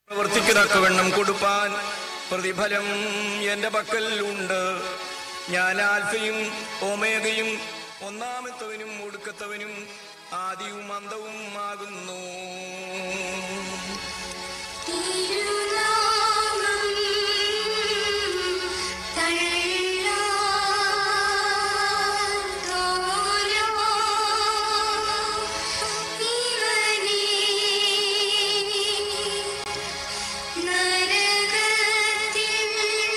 പ്രവർത്തിക്ക് തക്കവണ്ണം കൊടുപ്പാൻ പ്രതിഫലം എന്റെ പക്കൽ ഉണ്ട് ഞാൻ ആൽഫയും ഒമേഗയും ഒന്നാമത്തവനും ഒടുക്കത്തവനും ആദിയും അന്തവും ആകുന്നു തിരുനാമം തള്ളാതോരോ ഇവനേ നരകത്തിൽ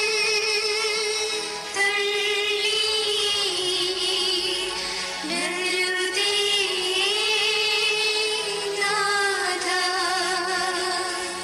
തള്ളിയിടരുതേ നാഥാ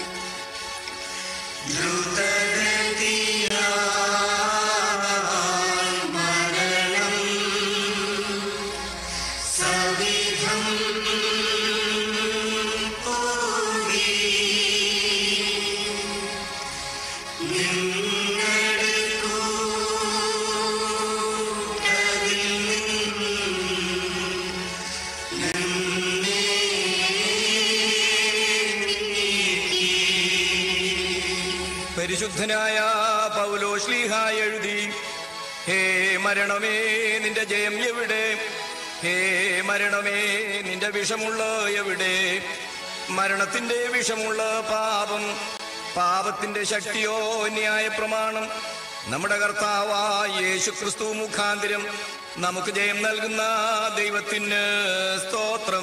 പരിശുദ്ധനായ പൗലോ ശ്ലീഹ എഴുതി ഹേ മരണമേ നിന്റെ ജയം എവിടെ ഹേ മരണമേ നിന്റെ വിഷമുള്ള എവിടെ മരണത്തിന്റെ വിഷമുള്ള പാപം പാപത്തിന്റെ ശക്തിയോ ന്യായ പ്രമാണം നമ്മുടെ കർത്താവായ യേശു ക്രിസ്തു മുഖാന്തിരം നമുക്ക് ജയം നൽകുന്ന ദൈവത്തിന് സ്തോത്രം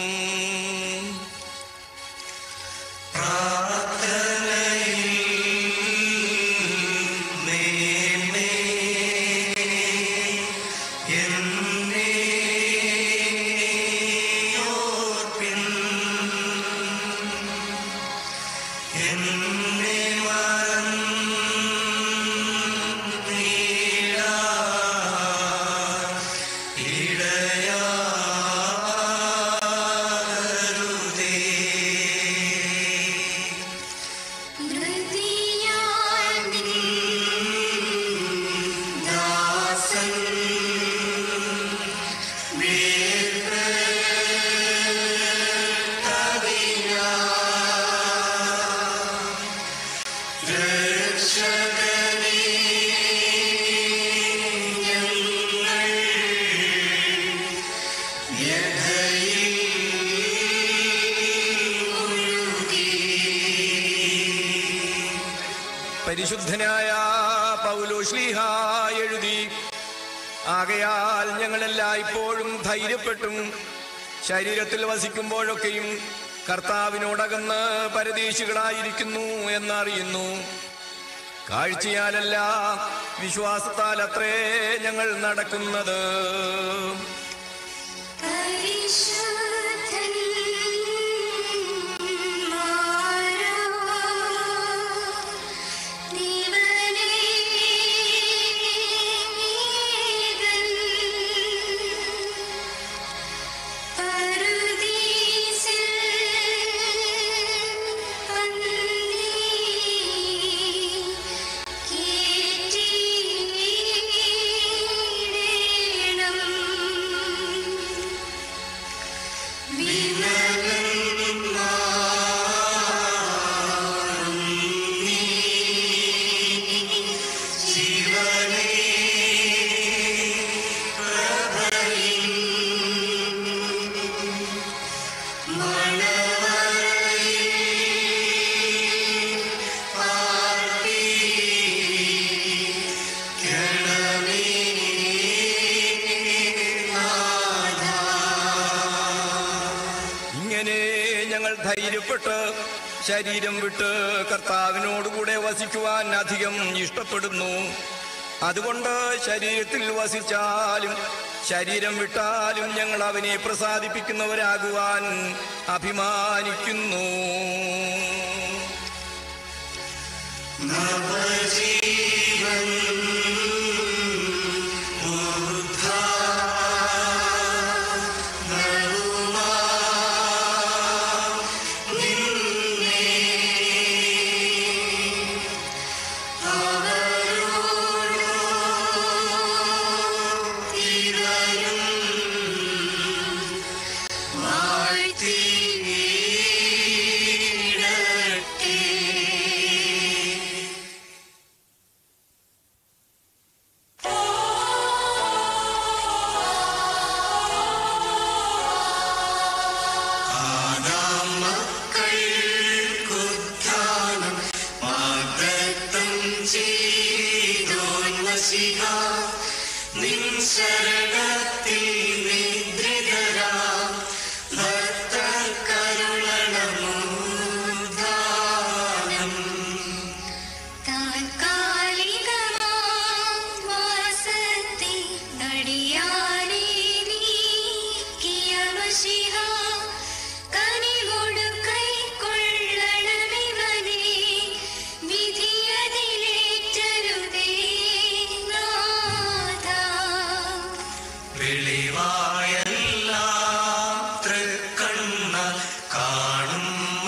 ധൃതിയാൽ നിൻ ദാസൻ പരിശുദ്ധനായ പൗലോശ്ലീഹ എഴുതി ആകയാൽ ഞങ്ങളെല്ലാം ഇപ്പോഴും ധൈര്യപ്പെട്ടും ശരീരത്തിൽ വസിക്കുമ്പോഴൊക്കെയും കർത്താവിനോടകന്ന് പരദേശികളായിരിക്കുന്നു എന്നറിയുന്നു കാഴ്ചയാലല്ല വിശ്വാസത്താൽ അത്രേ ഞങ്ങൾ നടക്കുന്നത് പരിശുദ്ധൻ മാരാ ദിവനേ നീതൻ പരുദീസിൽ പന്നി കേട്ടിടണം ഇങ്ങനെ ഞങ്ങൾ ധൈര്യപ്പെട്ട് ശരീരം വിട്ട് കർത്താവിനോടുകൂടെ വസിക്കുവാൻ അധികം ഇഷ്ടപ്പെടുന്നു അതുകൊണ്ട് ശരീരത്തിൽ വസിച്ചാലും ശരീരം വിട്ടാലും ഞങ്ങൾ അവനെ പ്രസാദിപ്പിക്കുന്നവരാകുവാൻ അഭിമാനിക്കുന്നു വാഴ്ത്തിയിടട്ടെ മഷിഹ നിൻ ശരണത്തിൽ നിദ്രിതരാ ഭക്തർക്കരുളണമോദാനം താൽക്കാലികമാം വാസത്തെ നടിയാനേ നീക്കിയ മഷിഹ കനിവോടു കൈക്കൊള്ളണമിവനെ വിധിയതിലേറ്റരുതേ നാഥാ വെളിവായെല്ലാം തൃക്കണ്ണ കാണും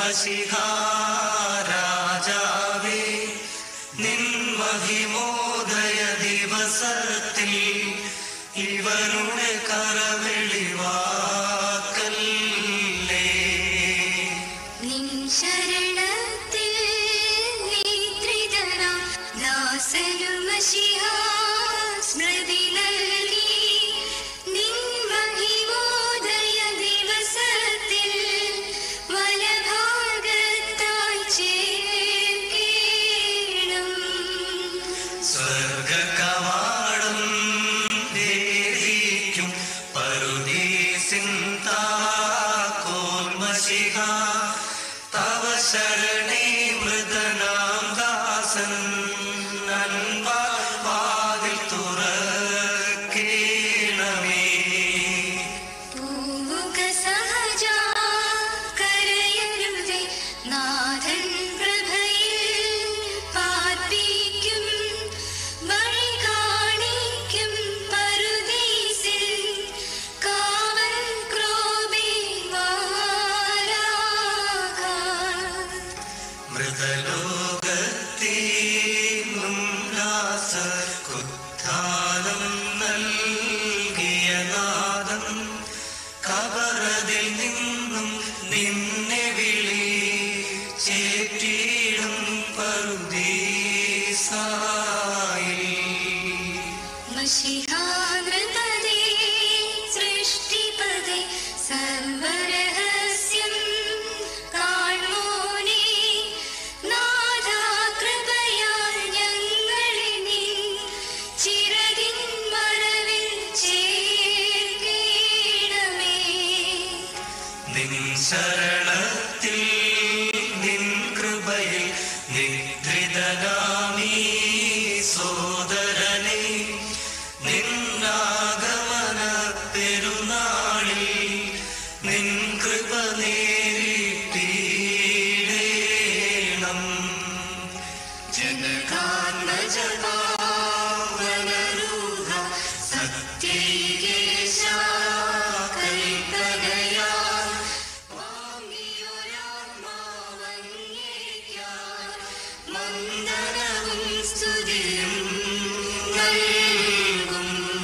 മഷിഹാരാജാവേ നിൻ മഹിമോദയ ദിവസത്തിൽ ഇവനുടെ കരവെളിവാക്കല്ലേ നിൻ ശരണത്തിൽ നിദ്രിതനാം ദാസനു മഷിഹ സ്മൃതി നൽകി നിൻ മഹിമോദയ ദിവസത്തിൽ വലഭാഗത്തായി ചേർക്കേണം സ്വർഗകവാടം ദേഹിക്കും പരുദീസിൻ താക്കോൽമശിഹ തവ ശരണേ മൃതനാം ദാസൻ അൻപാൽ വാതിൽ തുറക്കേണമേ പൂവുക സഹജ കരയരുതേ നാഥൻ പ്രഭയിൽ പാർപ്പിക്കും വഴി കാണിക്കും പറുദീസിൽ കാവൽ ക്രോബി മൃതലോകത്തേന്നും കുത്താനം നൽകിയ നാദം കബറതിൽ നിന്നും നിന്നെ വിളി ചേറ്റിടും പറുദീസായി മഷിഹാനൃതേ സൃഷ്ടിപദേ സർവരഹസ്യം കാൺമോനേ നാഥാ കൃപയാൽ ഞങ്ങളെ നിൻ ചിറകിൻ മറവിൽ ചേർക്കേണമേ നിൻ ശരണത്തിൽ നിൻ കൃപയിൽ നിദ്രിതനാമീ സോദരനെ നിന്നാഗമന പെരുന്നാളിൽ നിൻ കൃപ നേരിട്ടീടേണം ജനകാത്മജപാവനരൂഹ സത്യൈകേശ കൽപ്പനയാ മന്ദനവും സ്തുതിയും നൽകും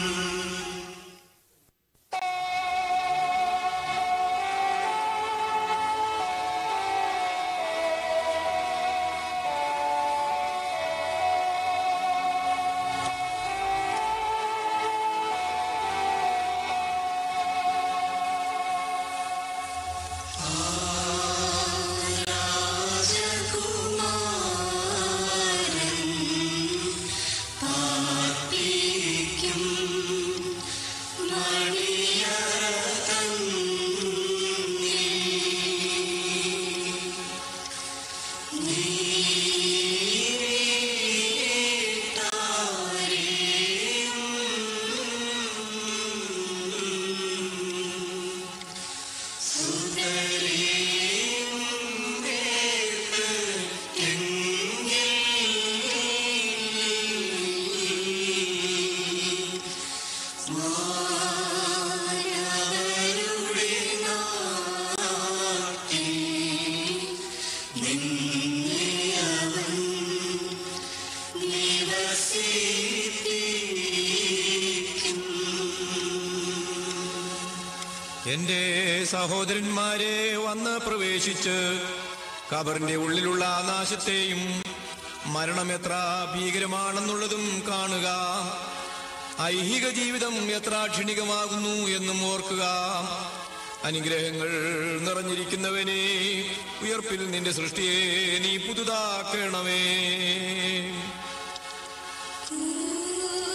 എന്റെ സഹോദരന്മാരെ വന്ന് പ്രവേശിച്ച് കബറിന്റെ ഉള്ളിലുള്ള നാശത്തെയും മരണം എത്ര ഭീകരമാണെന്നുള്ളതും കാണുക ഐഹിക ജീവിതം എത്ര ക്ഷണികമാകുന്നു എന്നും ഓർക്കുക അനുഗ്രഹങ്ങൾ നിറഞ്ഞിരിക്കുന്നവനെ ഉയർപ്പിൽ നിന്റെ സൃഷ്ടിയെ നീ പുതുതാക്കണമേ ൂ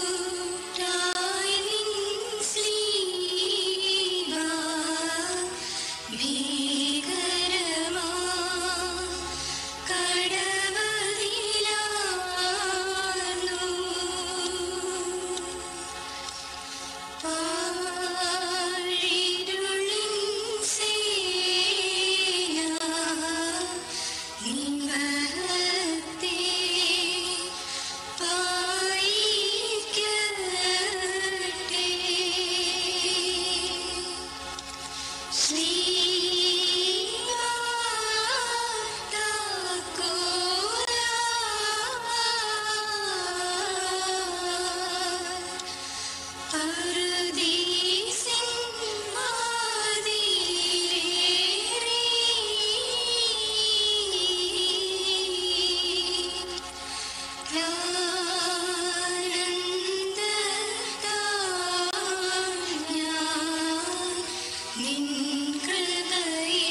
നിൻ കൃപയെ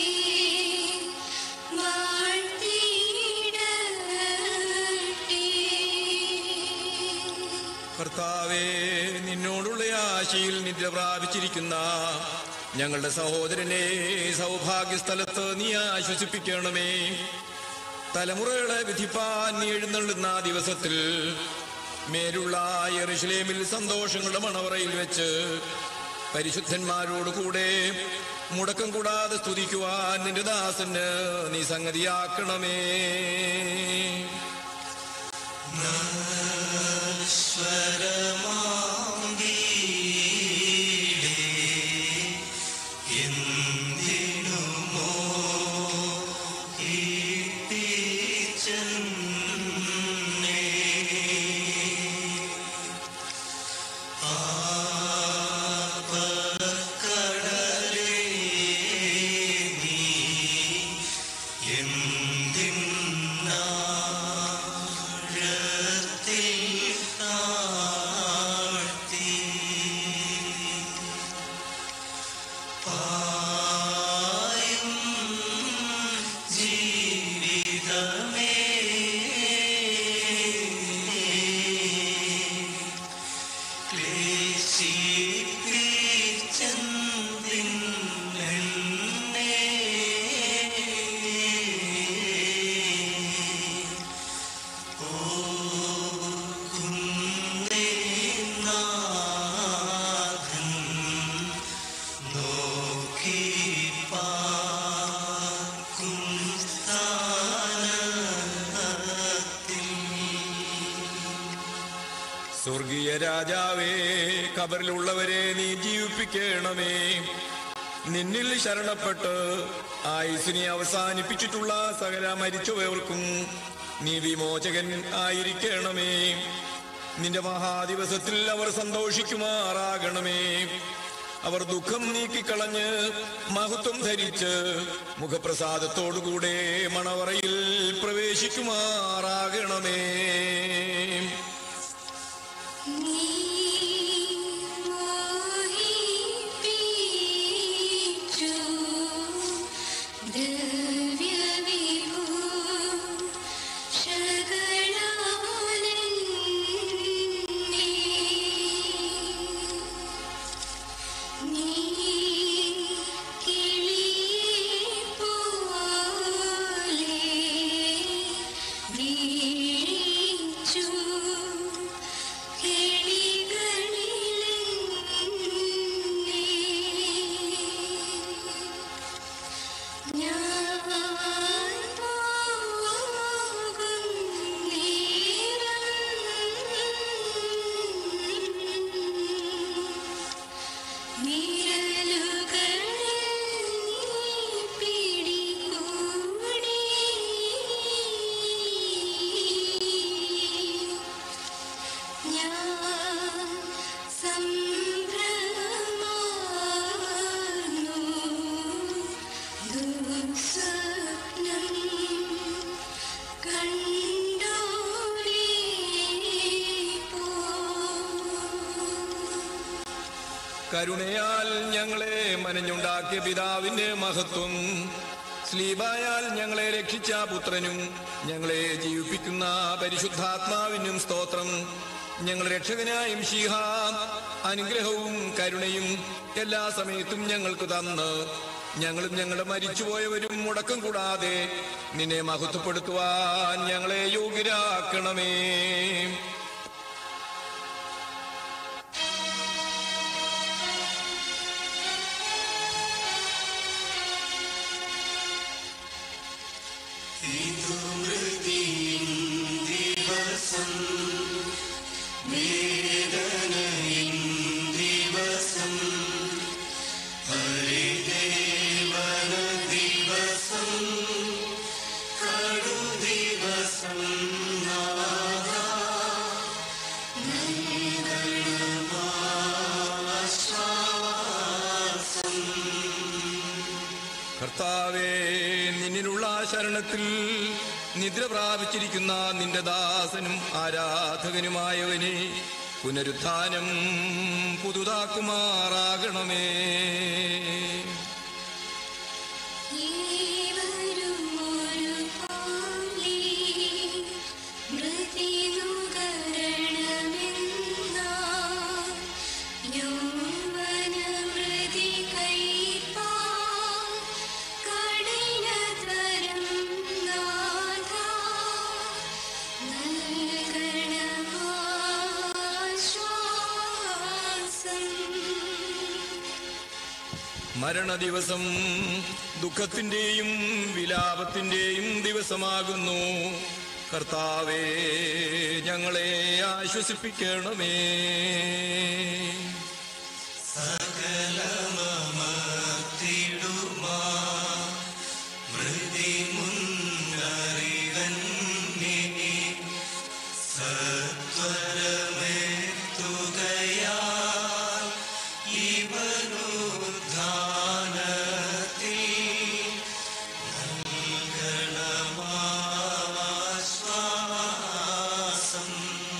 വാഴ്ത്തിയിടട്ടെ കർത്താവേ നിന്നോടുള്ള ആശയിൽ നിദ്ര പ്രാപിച്ചിരിക്കുന്ന ഞങ്ങളുടെ സഹോദരനെ സൗഭാഗ്യസ്ഥലത്ത് നീ ആശ്വസിപ്പിക്കണമേ തലമുറകളെ വിധിപ്പാൻ നീ എഴുന്നള്ളുന്ന ആ ദിവസത്തിൽ മേലുള്ള യെറുശലേമിൽ സന്തോഷങ്ങളുടെ മണവറയിൽ വെച്ച് പരിശുദ്ധന്മാരോട് കൂടെ മുടക്കം കൂടാതെ സ്തുതിക്കുവാൻ നിന്റെ ദാസന് നീ സംഗതിയാക്കണമേ സ്വർഗീയ രാജാവേ കബറിലുള്ളവരെ നീ ജീവിപ്പിക്കണമേ നിന്നിൽ ശരണപ്പെട്ട് ആയുസിനെ അവസാനിപ്പിച്ചിട്ടുള്ള സകല മരിച്ചുപോയവർക്കും നീ വിമോചകൻ ആയിരിക്കണമേ നിന്റെ മഹാദിവസത്തിൽ അവർ സന്തോഷിക്കുമാറാകണമേ അവർ ദുഃഖം നീക്കിക്കളഞ്ഞ് മഹത്വം ധരിച്ച് മുഖപ്രസാദത്തോടുകൂടെ മണവറയിൽ പ്രവേശിക്കുമാറാകണമേ നീ മോഹിപ്പിച്ചു ദിവ്യവിഭൂ ശകളാലെന്നെ. നീ കിളിയെപ്പോലെ വീഴിച്ചു പിടികൂടി ഞാൻ സംഭ്രമാർന്നു ദുസ്വപ്നം കണ്ടോളിപ്പോ കരുണയാൽ ഞങ്ങളെ മനഞ്ഞുണ്ടാക്കിയ പിതാവിന്റെ മഹത്വം സ്ലീബായാൽ ഞങ്ങളെ രക്ഷിച്ച പുത്രനും ഞങ്ങളെ ജീവിപ്പിക്കുന്ന പരിശുദ്ധാത്മാവിനും സ്തോത്രം ഞങ്ങൾ രക്ഷകനായും ശീഹ അനുഗ്രഹവും കരുണയും എല്ലാ സമയത്തും ഞങ്ങൾക്ക് തന്ന് ഞങ്ങളും ഞങ്ങളുടെ മരിച്ചുപോയവരും മുടക്കം കൂടാതെ നിന്നെ മഹത്വപ്പെടുത്തുവാൻ ഞങ്ങളെ യോഗ്യരാക്കണമേ ദിവസം ഹരിതേ കർത്താവേ നിന്നിലുള്ള ശരണത്തിൽ നിദ്ര പ്രാപിച്ചിരിക്കുന്ന നിന്റെ ദാസനും ആരാധകനുമായവനെ പുനരുത്ഥാനം പുതുതാക്കുമാറാകണമേ ഏവരും ഒരു പോലെ മൃതി നുകരണമെന്നാ യൗവനമൃതി കൈപ്പാ കഠിനതരം നാഥാ നൽകണമാശ്വാസം മരണദിവസം ദുഃഖത്തിന്റെയും വിലാപത്തിന്റെയും ദിവസമാകുന്നു കർത്താവേ ഞങ്ങളെ ആശ്വസിപ്പിക്കണമേ സകലമത്തിടുമാ മൃതി മുന്നറിവന്നെ സത്വരമെത്തുകയാൽ ഇവനുദ്ധാനത്തിൽ നൽകണമാശ്വാസം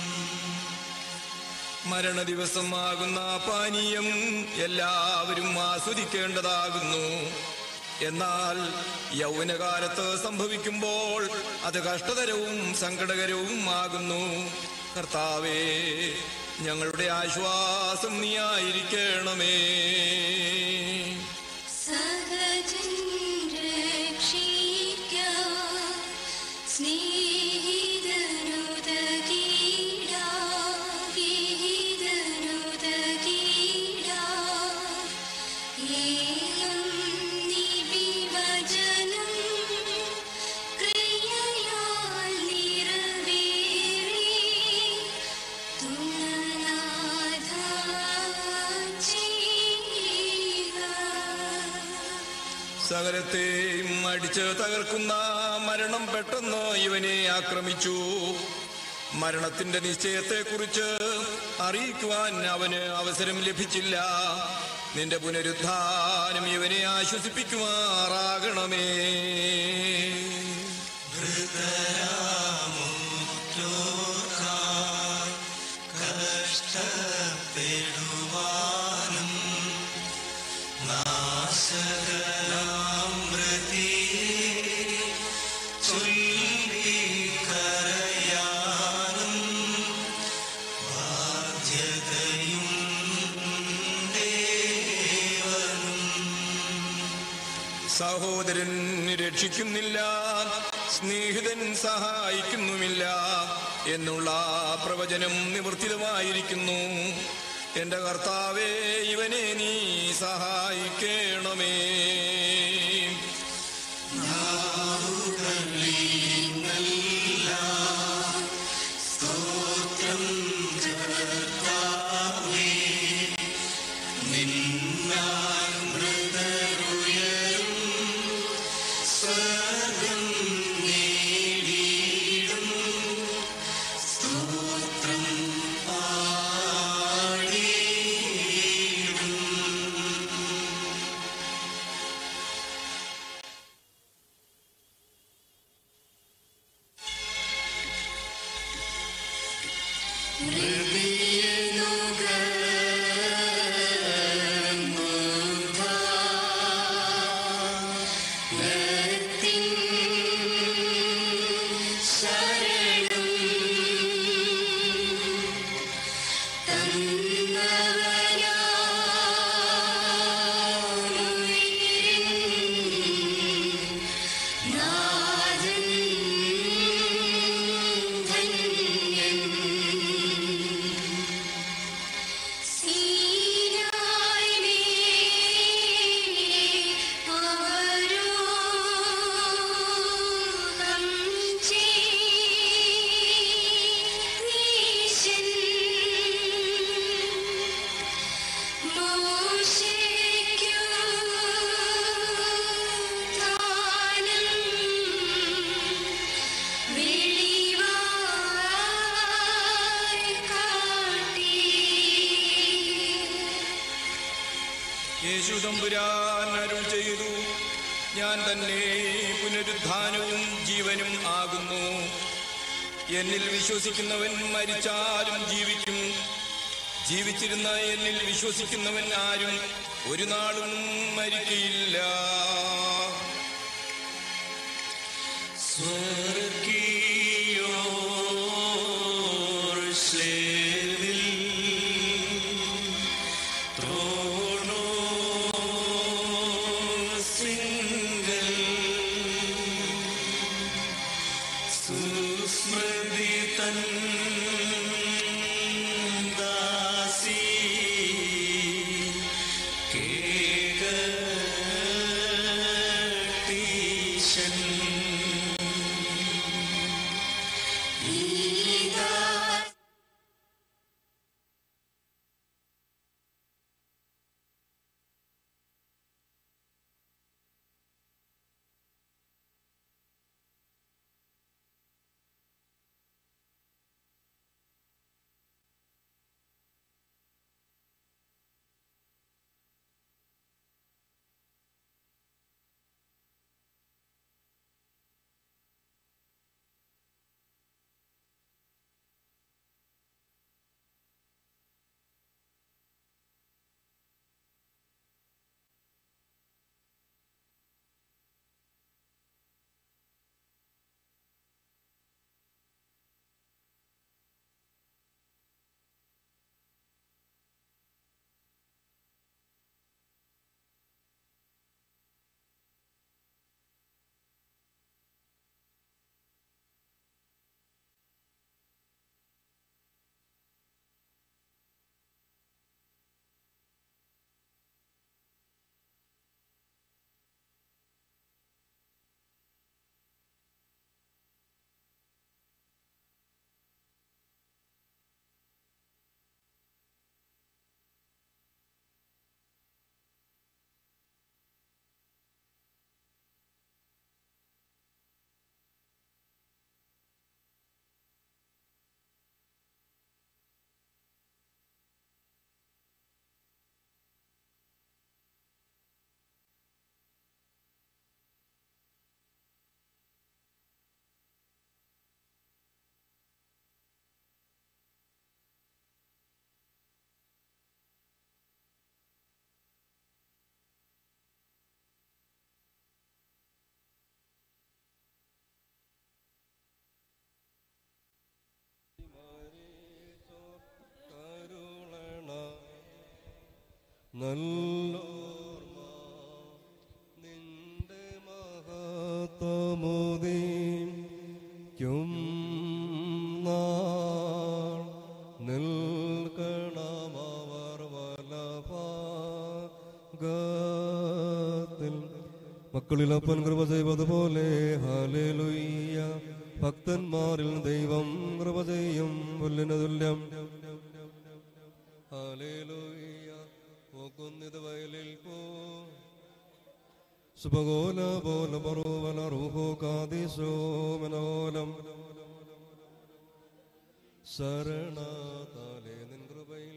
മരണദിവസമാകുന്ന പാനീയം എല്ലാവരും ആസ്വദിക്കേണ്ടതാകുന്നു എന്നാൽ യൗവനകാലത്ത് സംഭവിക്കുമ്പോൾ അത് കഷ്ടതരവും സങ്കടകരവും ആകുന്നു കർത്താവേ ഞങ്ങളുടെ ആശ്വാസം നീ ആയിരിക്കണമേ സഹജൻ രക്ഷിക്കാം സ്നേഹിതനുദകീടാ വിഹിതനുദകീടാ ഏയം നിവിവചനം ക്രിയയാൽ നിറവേറി തുണനാഥ ചെയ്യുക സകലത്തെയും അടിച്ച് തകർക്കുന്ന മരണം പെട്ടെന്ന് ഇവനെ ആക്രമിച്ചു മരണത്തിന്റെ നിശ്ചയത്തെക്കുറിച്ച് അറിയിക്കുവാൻ അവന് അവസരം ലഭിച്ചില്ല നിന്റെ പുനരുദ്ധാനം ഇവനെ ആശ്വസിപ്പിക്കുമാറാകണമേ ോർക്കായി കഷ്ടപ്പെടുവാനും നാശകലാം മൃതിയെ ചൊല്ലിക്കരയാനും ബാധ്യതയും ദേവനും സഹോദരൻ രക്ഷിക്കുന്നില്ല സ്നേഹിതൻ സഹായിക്കുന്നുമില്ല എന്നുള്ള പ്രവചനം നിവർത്തിതമായിരിക്കുന്നു എന്റെ കർത്താവേ ഇവനെ നീ സഹായിക്കണമേ സ്തോത്രം കർത്താവേ നിന്നാൽ മൃതരുയരും സ്വർഗം നേടിയിടും സ്തോത്രം പാടിയിടും യേശു തമ്പുരാൻ അരുൾ ചെയ്തു ഞാൻ തന്നെ പുനരുദ്ധാനവും ജീവനും ആകുന്നു എന്നിൽ വിശ്വസിക്കുന്നവൻ മരിച്ചാലും ജീവിക്കും ജീവിച്ചിരുന്ന എന്നിൽ വിശ്വസിക്കുന്നവൻ ആരും ഒരു നാളും മരിക്കയില്ല സ്വർഗീയോർശ്ലേവിൽ ത്രോണോസിങ്കൽ സുസ്മൃതി തൻ ദാസി കേകീശൻ നല്ലോർമ്മ നിന്റെ മഹത്വമുദിക്കും നാൾ നിൽക്കണമവർ വലഭാഗത്തിൽ മക്കളിലപ്പൻ കൃപ ചെയ്വതുപോലെ ഹാലേലുയ്യ ഭക്തന്മാരിൽ ദൈവം കൃപ ചെയ്യും പുല്ലിന് തുല്യം ഹാലേലുയ്യ പോക്കുന്നിത് വയലിൽ പോ സുഭഗോല പോല പറോവല റൂഹോ കാദിശോ മനോലം ശരണതാലേ നിൻ കൃപയിൽ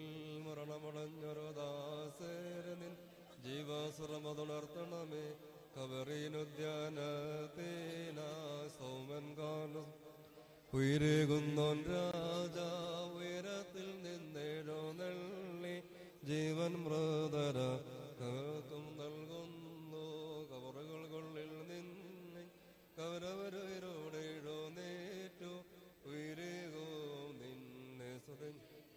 മരണമടഞ്ഞൊരുദാസേരനിൻ ജീവാസുരമതുണർത്തണമേ കവറീനുദ്യാനത്തേന സൗമൻ കാലം ഉയരേകുന്നോൻ രാജാ ഉയരത്തിൽ നിന്നേഴോ നെള്ളി ജീവൻ മൃതര കേൾക്കും നൽകുന്നു കവറുകൾക്കുള്ളിൽ നിന്നെ കവരവരോടേഴോ നേറ്റു ഉയരേകോ നിന്നെ സ്വതം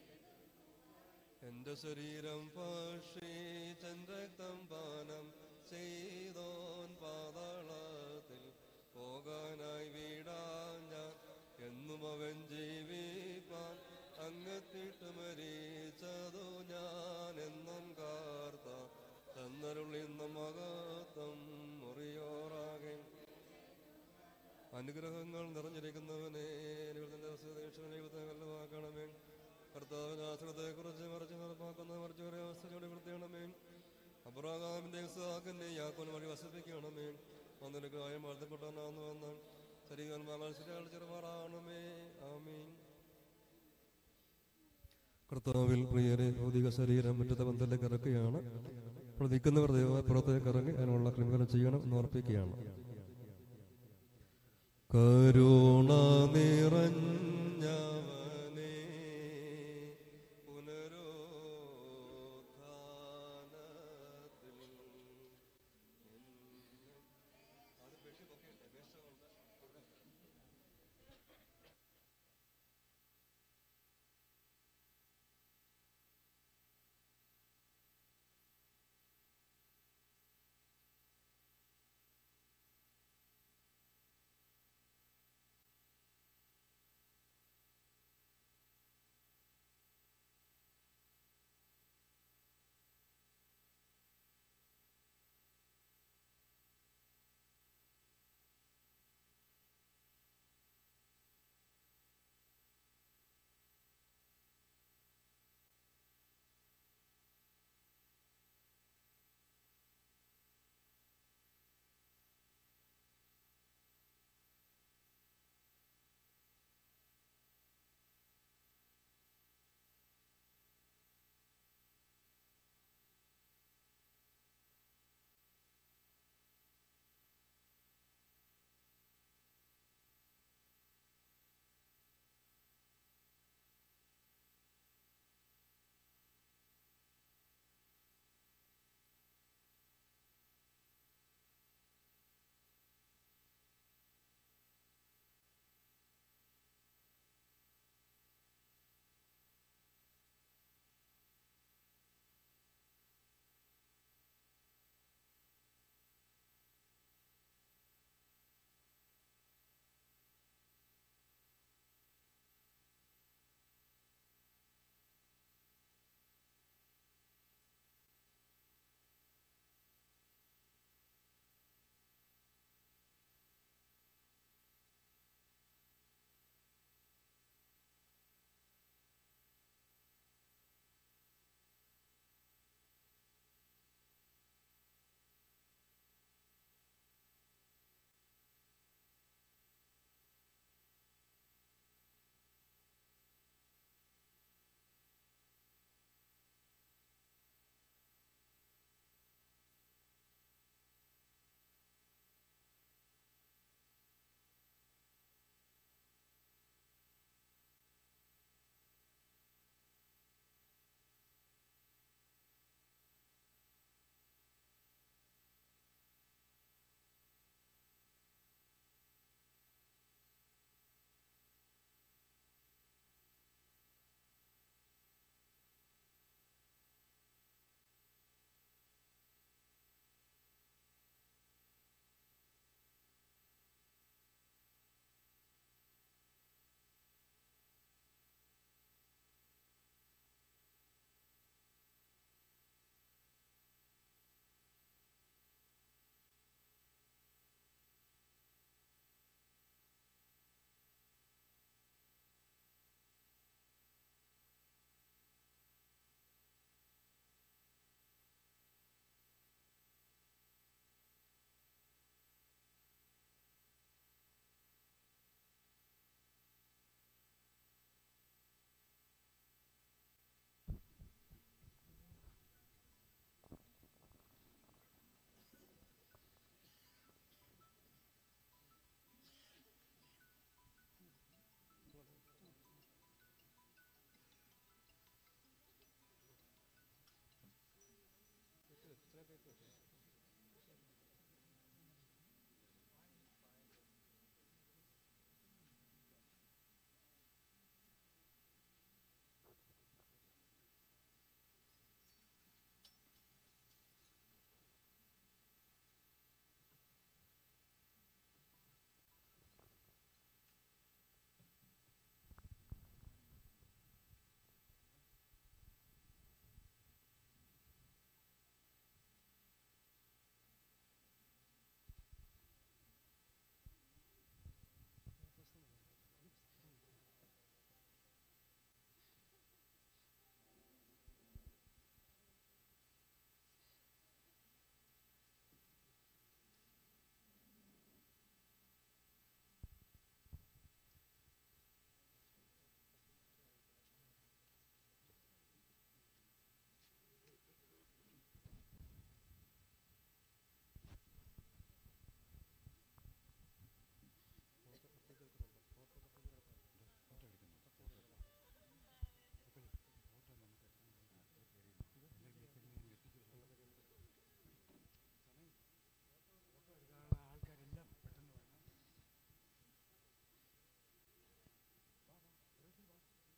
എന്റെ ശരീരം ഭക്ഷിച്ചൻ രക്തം പാനം ചെയ്തോൻ പാതാളത്തിൽ പോകാനായി വീടാൻ ഞാൻ എന്നും അവൻ ജീവിപ്പാൻ അങ്ങത്തിട്ട് മരിച്ചതു ഞാൻ എന്നും കാർത്ത തന്നരുളിന്ന മകത്വം മുറിയോറാകെ അനുഗ്രഹങ്ങൾ നിറഞ്ഞിരിക്കുന്നവനെ വല്ലവാക്കണമേ കർത്താവിന് ആശ്രയത്തെ കുറിച്ച് മറിച്ച് നടപ്പാക്കുന്ന മറിച്ച് ഒരു അവസ്ഥയോടെ വൃത്തിയണമേ അബ്രാഹാമിന്റെ ഇസ്ഹാക്കിന്റെ യാക്കോൻ വഴി വസിപ്പിക്കണമേ വന്നൊരു കായം വാഴ്ത്തപ്പെട്ടവനാന്ന് വന്ന് ശരീരം മത്സരങ്ങൾ ചെറുമാറാണമേ ആമീൻ കർത്താവിൽ പ്രിയരെ ഭൗതിക ശരീരം മുറ്റത്തെ ബന്ധത്തിലേക്ക് ഇറക്കുകയാണ് അപ്പോൾ നിൽക്കുന്നവർ ദൈവമായ പുറത്തേക്ക് ഇറങ്ങി അതിനുള്ള ക്രമീകരണം ചെയ്യണം എന്ന് ഓർപ്പിക്കുകയാണ് കരുണ നിറഞ്ഞവനേ പുനരോത്ഥാനത്തിൽ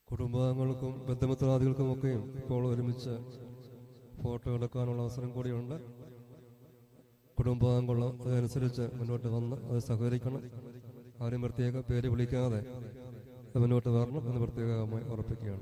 കുടുംബാംഗങ്ങൾക്കും ബന്ധുമിത്രാദികൾക്കുമൊക്കെയും ഇപ്പോൾ ഒരുമിച്ച് ഫോട്ടോ എടുക്കാനുള്ള അവസരം കൂടിയുണ്ട് കുടുംബാംഗങ്ങൾ അതനുസരിച്ച് മുന്നോട്ട് വന്ന് അത് സഹകരിക്കണം ആരും പ്രത്യേക പേര് വിളിക്കാതെ അത് മുന്നോട്ട് വരണം എന്ന് പ്രത്യേകമായി ഉറപ്പിക്കുകയാണ്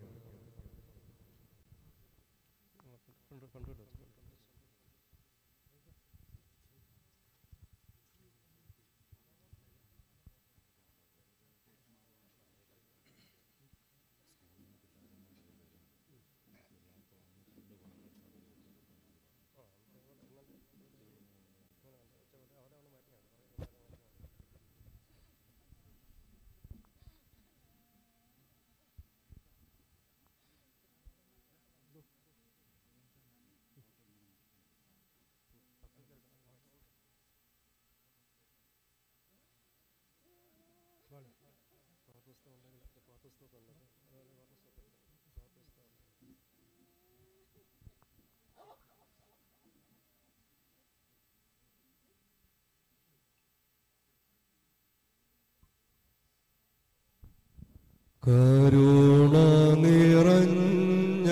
കരുണ നിറഞ്ഞവനേ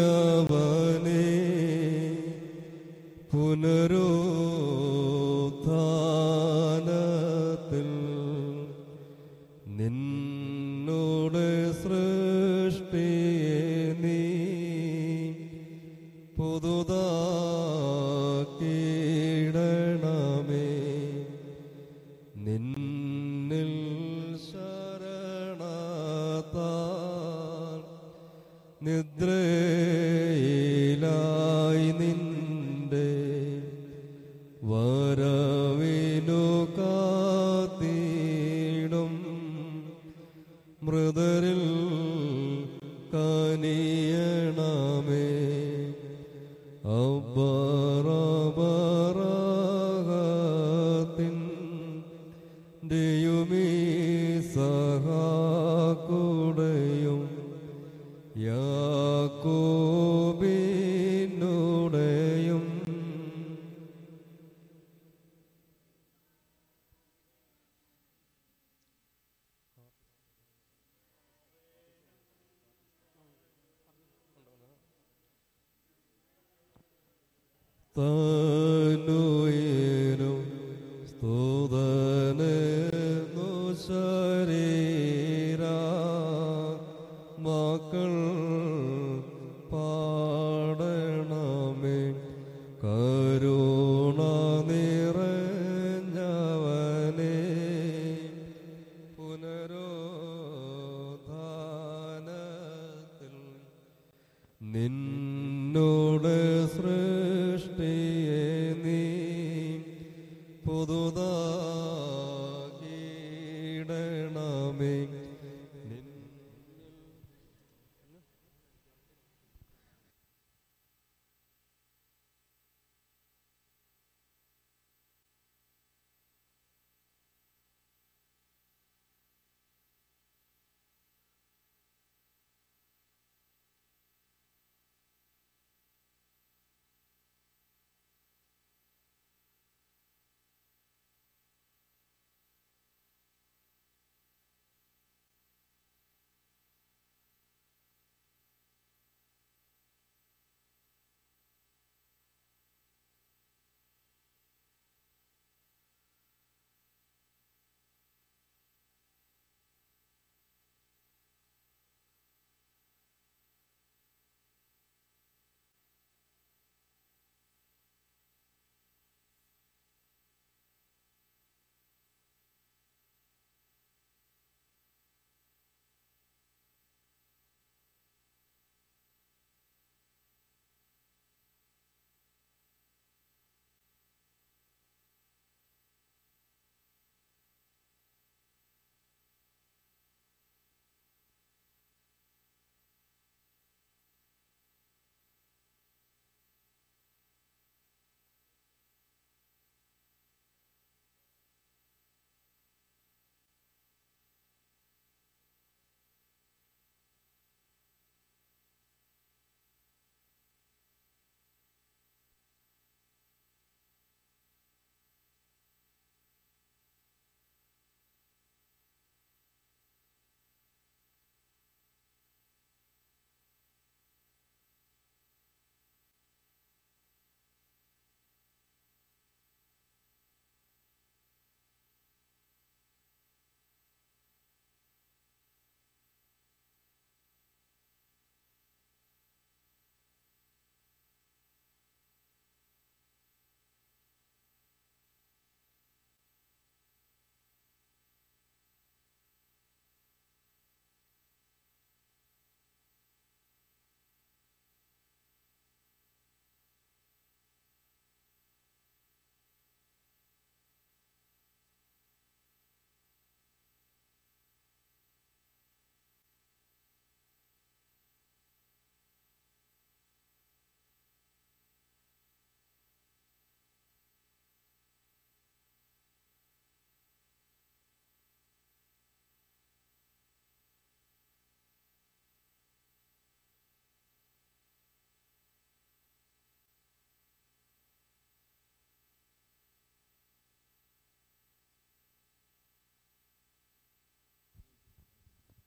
പുനരുത്ഥാനത്തിൽ നിന്നോട് സൃഷ്ടിയെ നീ പുതുതാക്കിയിടണമേ നിന്നിൽ ശരണത്താൽ നിദ്രയിലായി നിന്റെ വരവിനു കാത്തിടും മൃദരിൽ കനിയണമേ അബ്ബറബറഹത്തിൻ ദൈവമേ സഹാക്കുടയും യാക്കോബിനുടയും താനുയരും സ്തുതനു ശരീര മക്കൾ പാടണമേ കരുണ നിറഞ്ഞവനേ പുനരോധാനത്തിൽ നിന്നോട് സൃഷ്ടിയെ നീ പുതുതാകിടണമേ നിൻ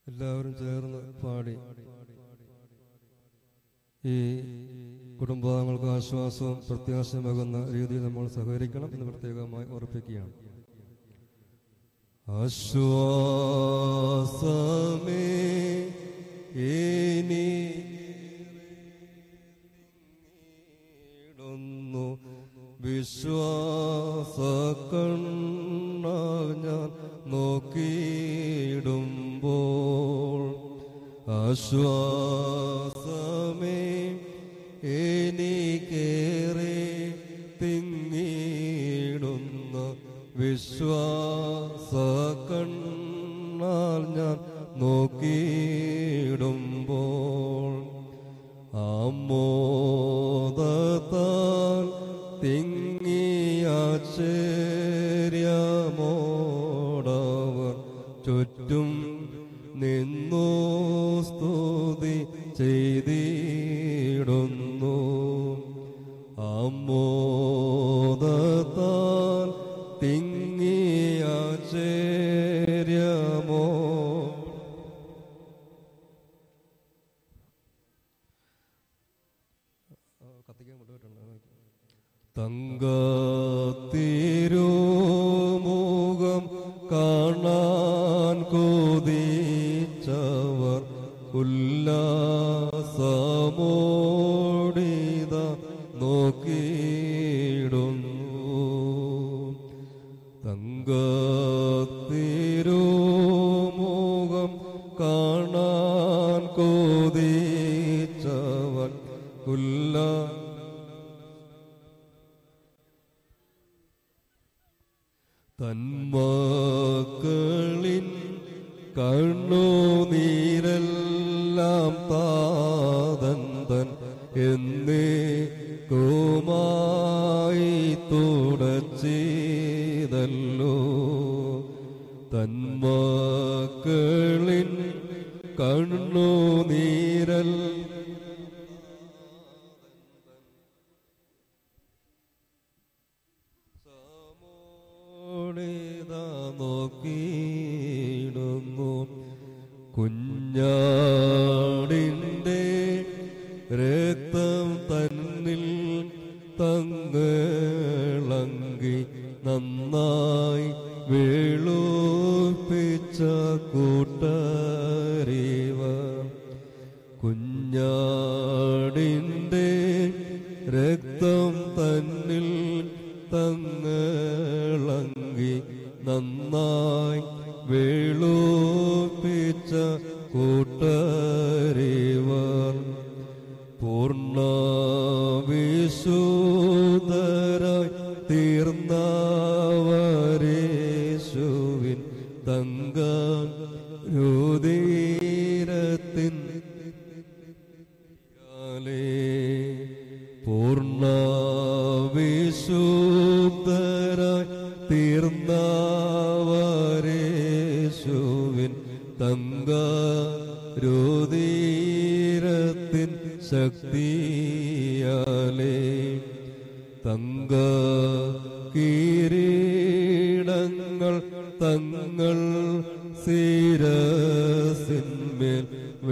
എല്ലാവരും ചേർന്ന് പാടി ഈ കുടുംബാംഗങ്ങൾക്ക് ആശ്വാസവും പ്രത്യാശയുമാകുന്ന രീതിയിൽ നമ്മൾ സഹകരിക്കണം എന്ന് പ്രത്യേകമായി ഓർപ്പിക്കുകയാണ് ആശ്വാസമേ ടുന്നു വിശ്വാസ കണ്ണാൽ ഞാൻ നോക്കിയിടുമ്പോൾ ആശ്വാസമേ എനിക്കേറെ തിങ്ങിടുന്ന വിശ്വാസ കണ്ണാൽ ഞാൻ നോക്കിയിടുമ്പോൾ ആമോദത്താൽ തിങ്ങിയാശ്ചര്യമോടവർ ചുറ്റും നിന്നു സ്തുതി ചെയ്തിടുന്നു ആമോദത്താൽ തിങ്ങിയാശ്ചര്യമോ കത്തിക്കാൻ കൊണ്ടുപോയിട്ടുണ്ട് തങ്കത്തിരുമുഖം കാണാൻ കൊതിച്ചവർ ഉല്ലാസമോടിത നോക്കിയിടുന്നു തങ്കത്തിരുമുഖം കാണാൻ കൊതിച്ചവർ ഉല്ലാ തന്മക്കളിൻ കണ്ണുനീരെല്ലാം താതന്തൻ എന്നേ കോമായി തുടച്ചിതല്ലോ തന്മക്കളിൻ കണ്ണുനീരൽ സമോടിത നോക്കിയിടുന്നു കുഞ്ഞാടിൻ്റെ രക്തം തന്നിൽ തങ്ങളങ്കി നന്നായി വേളൂപ്പിച്ച കൂട്ടറിവർ കുഞ്ഞാടിൻ്റെ രക്തം തന്നിൽ തങ്ങളങ്കി നന്നായി വേളൂപ്പിച്ച കൂട്ടറിവർ പൂർണ്ണ വിശുദ്ധരായി തീർന്നവരേശുവിൻ തങ്ക രുതീരത്തിൻ യാലേ പൂർണ്ണ വിശുദ്ധരായി തീർന്നവരേശുവിൻ തങ്ക രുതീരത്തിൻ ശക്തിയാലേ തങ്ക കിരീടങ്ങൾ തങ്ങൾ സിരസിന്മേൽ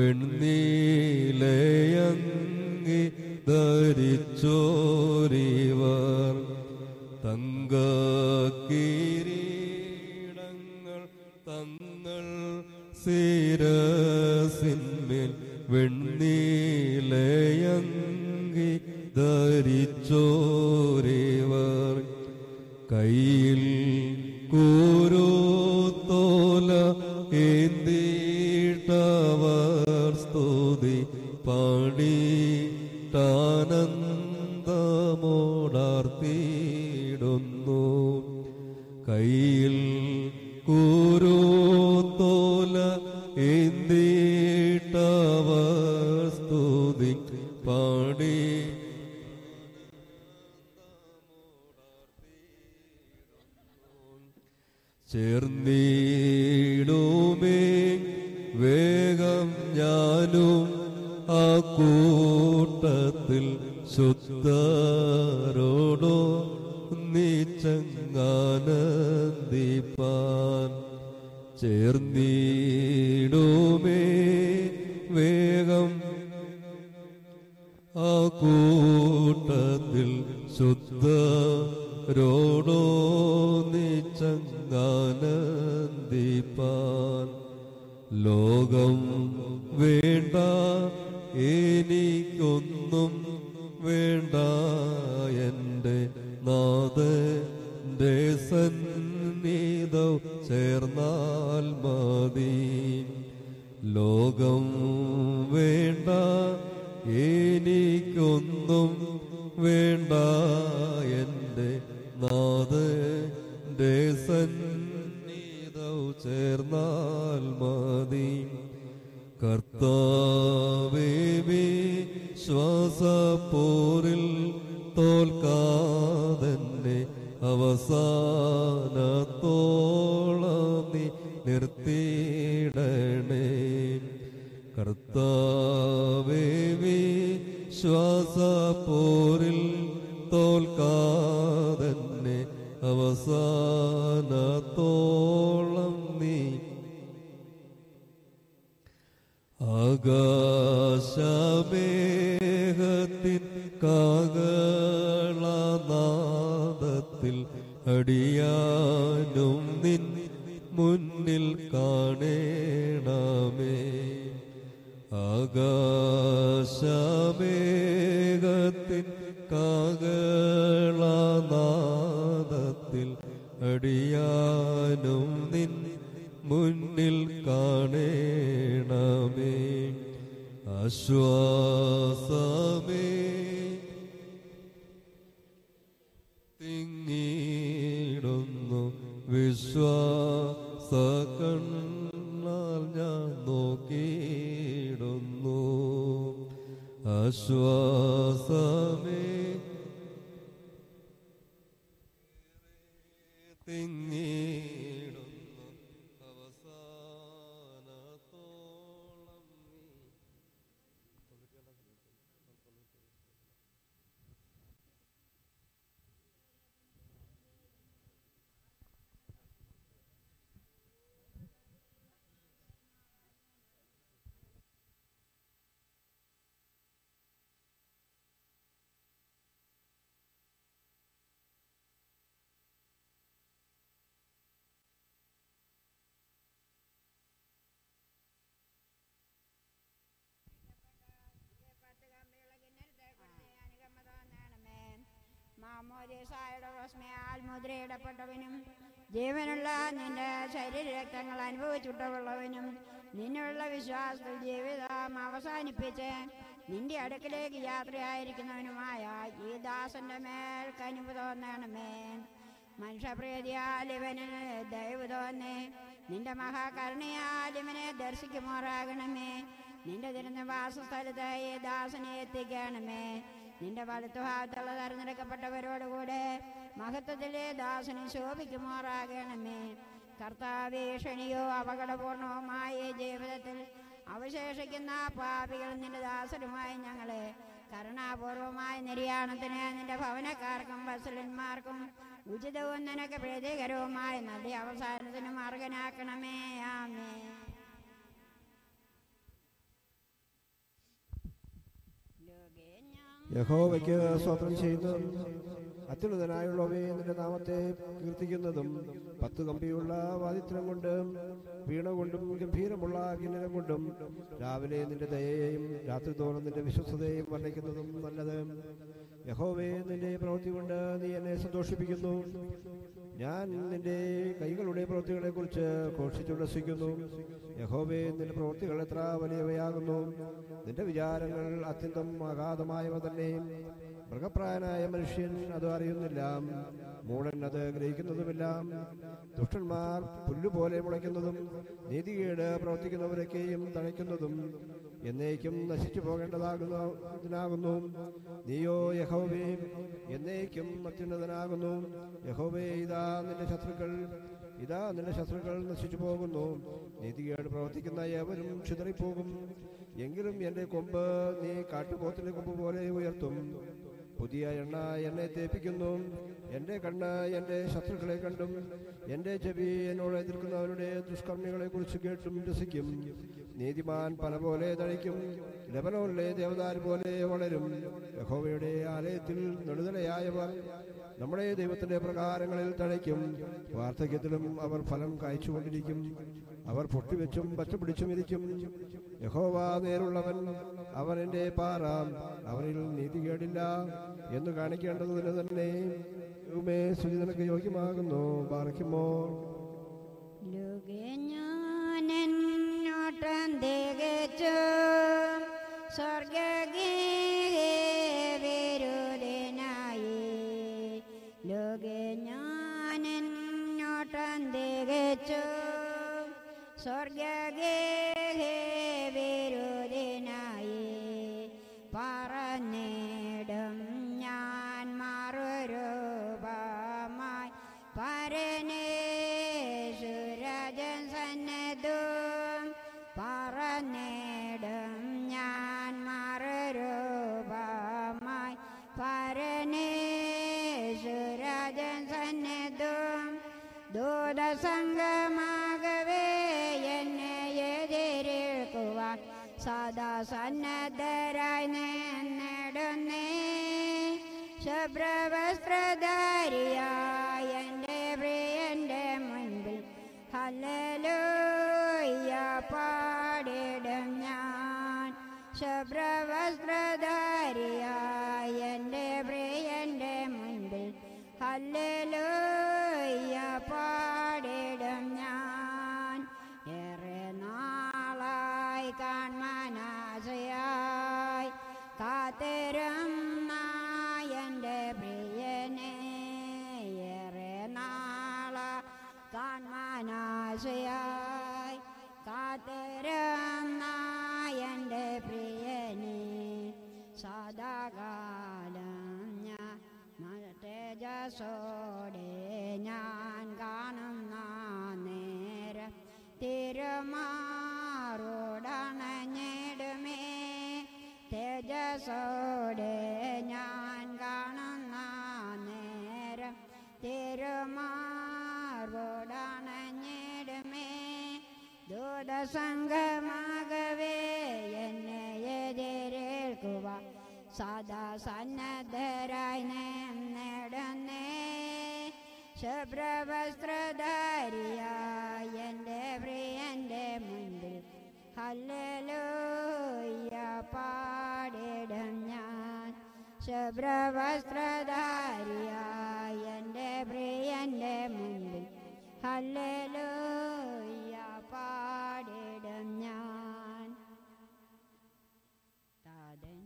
വെണ്ണീലയങ്ങി ധരിച്ചോരിവർ തങ്ക കിരീടങ്ങൾ തങ്ങൾ സിരസിന്മേൽ വെണ്ണീലയങ്ങി ധരിച്ചോരിവർ കയ്യിൽ കൂരോത്തോല ഏന്തീട്ടവർ സ്തുതി പാടിട്ടാനന്ദമോടാർത്തിയിടുന്നു കയ്യിൽ കൂരോത്തോല ഏന്തീട്ടവർ സ്തുതി പാടി ചേർന്നിടുമേ വേഗം ഞാനും ആ കൂട്ടത്തിൽ ശുദ്ധരോടോ നീച്ചങ്ങാനന്ദിപ്പാൻ ചേർന്നിടുമേ വേഗം ആ കൂട്ടത്തിൽ ശുദ്ധരോടോ നിച്ചങ്ങാനന്ദിപ്പാൻ ലോകം വേണ്ട എനിക്കൊന്നും വേണ്ട എൻ്റെ നാഥന്റെ സന്നിധം ചേർന്നാൽ മതി ലോകം വേണ്ട എനിക്കൊന്നും വേണ്ട എൻ്റെ നാഥന്റെ സന്നിധം ചേർന്നാൽ മതി കർത്താവേ ശ്വാസപ്പോരിൽ തോൽക്കാതന്നെ അവസാനത്തോളം നീ നിർത്തിയിടണേ കർത്താവേ ശ്വാസപ്പോരിൽ തോൽക്കാതന്നെ അവസാനത്തോളം നീ ആകാശമേഘത്തിൻ കാകളനാദത്തിൽ അടിയാനും നിൻ മുന്നിൽ കാണേണമേ ആകാശമേഘത്തിൻ കാകളനാദത്തിൽ അടിയാനും നിൻ മുന്നിൽ കാണേണമേ ആശ്വാസമേ തിങ്ങിടുന്നു വിശ്വാസ കണ്ണാൽ ഞാൻ നോക്കിയിടുന്നു ആശ്വാസമേ തിങ്ങിടുന്നു അവസാനത്തോളം നീ മാമോദിസായുടെ റസ്മയാൽ മുദ്രയിടപ്പെട്ടവനും ജീവനുള്ള നിന്റെ ശരീരരക്തങ്ങൾ അനുഭവിച്ചുട്ടുള്ളവനും നിന്നുള്ള വിശ്വാസത്തിൽ ജീവിതം അവസാനിപ്പിച്ച് നിന്റെ അടുക്കിലേക്ക് യാത്രയായിരിക്കുന്നവനുമായ ഈ ദാസന്റെ മേൽ കനിവ് തോന്നണമേ മനുഷ്യപ്രീതിയാൽ ഇവന് ദയവ് തോന്നേ നിന്റെ മഹാകരുണയാൽ ഇവനെ ദർശിക്കുമാറാകണമേ നിന്റെ തിരുനിവാസസ്ഥലത്ത് ഈ ദാസനെ എത്തിക്കണമേ നിന്റെ വലത്തുഭാഗത്തുള്ള തെരഞ്ഞെടുക്കപ്പെട്ടവരോടുകൂടെ മഹത്വത്തിലെ ദാസന് ശോഭിക്കുമാറാകണമേ കർത്താവീഷണിയോ അപകടപൂർണവുമായ ഈ ജീവിതത്തിൽ അവശേഷിക്കുന്ന പാപികൾ നിന്റെ ദാസരുമായി ഞങ്ങളെ കരുണാപൂർവമായ നിര്യാണത്തിന് നിന്റെ ഭവനക്കാർക്കും വസലന്മാർക്കും ഉചിതവും നിനക്ക് പ്രീതികരവുമായ നല്ല അവസാനത്തിനും അർഹനാക്കണമേ ആമേ യഹോവയ്ക്ക് സ്വതന്ത്രം ചെയ്യുന്നു അത്യുന്നതനായുള്ളവയെ നിന്റെ നാമത്തെ കീർത്തിക്കുന്നതും പത്ത് കമ്പിയുള്ള വാദിത്രം കൊണ്ട് വീണ കൊണ്ടും ഗംഭീരമുള്ള കിന്നരം കൊണ്ടും രാവിലെ നിന്റെ ദയയെയും രാത്രി തോറും നിന്റെ വിശ്വസ്തതയെയും വർണ്ണിക്കുന്നതും നല്ലത് യഹോവേ നിന്റെ പ്രവൃത്തി കൊണ്ട് നീ എന്നെ സന്തോഷിപ്പിക്കുന്നു ഞാൻ നിന്റെ കൈകളുടെ പ്രവൃത്തികളെ കുറിച്ച് ഘോഷിച്ചുല്ലസിക്കുന്നു യഹോവേ നിന്റെ പ്രവൃത്തികൾ എത്ര വലിയവയാകുന്നു നിന്റെ വിചാരങ്ങൾ അത്യന്തം അഗാധമായവ തന്നെ മൃഗപ്രായനായ മനുഷ്യൻ അത് അറിയുന്നില്ല മൂടൻ അത് ഗ്രഹിക്കുന്നതുമില്ല ദുഷ്ടന്മാർ പുല്ലുപോലെ മുളയ്ക്കുന്നതും നീതികേട് പ്രവർത്തിക്കുന്നവരൊക്കെയും തഴയ്ക്കുന്നതും എന്നേക്കും നശിച്ചു പോകേണ്ടതാകുന്നതിനാകുന്നു നീയോ യഹോവേ എന്നേക്കും അത്യുന്നതനാകുന്നു യഹോവേ ഇതാ നിന്റെ ശത്രുക്കൾ ഇതാ നിന്റെ ശത്രുക്കൾ നശിച്ചു പോകുന്നു നീതികേട് പ്രവർത്തിക്കുന്ന ഏവരും ചിതറിപ്പോകും എങ്കിലും എൻ്റെ കൊമ്പ് നീ കാട്ടുപോത്തിന്റെ കൊമ്പ് പോലെ ഉയർത്തും പുതിയ എണ്ണ എന്നെ തേപ്പിക്കുന്നു എൻ്റെ കണ്ണ് എൻ്റെ ശത്രുക്കളെ കണ്ടും എൻ്റെ ചെവി എന്നോട് എതിർക്കുന്നവരുടെ ദുഷ്കർമ്മികളെ കുറിച്ച് കേട്ടും രസിക്കും നീതിമാൻ പല പോലെ തഴിക്കും ലബനോനിലെ ദേവദാർ പോലെ വളരും യഹോവയുടെ ആലയത്തിൽ നെടുതലയായവർ നമ്മുടെ ദൈവത്തിന്റെ പ്രകാരങ്ങളിൽ തഴയ്ക്കും വാർദ്ധക്യത്തിലും അവർ ഫലം കായ്ച്ചുകൊണ്ടിരിക്കും അവർ പൊട്ടിവെച്ചും പച്ചപിടിച്ചും ഇരിക്കും യഹോവ നേരുള്ളവൻ അവൻ എൻ്റെ പാറ അവനിൽ നീതികേടില്ല എന്ന് കാണിക്കേണ്ടതിന് തന്നെ ഉമേ സുജി നിനക്ക് യോഗ്യമാകുന്നു പാർക്കുമോ ലുകഞ്ഞാനോട്ടം തികച്ചു സ്വർഗീരുദിനായി ലുകഞ്ഞാനോട്ടം തികച്ചു സ്വർഗീരുദിനായി പറന്നിടും ഞാൻ മറുരൂപമായി പരനേശ്വരജൻ സന്നദ്ധം പറന്നിടും ഞാൻ മറുരൂപമായി പരനേശ്വരജൻ സന്നദ്ധം ദൂതസംഗമാകവേ എന്നെ എതിരേൽക്കുവാൻ സദാ സന്നദ്ധരായി നിന്നിടുന്നേ ശുഭ്രവസ്ത്രധാരിയായ എൻ്റെ പ്രിയൻ്റെ മുൻപിൽ ഹല്ലേലൂയ പാടിടും ഞാൻ ശുഭ്രവസ്ത്രധാരിയായ എൻ്റെ പ്രിയൻ്റെ മുൻപിൽ ഹല്ലേലൂയ പാടിടും ഞാൻ ഏറെ നാളായി കാൺമാനാശയായി കാത്തിരും എൻ്റെ പ്രിയനെ ഏറെ നാള കാൺമാനാശയായി കാത്തിരും എൻ്റെ പ്രിയനെ സദാകാലം ഞാൻ തേജസ്സോടെ ഞാൻ കാണുന്ന നേരം തിരുമാറോടണഞ്ഞിടുമേ തേജസ്സോടെ ഞാൻ കാണുന്ന നേരം തിരുമാറോടണഞ്ഞിടുമേ ദൂതസംഗമാകവേ എന്നെ എതിരേൽക്കുക സദാ സന്നദ്ധരായി നിന്നിടുന്നേ ശുഭ്രവസ്ത്രധാരിയായ എൻ്റെ പ്രിയൻ്റെ മുൻപിൽ ഹല്ലേലൂയ പാടിടും ഞാൻ ശുഭ്രവസ്ത്രധാരിയായ എൻ്റെ പ്രിയൻ്റെ മുൻപിൽ ഹല്ലേലൂയ പാടിടും ഞാൻ താതൻ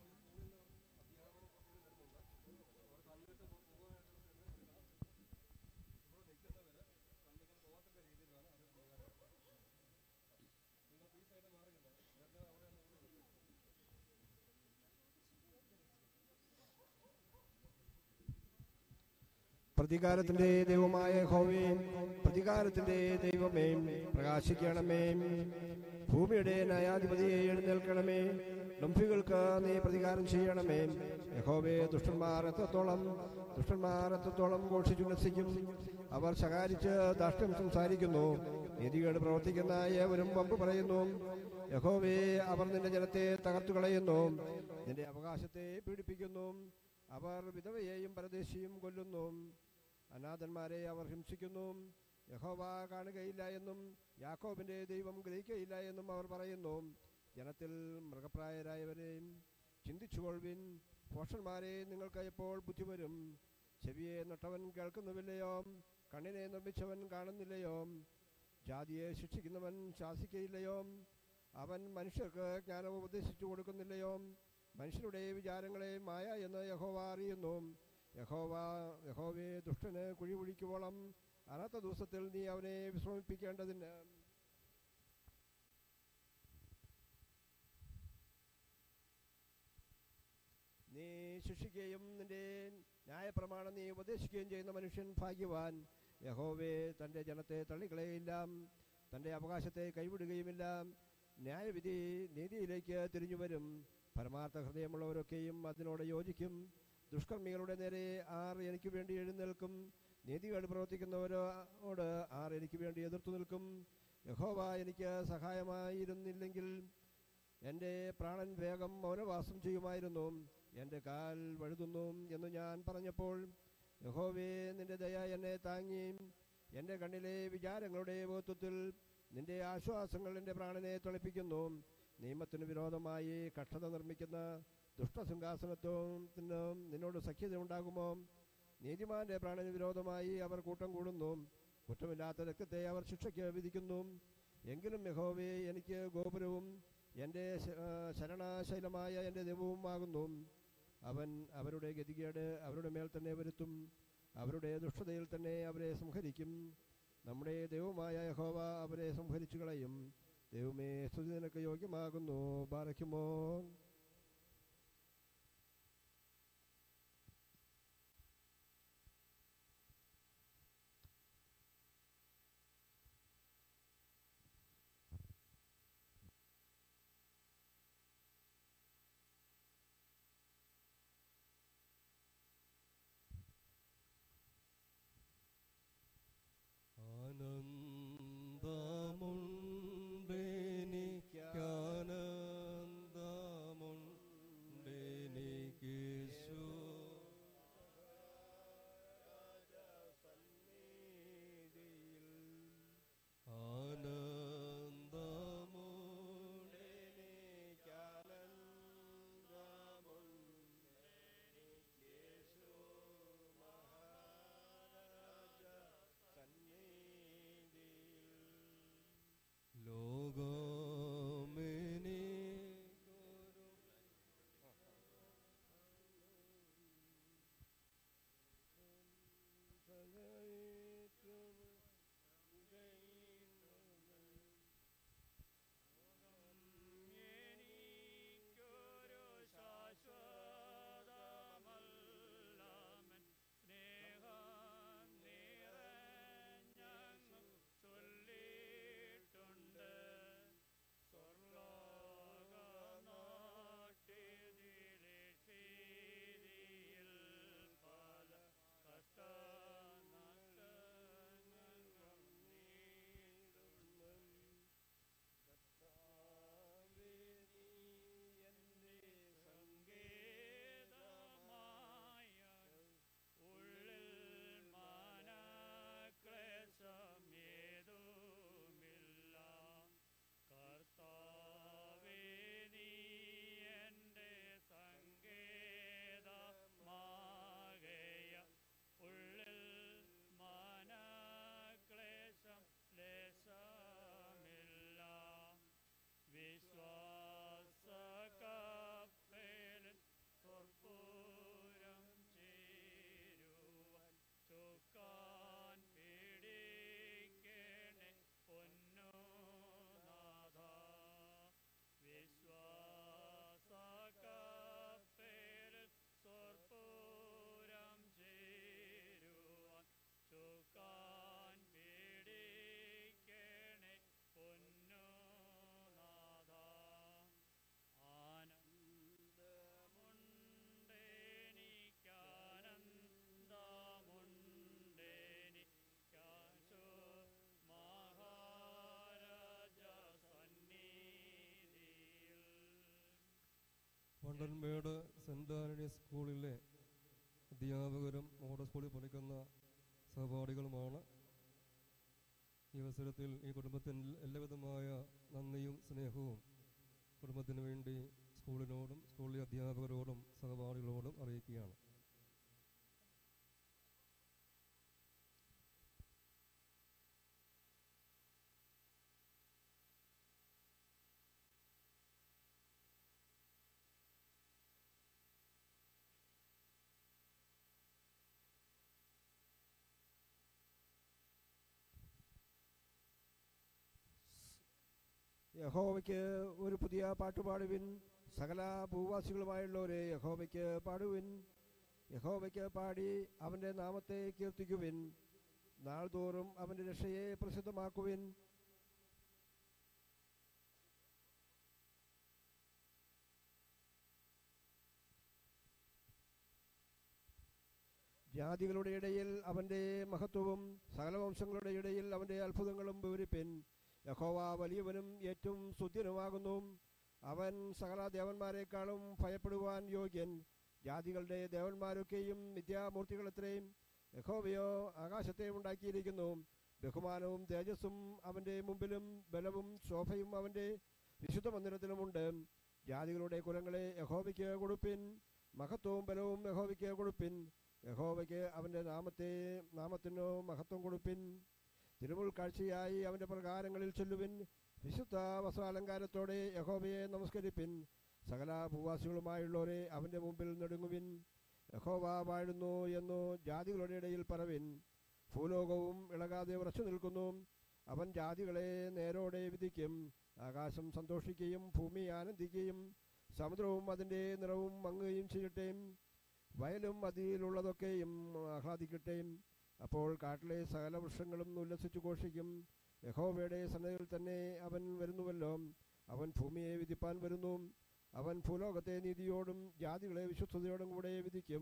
പ്രതികാരത്തിന്റെ ദൈവമായ ഹോവേ പ്രതികാരത്തിന്റെ ദൈവമേ പ്രകാശിക്കണമേ ഭൂമിയുടെ ന്യായാധിപതിയെ എഴുന്നേൽക്കണമേ ഡംഫികൾക്ക് നീ പ്രതികാരം ചെയ്യണമേ യഹോവേ ദുഷ്ടന്മാർ എത്രത്തോളം ദുഷ്ടന്മാർ എത്രത്തോളം ഘോഷിച്ചുല്ലസിക്കും അവർ ശകാരിച്ച് ദാഷ്ട്യം സംസാരിക്കുന്നു നീതികേട് പ്രവർത്തിക്കുന്ന ഏവരും വമ്പ് പറയുന്നു യഹോവേ അവർ നിന്റെ ജനത്തെ തകർത്തു കളയുന്നു നിന്റെ അവകാശത്തെ പീഡിപ്പിക്കുന്നു അവർ വിധവയെയും പരദേശിയും കൊല്ലുന്നു അനാഥന്മാരെ അവർ ഹിംസിക്കുന്നു യഹോവ കാണുകയില്ല എന്നും യാക്കോബിന്റെ ദൈവം ഗ്രഹിക്കയില്ല എന്നും അവർ പറയുന്നു ജനത്തിൽ മൃഗപ്രായരായവരെയും ചിന്തിച്ചുകൊള്ളുവിൻ ഭോഷന്മാരെ നിങ്ങൾക്ക് എപ്പോൾ ബുദ്ധി വരും ചെവിയെ നട്ടവൻ കേൾക്കുന്നുമില്ലയോ കണ്ണിനെ നിർമ്മിച്ചവൻ കാണുന്നില്ലയോ ജാതിയെ ശിക്ഷിക്കുന്നവൻ ശാസിക്കയില്ലയോ അവൻ മനുഷ്യർക്ക് ജ്ഞാനം ഉപദേശിച്ചു കൊടുക്കുന്നില്ലയോ മനുഷ്യരുടെ വിചാരങ്ങളെ മായ എന്ന് യഹോവ അറിയുന്നു യഹോവ യഹോവയെ ദുഷ്ടന് കുഴി കുഴിക്കുവോളം അനത്ത ദിവസത്തിൽ നീ അവനെ വിശ്രമിപ്പിക്കേണ്ടതിന് നീ ശിക്ഷിക്കുകയും നിന്റെ ന്യായപ്രമാണം നീ ഉപദേശിക്കുകയും ചെയ്യുന്ന മനുഷ്യൻ ഭാഗ്യവാൻ യഹോവേ തൻ്റെ ജനത്തെ തള്ളിക്കളയില്ല തൻ്റെ അവകാശത്തെ കൈവിടുകയുമില്ല ന്യായവിധി നീതിയിലേക്ക് തിരിഞ്ഞു വരും പരമാർത്ഥ ഹൃദയമുള്ളവരൊക്കെയും അതിനോട് യോജിക്കും ദുഷ്കർമ്മികളുടെ നേരെ ആർ എനിക്ക് വേണ്ടി എഴുന്നേൽക്കും നീതികേട് പ്രവർത്തിക്കുന്നവരോട് ആർ എനിക്ക് വേണ്ടി എതിർത്തു നിൽക്കും യഹോവ എനിക്ക് സഹായമായിരുന്നില്ലെങ്കിൽ എൻ്റെ പ്രാണൻ വേഗം മൗനവാസം ചെയ്യുമായിരുന്നു എൻ്റെ കാൽ വഴുതുന്നു എന്ന് ഞാൻ പറഞ്ഞപ്പോൾ യഹോവേ നിന്റെ ദയ എന്നെ താങ്ങി എൻ്റെ കണ്ണിലെ വിചാരങ്ങളുടെ ബോധത്തിൽ നിന്റെ ആശ്വാസങ്ങൾ എൻ്റെ പ്രാണനെ തെളിപ്പിക്കുന്നു നിയമത്തിന് വിരോധമായി കഷ്ടത നിർമ്മിക്കുന്ന ദുഷ്ടസിംഹാസനത്വത്തിന് നിന്നോട് സഖ്യത ഉണ്ടാകുമോ നീതിമാന്റെ പ്രാണന് വിരോധമായി അവർ കൂട്ടം കൂടുന്നു കുറ്റമില്ലാത്ത രക്തത്തെ അവർ ശിക്ഷയ്ക്ക് വിധിക്കുന്നു എങ്കിലും യഹോവേ എനിക്ക് ഗോപുരവും എൻ്റെ ശ- ആ, ശരണാശൈലമായ എൻ്റെ ദൈവവുമാകുന്നു അവൻ അവരുടെ ഗതികേട് അവരുടെ മേൽ തന്നെ വരുത്തും അവരുടെ ദുഷ്ടതയിൽ തന്നെ അവരെ സംഹരിക്കും നമ്മുടെ ദൈവമായ യഹോവ അവരെ സംഹരിച്ചു കളയും ദൈവമേ സ്തുതി നിനക്ക് യോഗ്യമാകുന്നു ബാറയ്ക്കുമോ ആനന്ദമുണ്ടെനിക്കാനന്ദമുണ്ടെനിക്കേശു ലോകമെനിക്കൊരു എനിക്കൊരു ശാശ്വതമല്ലമൻ സ്നേഹം നിറഞ്ഞങ്ങു ചൊല്ലിയിട്ടുണ്ട് സ്വർലോകനാട്ടിതിലെ ക്ഷീതിയിൽ പല കഷ്ടനഷ്ടങ്ങൾ നീടുന്നു സങ്കേതമായ ഉള്ളിൽ മനക്ലേശമേതുമില്ല കർത്താവേ നീ എൻ്റെ സങ്കേതമാകയ ഉള്ളിൽ മനക്ലേശം ലേശമില്ല വിശ്വാസകപ്പലിൽ സ്വർപ്പൂരം ചേരുവാൻ ചൊക്കാൻ പിടിക്കണേ പൊന്നോ നാഥ വിശ്വാസകപ്പലിൽ സ്വർപ്പൂരം ചേരുവാൻ ചൊക്കാൻ പിടിക്കണേ പൊന്നോ നാഥ ആനന്ദമുണ്ടെനിക്കാനന്ദമുണ്ടെനിക്കാശോ മഹാരാജ സന്നിധിയിൽ വണ്ടൻമേട് സെൻറ് ആന്റണി സ്കൂളിലെ അധ്യാപകരും മോഡൽ സ്കൂളിൽ പഠിക്കുന്ന സഹപാഠികളുമാണ് ഈ അവസരത്തിൽ ഈ കുടുംബത്തിന് എല്ലാവിധമായ നന്ദിയും സ്നേഹവും കുടുംബത്തിന് വേണ്ടി സ്കൂളിനോടും സ്കൂളിലെ അധ്യാപകരോടും സഹപാഠികളോടും അറിയിക്കുകയാണ് യഹോവയ്ക്ക് ഒരു പുതിയ പാട്ട് പാടുവിൻ സകല ഭൂവാസികളുമായുള്ളവരെ യഹോവയ്ക്ക് പാടുവിൻ യഹോവയ്ക്ക് പാടി അവൻ്റെ നാമത്തെ കീർത്തിക്കുവിൻ നാൾതോറും അവൻ്റെ രക്ഷയെ പ്രസിദ്ധമാക്കുവിൻ ജാതികളുടെ ഇടയിൽ അവന്റെ മഹത്വവും സകല വംശങ്ങളുടെ ഇടയിൽ അവന്റെ അത്ഭുതങ്ങളും വിവരിപ്പിൻ യഹോവ വലിയവനും ഏറ്റവും സ്തുത്യനുമാകുന്നു അവൻ സകല ദേവന്മാരെക്കാളും ഭയപ്പെടുവാൻ യോഗ്യൻ ജാതികളുടെ ദേവന്മാരൊക്കെയും മിഥ്യാമൂർത്തികളത്രയും യഹോവയോ ആകാശത്തെ ഉണ്ടാക്കിയിരിക്കുന്നു ബഹുമാനവും തേജസ്സും അവന്റെ മുമ്പിലും ബലവും ശോഭയും അവന്റെ വിശുദ്ധ മന്ദിരത്തിലുമുണ്ട് ജാതികളുടെ കുലങ്ങളെ യഹോവയ്ക്ക് കൊടുപ്പിൻ മഹത്വവും ബലവും യഹോവയ്ക്ക് കൊടുപ്പിൻ യഹോവയ്ക്ക് അവന്റെ നാമത്തെ നാമത്തിനു മഹത്വം കൊടുപ്പിൻ തിരുമുൾ കാഴ്ചയായി അവന്റെ പ്രകാരങ്ങളിൽ ചൊല്ലുവിൻ വിശുദ്ധ വസ്ത്രാലങ്കാരത്തോടെ യഹോവയെ നമസ്കരിപ്പിൻ സകല ഭൂവാസികളുമായുള്ളവരെ അവന്റെ മുമ്പിൽ നെടുങ്ങുവിൻ യഹോവ വാഴുന്നു എന്നു ജാതികളുടെ ഇടയിൽ പറവിൻ ഭൂലോകവും ഇളകാതെ ഉറച്ചു നിൽക്കുന്നു അവൻ ജാതികളെ നേരോടെ വിധിക്കും ആകാശം സന്തോഷിക്കുകയും ഭൂമി ആനന്ദിക്കുകയും സമുദ്രവും അതിൻ്റെ നിറവും മങ്ങുകയും ചെയ്യട്ടെ വയലും അതിലുള്ളതൊക്കെയും ആഹ്ലാദിക്കട്ടെ അപ്പോൾ കാട്ടിലെ സകല വൃക്ഷങ്ങളും ഉല്ലസിച്ചു ഘോഷിക്കും യഹോവയുടെ സന്നദ്ധയിൽ തന്നെ അവൻ വരുന്നുവല്ലോ അവൻ ഭൂമിയെ വിധിപ്പാൻ വരുന്നു അവൻ ഭൂലോകത്തെ നീതിയോടും ജാതികളെ വിശ്വസ്തയോടും കൂടെ വിധിക്കും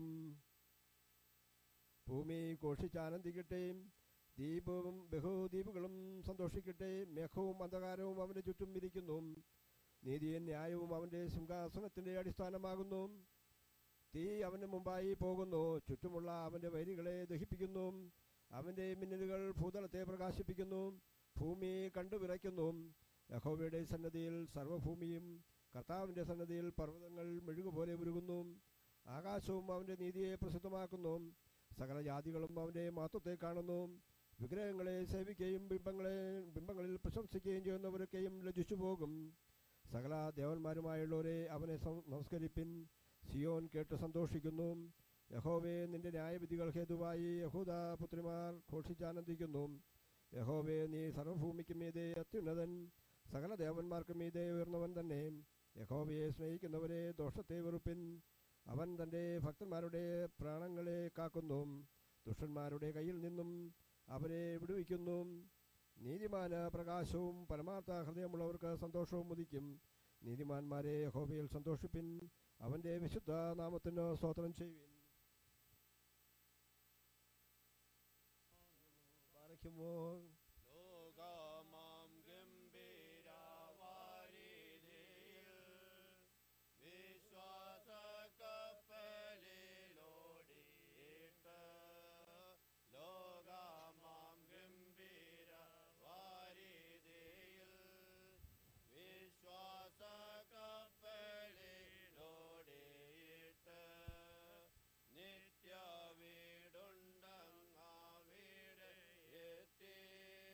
ഭൂമി ഘോഷിച്ചാനന്ദിക്കട്ടെ ദീപവും ബഹുദ്വീപുകളും സന്തോഷിക്കട്ടെ മേഘവും അന്ധകാരവും അവന്റെ ചുറ്റും ഇരിക്കുന്നു നീതിയും ന്യായവും അവന്റെ സിംഹാസനത്തിന്റെ അടിസ്ഥാനമാകുന്നു തീ അവന് മുമ്പായി പോകുന്നു ചുറ്റുമുള്ള അവന്റെ വൈരികളെ ദഹിപ്പിക്കുന്നു അവന്റെ മിന്നലുകൾ ഭൂതലത്തെ പ്രകാശിപ്പിക്കുന്നു ഭൂമി കണ്ടുവിറയ്ക്കുന്നു യഹോവയുടെ സന്നദ്ധിയിൽ സർവ്വഭൂമിയും കർത്താവിന്റെ സന്നദ്ധിയിൽ പർവ്വതങ്ങൾ മെഴുകുപോലെ ഉരുകുന്നു ആകാശവും അവന്റെ നീതിയെ പ്രസിദ്ധമാക്കുന്നു സകല ജാതികളും അവന്റെ മഹത്വത്തെ കാണുന്നു വിഗ്രഹങ്ങളെ സേവിക്കുകയും ബിംബങ്ങളെ ബിംബങ്ങളിൽ പ്രശംസിക്കുകയും ചെയ്യുന്നവരൊക്കെയും ലജ്ജിച്ചു പോകും സകല ദേവന്മാരുമായുള്ളവരെ അവനെ സം- നമസ്കരിപ്പിൻ സിയോൻ കേട്ട് സന്തോഷിക്കുന്നു യഹോവേ നിന്റെ ന്യായവിധികൾ ഹേതുവായി യഹൂദ പുത്രിമാർ ഘോഷിച്ചാനന്ദിക്കുന്നു യഹോവേ നീ സർവഭൂമിക്ക് മീതെ അത്യുന്നതൻ സകല ദേവന്മാർക്ക് മീതെ ഉയർന്നവൻ തന്നെ യഹോവയെ സ്നേഹിക്കുന്നവരെ ദോഷത്തെ വെറുപ്പിൻ അവൻ തൻ്റെ ഭക്തന്മാരുടെ പ്രാണങ്ങളെ കാക്കുന്നു ദുഷ്ടന്മാരുടെ കയ്യിൽ നിന്നും അവരെ വിടുവിക്കുന്നു നീതിമാന പ്രകാശവും പരമാർത്ഥ ഹൃദയമുള്ളവർക്ക് സന്തോഷവും ഉദിക്കും നീതിമാന്മാരെ യഹോവയിൽ സന്തോഷിപ്പിൻ അവന്റെ വിശുദ്ധ നാമത്തിന് സ്തോത്രം ചെയ്യുവിൻ പാറയ്ക്കുമോ ലോകമാം ഗംഭീര വാരിധിയിൽ വിശ്വാസ കപ്പലിലോടിയിട്ട് ലോകമാം ഗംഭീര വാരിധിയിൽ വിശ്വാസ കപ്പലിലോടിയിട്ട് നിത്യ വീടുണ്ടങ്ങാവിടെ എത്തി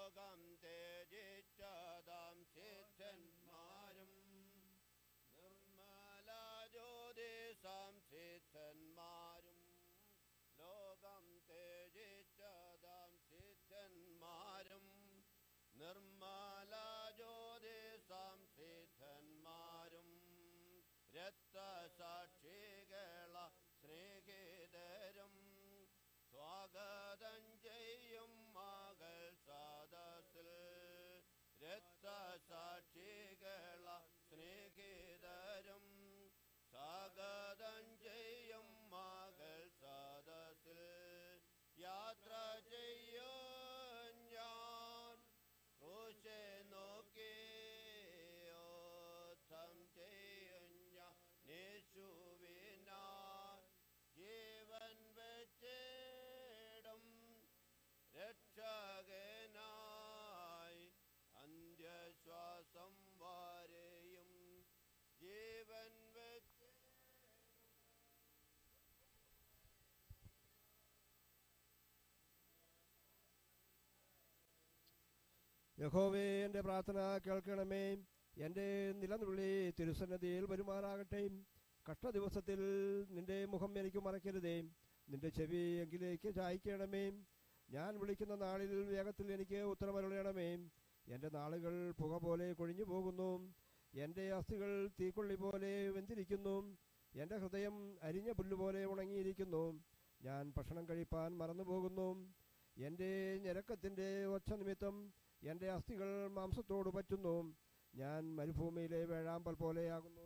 ലോകം തേജിച്ചതാം സിദ്ധന്മാരും നിർമ്മല ജ്യോതിസാം സിദ്ധന്മാരും ലോകം തേജിച്ചതാം സിദ്ധന്മാരും നിർമ്മല ജ്യോതിസാം സിദ്ധന്മാരും രക്തസാക്ഷികള സ്നേഹിതരും സ്വാഗതം ചെയ്യും മകൾ സദസ്സിൽ രക്തസാക്ഷികള സ്നേഹിതരും സ്വാഗതം ചെയ്യും മകൾ സദസ്സിൽ യാത്ര ചെയ്യോ ഞാൻ ക്രൂശെ നോക്കി യോദ്ധം ചെയ്യും ഞാൻ യേശുവിനാൽ ജീവൻ വെച്ചിടും രക്ഷകനായി അന്ത്യശ്വാസം വരെയും ജീവൻ വെച്ച് യഹോവേ എൻ്റെ പ്രാർത്ഥന കേൾക്കണമേ എൻ്റെ നിലനുള്ളി തിരുസന്നതിയിൽ വരുമാറാകട്ടെ കഷ്ടദിവസത്തിൽ നിന്റെ മുഖം എനിക്ക് മറക്കരുതേ നിന്റെ ചെവി എങ്കിലേക്ക് ചായ്ക്കണമേ ഞാൻ വിളിക്കുന്ന നാളിൽ വേഗത്തിൽ എനിക്ക് ഉത്തരമരുളയണമേ എൻ്റെ നാളുകൾ പുക പോലെ കൊഴിഞ്ഞു പോകുന്നു എൻ്റെ അസ്ഥികൾ തീക്കൊള്ളി പോലെ വെന്തിരിക്കുന്നു എൻ്റെ ഹൃദയം അരിഞ്ഞ പുല്ലുപോലെ ഉണങ്ങിയിരിക്കുന്നു ഞാൻ ഭക്ഷണം കഴിപ്പാൻ മറന്നുപോകുന്നു എൻ്റെ ഞരക്കത്തിൻ്റെ ഒച്ച നിമിത്തം എൻ്റെ അസ്ഥികൾ മാംസത്തോട് പറ്റുന്നു ഞാൻ മരുഭൂമിയിലെ വേഴാമ്പൽ പോലെയാകുന്നു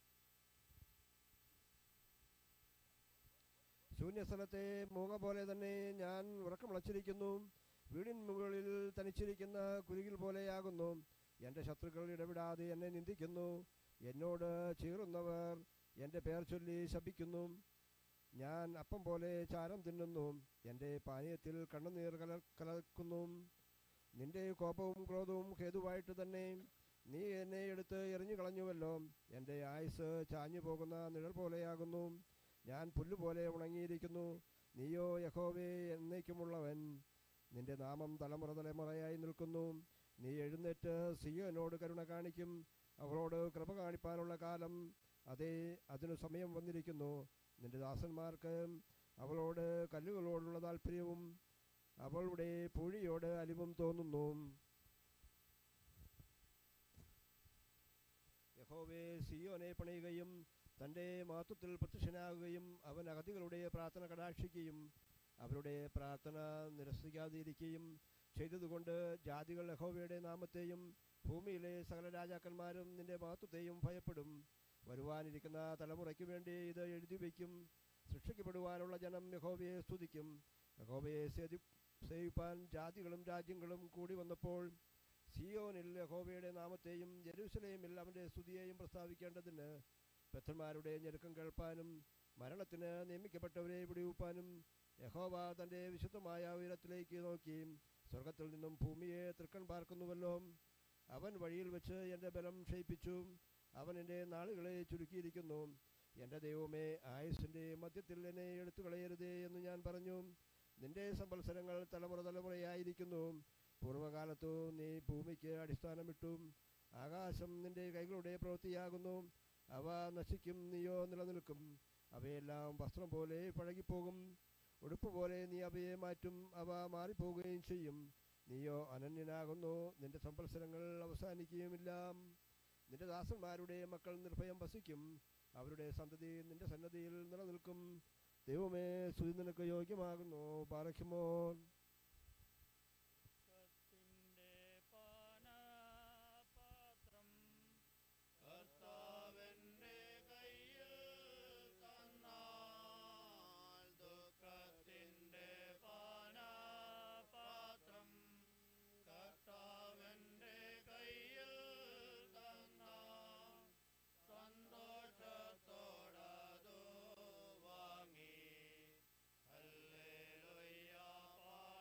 ശൂന്യസ്ഥലത്തെ മൂങ്ങ പോലെ തന്നെ ഞാൻ ഉറക്കമുളച്ചിരിക്കുന്നു വീടിൻ മുകളിൽ തനിച്ചിരിക്കുന്ന കുരുകിൽ പോലെയാകുന്നു എൻ്റെ ശത്രുക്കൾ ഇടപെടാതെ എന്നെ നിന്ദിക്കുന്നു എന്നോട് ചീറുന്നവർ എൻ്റെ പേർ ചൊല്ലി ശപിക്കുന്നു ഞാൻ അപ്പം പോലെ ചാരം തിന്നുന്നു എൻ്റെ പാനീയത്തിൽ കണ്ണുനീർ കല കലക്കുന്നു നിന്റെ കോപവും ക്രോധവും ഹേതുവായിട്ട് തന്നെ നീ എന്നെ എടുത്ത് എറിഞ്ഞു കളഞ്ഞുവല്ലോ എൻ്റെ ആയുസ് ചാഞ്ഞു പോകുന്ന നിഴൽ പോലെയാകുന്നു ഞാൻ പുല്ലുപോലെ ഉണങ്ങിയിരിക്കുന്നു നീയോ യഹോവേ എന്നേക്കുമുള്ളവൻ നിന്റെ നാമം തലമുറ തലമുറയായി നിൽക്കുന്നു നീ എഴുന്നേറ്റ് സിയോനോട് കരുണ കാണിക്കും അവളോട് കൃപ കാണിപ്പാനുള്ള കാലം അതേ അതിനു സമയം വന്നിരിക്കുന്നു നിന്റെ ദാസന്മാർക്ക് അവളോട് കല്ലുകളോടുള്ള താല്പര്യവും അവളുടെ പൂഴിയോട് അലിവും തോന്നുന്നു യഹോവേ സിയോനെ പണിയുകയും തൻ്റെ മഹത്വത്തിൽ പ്രത്യക്ഷനാകുകയും അവൻ അഗതികളുടെ പ്രാർത്ഥന കടാക്ഷിക്കുകയും അവരുടെ പ്രാർത്ഥന നിരസിക്കാതിരിക്കുകയും ചെയ്തതുകൊണ്ട് ജാതികൾ യഹോവയുടെ നാമത്തെയും ഭൂമിയിലെ സകല രാജാക്കന്മാരും നിന്റെ മഹത്വത്തെയും ഭയപ്പെടും വരുവാനിരിക്കുന്ന തലമുറയ്ക്ക് വേണ്ടി ഇത് എഴുതി വയ്ക്കും സൃഷ്ടിക്കപ്പെടുവാനുള്ള ജനം യഹോവയെ സ്തുതിക്കും യഹോവയെ സേതി- സേവിപ്പാൻ ജാതികളും രാജ്യങ്ങളും കൂടി വന്നപ്പോൾ സിയോനിൽ യഹോവയുടെ നാമത്തെയും ജെരൂസലേമിൽ അവൻ്റെ സ്തുതിയെയും പ്രസ്താവിക്കേണ്ടതിന് ബദ്ധന്മാരുടെ ഞെരുക്കം കേൾപ്പാനും മരണത്തിന് നിയമിക്കപ്പെട്ടവരെ വിടിവിപ്പാനും യഹോവ തൻ്റെ വിശുദ്ധമായ ഉയരത്തിലേക്ക് നോക്കി സ്വർഗത്തിൽ നിന്നും ഭൂമിയെ തൃക്കൺ പാർക്കുന്നുവല്ലോ അവൻ വഴിയിൽ വെച്ച് എൻ്റെ ബലം ക്ഷയിപ്പിച്ചു അവൻ എൻ്റെ നാളുകളെ ചുരുക്കിയിരിക്കുന്നു എൻ്റെ ദൈവമേ ആയുസിൻ്റെ മധ്യത്തിൽ എന്നെ എടുത്തു കളയരുതേ എന്ന് ഞാൻ പറഞ്ഞു നിന്റെ സംവത്സരങ്ങൾ തലമുറ തലമുറയായിരിക്കുന്നു പൂർവ്വകാലത്തു നീ ഭൂമിക്ക് അടിസ്ഥാനമിട്ടു ആകാശം നിന്റെ കൈകളുടെ പ്രവൃത്തിയാകുന്നു അവ നശിക്കും നീയോ നിലനിൽക്കും അവയെല്ലാം വസ്ത്രം പോലെ പഴകിപ്പോകും ഉടുപ്പ് പോലെ നീ അവയെ മാറ്റും അവ മാറിപ്പോവുകയും ചെയ്യും നീയോ അനന്യനാകുന്നു നിന്റെ സംവത്സരങ്ങൾ അവസാനിക്കുകയുമില്ല നിന്റെ ദാസന്മാരുടെ മക്കൾ നിർഭയം വസിക്കും അവരുടെ സന്തതി നിന്റെ സന്നദ്ധിയിൽ നിലനിൽക്കും ദൈവമേ സ്തുതി നിനക്ക് യോഗ്യമാകുന്നു പാറയ്ക്കുമോ കത്തിന്റെ പാനപാത്രം കർത്താവിന്റെ കയ്യിൽ തന്നാൽ ദുഃഖത്തിന്റെ പാനപാത്രം കർത്താവിന്റെ കയ്യിൽ തന്നാൽ സന്തോഷത്തോടതു വാങ്ങി ഹല്ലേലൂയ പാ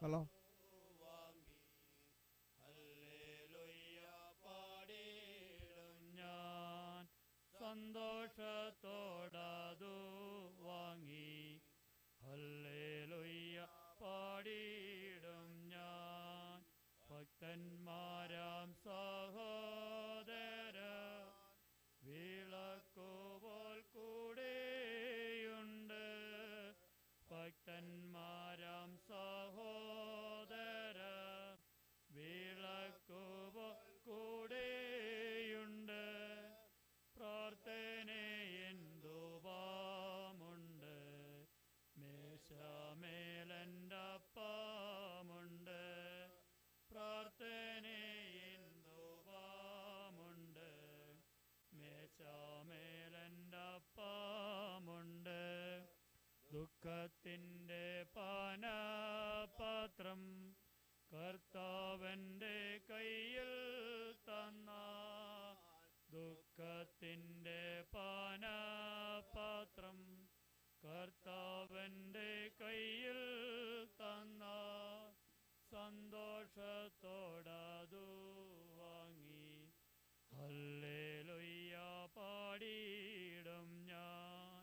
ഹലോ പാടിയിടും ഞാൻ സന്തോഷത്തോടതു വാങ്ങി ഹല്ലേലൂയ പാടിയിടും ഞാൻ ഭക്തന്മാരാം സഹോദര വിളക്കുപോൽ കൂടെയുണ്ട് ഭക്തന്മാരാം സഹോദര വിളക്കുപോൽ കൂടെയുണ്ട് പ്രാർത്ഥനയെന്തുപാമുണ്ട് മേശമേലൻ്റെ അപ്പമുണ്ട് പ്രാർത്ഥനയെന്തുപാമുണ്ട് മേശമേലൻ്റെ അപ്പമുണ്ട് ദുഃഖത്തിൻ്റെ പാനപാത്രം കർത്താവൻ്റെ കയ്യിൽ തന്ന ദുഃഖത്തിൻ്റെ പാനപാത്രം കർത്താവൻ്റെ കയ്യിൽ തന്ന സന്തോഷത്തോടതു വാങ്ങി ഹല്ലേലൂയ പാടിയിടും ഞാൻ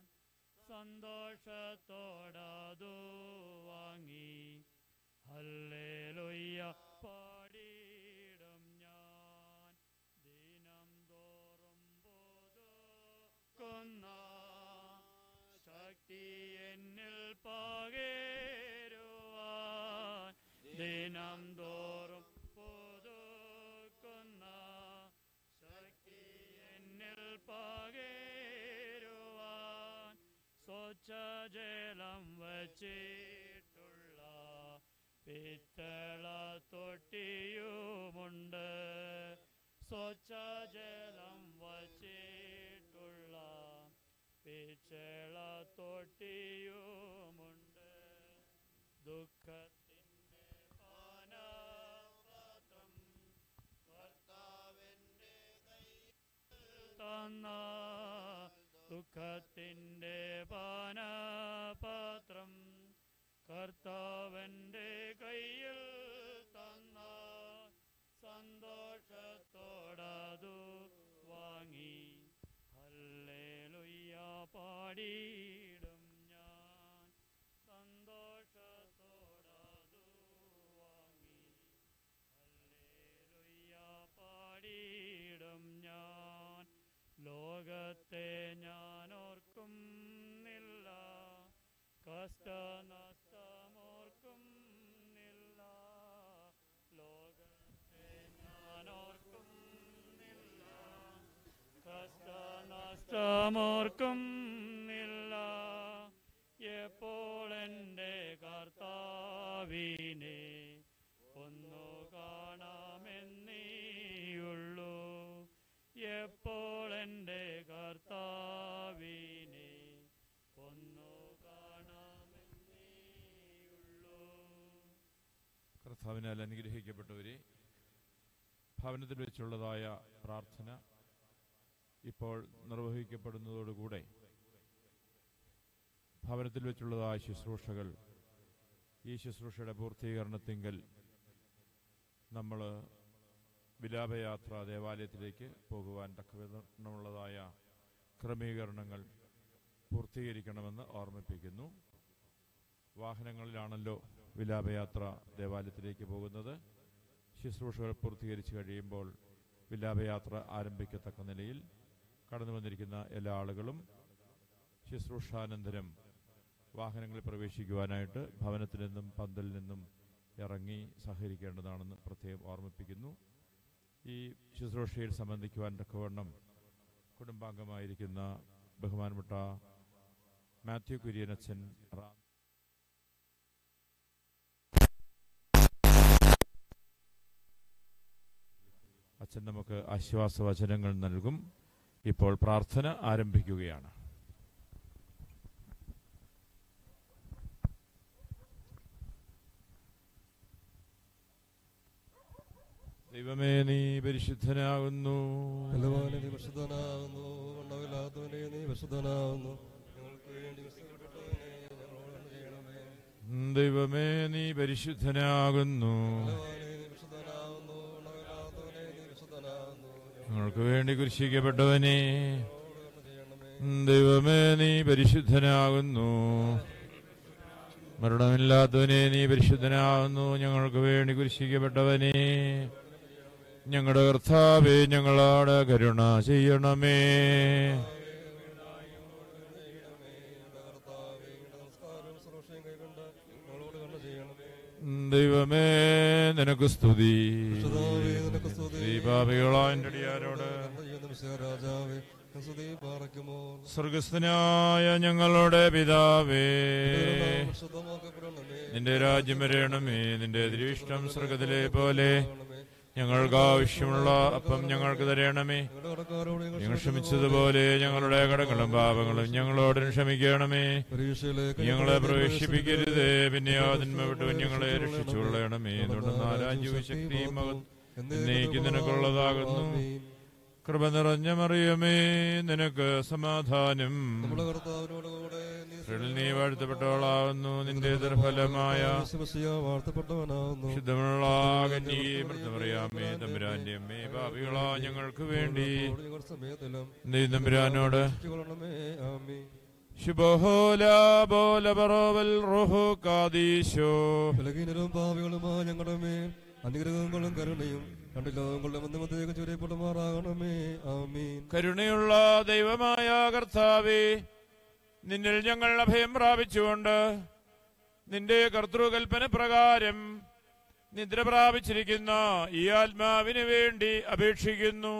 സന്തോഷത്തോടതു വാങ്ങി ഹല്ലേലൂയ പാടിയിടും ഞാൻ ദിനം തോറും പോതുക്കുന്ന ശക്തി എന്നിൽ പകരുവാൻ ദിനം തോറും പുതുക്കുന്ന ശക്തി എന്നിൽ പകരുവാൻ സ്വച്ഛജലം വച്ചിട്ടുള്ള പിത്തള തൊട്ടിയുമുണ്ട് സ്വച്ഛജലം വച്ചിട്ടുള്ള പിച്ചള തൊട്ടിയുമുണ്ട് ദുഃഖത്തിൻ്റെ പാനപാത്രം കർത്താവിൻ്റെ തന്ന ദുഃഖത്തിൻ്റെ പാനപാത്രം കർത്താവൻ്റെ കയ്യിൽ തന്ന സന്തോഷത്തോടതു വാങ്ങി ഹല്ലേലൂയ പാടിയിടും ഞാൻ സന്തോഷത്തോടതു വാങ്ങി ഹല്ലേലൂയ പാടിയിടും ഞാൻ ലോകത്തെ ഞാൻ ഓർക്കുന്നില്ല കഷ്ടനഷ്ടമോർക്കുന്നില്ല ലോകത്തെ ഞാൻ ഓർക്കുന്നില്ല കഷ്ടനഷ്ടമോർക്കുന്നില്ല എപ്പോൾ എൻ്റെ കർത്താവിനെ ഒന്നു കാണാമെന്നീയുള്ളൂ എപ്പോൾ എൻ്റെ കർത്താവിനെ ഒന്നു കാണാമെന്നീയുള്ളൂ കർത്താവിനാൽ അനുഗ്രഹിക്കപ്പെട്ടവരെ ഭവനത്തിൽ വെച്ചുള്ളതായ പ്രാർത്ഥന ഇപ്പോൾ നിർവഹിക്കപ്പെടുന്നതോടുകൂടെ ഭവനത്തിൽ വെച്ചുള്ളതായ ശുശ്രൂഷകൾ ഈ ശുശ്രൂഷയുടെ പൂർത്തീകരണത്തിങ്കൽ നമ്മൾ വിലാപയാത്ര ദേവാലയത്തിലേക്ക് പോകുവാൻ തക്കവിധമുള്ളതായ ക്രമീകരണങ്ങൾ പൂർത്തീകരിക്കണമെന്ന് ഓർമ്മിപ്പിക്കുന്നു വാഹനങ്ങളിലാണല്ലോ വിലാപയാത്ര ദേവാലയത്തിലേക്ക് പോകുന്നത് ശുശ്രൂഷകൾ പൂർത്തീകരിച്ചു കഴിയുമ്പോൾ വിലാപയാത്ര ആരംഭിക്കത്തക്ക നിലയിൽ കടന്നു വന്നിരിക്കുന്ന എല്ലാ ആളുകളും ശുശ്രൂഷാനന്തരം വാഹനങ്ങളിൽ പ്രവേശിക്കുവാനായിട്ട് ഭവനത്തിൽ നിന്നും പന്തലിൽ നിന്നും ഇറങ്ങി സഹകരിക്കേണ്ടതാണെന്ന് പ്രത്യേകം ഓർമ്മിപ്പിക്കുന്നു ഈ ശുശ്രൂഷയിൽ സംബന്ധിക്കുവാൻ തക്കവണ്ണം കുടുംബാംഗമായിരിക്കുന്ന ബഹുമാനപ്പെട്ട മാത്യു കുര്യനച്ചൻ റാം അച്ഛൻ നമുക്ക് ആശ്വാസവചനങ്ങൾ നൽകും ഇപ്പോൾ പ്രാർത്ഥന ആരംഭിക്കുകയാണ് ദൈവമേ നീ പരിശുദ്ധനാകുന്നു ബലവാനെ നീ വിശുദ്ധനാകുന്നു വണ്ണമില്ലാത്തവനെ നീ വിശുദ്ധനാകുന്നു ഞങ്ങൾക്ക് വേണ്ടി വിശുദ്ധപ്പെട്ടവനെ ഞങ്ങളോട് ചെയ്യണമേ ദൈവമേ നീ പരിശുദ്ധനാകുന്നു ബലവാനേ, നീ വിശുദ്ധനാകുന്നു ഉണവില്ലാത്തവനേ, നീ വിശുദ്ധനാകുന്നു ഞങ്ങൾക്ക് വേണ്ടി കുരിശിക്കപ്പെട്ടവനെ ഞങ്ങളോട് ചെയ്യണമേ ദൈവമേ നീ പരിശുദ്ധനാകുന്നു മരണമില്ലാത്തവനെ നീ പരിശുദ്ധനാകുന്നു ഞങ്ങൾക്ക് വേണ്ടി കുരിശിക്കപ്പെട്ടവനെ ഞങ്ങളുടെ കർത്താവേ ഞങ്ങളോട് കരുണ ചെയ്യണമേ കർത്താവേ നമസ്കാരം സുരക്ഷയും കൈകൊണ്ട് ഞങ്ങളോട് കണ്ണു ചെയ്യണമേ ദൈവമേ നിനക്ക് സ്തുതി കർത്താവേ, നിനക്ക് സ്തുതി. ദീപാപികളായ എൻ്റെ അടിയാരോട് കണ്ണു ചെയ്യുന്ന മിശിഹാ രാജാവേ സ്തുതി പാറയ്ക്കുമോ സ്വർഗസ്ഥനായ ഞങ്ങളുടെ പിതാവേ ശുദ്ധമാക്കപ്പെടണമേ നിന്റെ രാജ്യം വരയണമേ നിന്റെ തിരുവിഷ്ടം സ്വർഗത്തിലെ പോലെ ഞങ്ങൾക്ക് ആവശ്യമുള്ള അപ്പം ഞങ്ങൾക്ക് തരണമേ ഞങ്ങളുടെ കടക്കാരോട് ഞങ്ങൾ ക്ഷമിച്ചതുപോലെ ഞങ്ങളുടെ കടങ്ങളും പാപങ്ങളും ഞങ്ങളോട് ക്ഷമിക്കണമേ പരീക്ഷയിലേക്ക് ഞങ്ങളെ പ്രവേശിപ്പിക്കരുതേ പിന്നെ ആതിന്മ വിട്ടു ഞങ്ങളെ രക്ഷിച്ചുകൊള്ളണമേ തുടർന്ന് രാജ്യവും ശക്തിയും മകൻ എന്നേക്ക് നിനക്കുള്ളതാകുന്നു കൃപ നിറഞ്ഞ മറിയമേ നിനക്ക് സമാധാനം നമ്മുടെ കർത്താവിനോട് കൂടെ നീ സ്ത്രീകളിൽ നീ വാഴ്ത്തപ്പെട്ടവളാവുന്നു നിന്റെ ദുർഫലമായ ശിവസിയ വാഴ്ത്തപ്പെട്ടവനാവുന്നു ശുദ്ധമുള്ള കന്യകയും മൃതമറിയാമേ തമ്പുരാന്റെ അമ്മേ പാപികളാ ഞങ്ങൾക്ക് വേണ്ടി ഞങ്ങളുടെ സമയത്തിലും നീ തമ്പുരാനോട് രക്ഷിച്ചുകൊള്ളണമേ ആമീൻ ശുഭഹോല ബോല ബറോവൽ റോഹോ കാദീശോ ബലഹീനരും പാവികളുമായ ഞങ്ങളുടെ മേൽ അനുഗ്രഹങ്ങളും കരുണയും രണ്ട് ലോകങ്ങളുടെ മധ്യമത്തേക്ക് ചുരിയപ്പെടുമാറാകണമേ ആമീൻ കരുണയുള്ള ദൈവമായ കർത്താവേ നിന്നിൽ ഞങ്ങൾ അഭയം പ്രാപിച്ചുകൊണ്ട് നിന്റെ കർത്തൃകൽപ്പന പ്രകാരം നിദ്ര പ്രാപിച്ചിരിക്കുന്ന ഈ ആത്മാവിന് വേണ്ടി അപേക്ഷിക്കുന്നു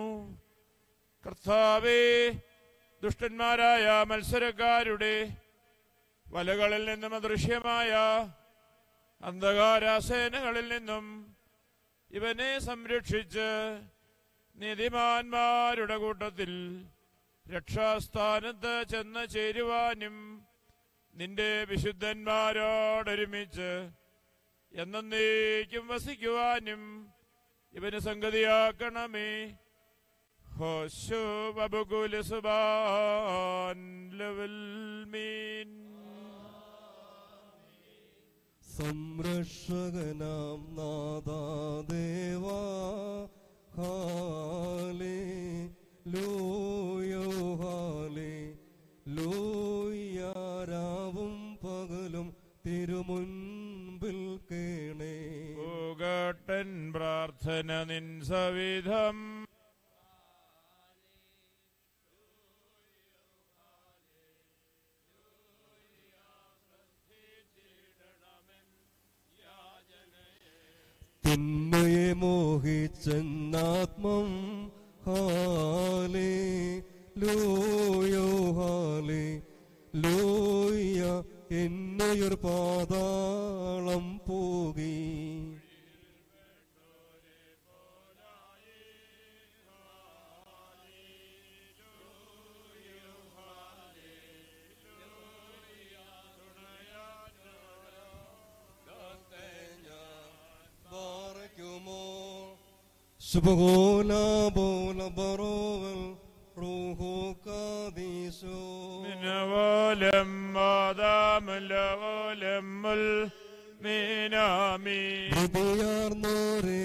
കർത്താവേ ദുഷ്ടന്മാരായ മത്സരക്കാരുടെ വലകളിൽ നിന്നും അദൃശ്യമായ അന്ധകാരാസേനകളിൽ നിന്നും ഇവനെ സംരക്ഷിച്ച് നീതിമാന്മാരുടെ കൂട്ടത്തിൽ രക്ഷാസ്ഥാനത്ത് ചെന്ന് ചേരുവാനും നിന്റെ വിശുദ്ധന്മാരോടൊരുമിച്ച് എന്നേക്കും വസിക്കുവാനും ഇവന് സംഗതിയാക്കണമേ ഹോശോ ബബുകുല സുബാൻ ലവൽ മീൻ സംരക്ഷകനാം നാദാദേവാ ഹാലേ ലൂയോ ഹാലേ ലൂയാരാവും പകലും തിരുമുൻപിൽ കേണേ പൂകട്ടൻ പ്രാർത്ഥന നിൻ സവിധം തിന്മയെ മോഹിച്ചെന്നാത്മം ഹാലേ ലൂയോ ഹാലേ ലൂയ എന്നയൊരു പാതാളം പോകി ശുഭകോല ബോല ബറോവൽ റൂഹോ കാദീശോ മിനവോലം മാതാമുലവോലം മുൽ മീനാമീ ഹൃദയാർന്നോരേ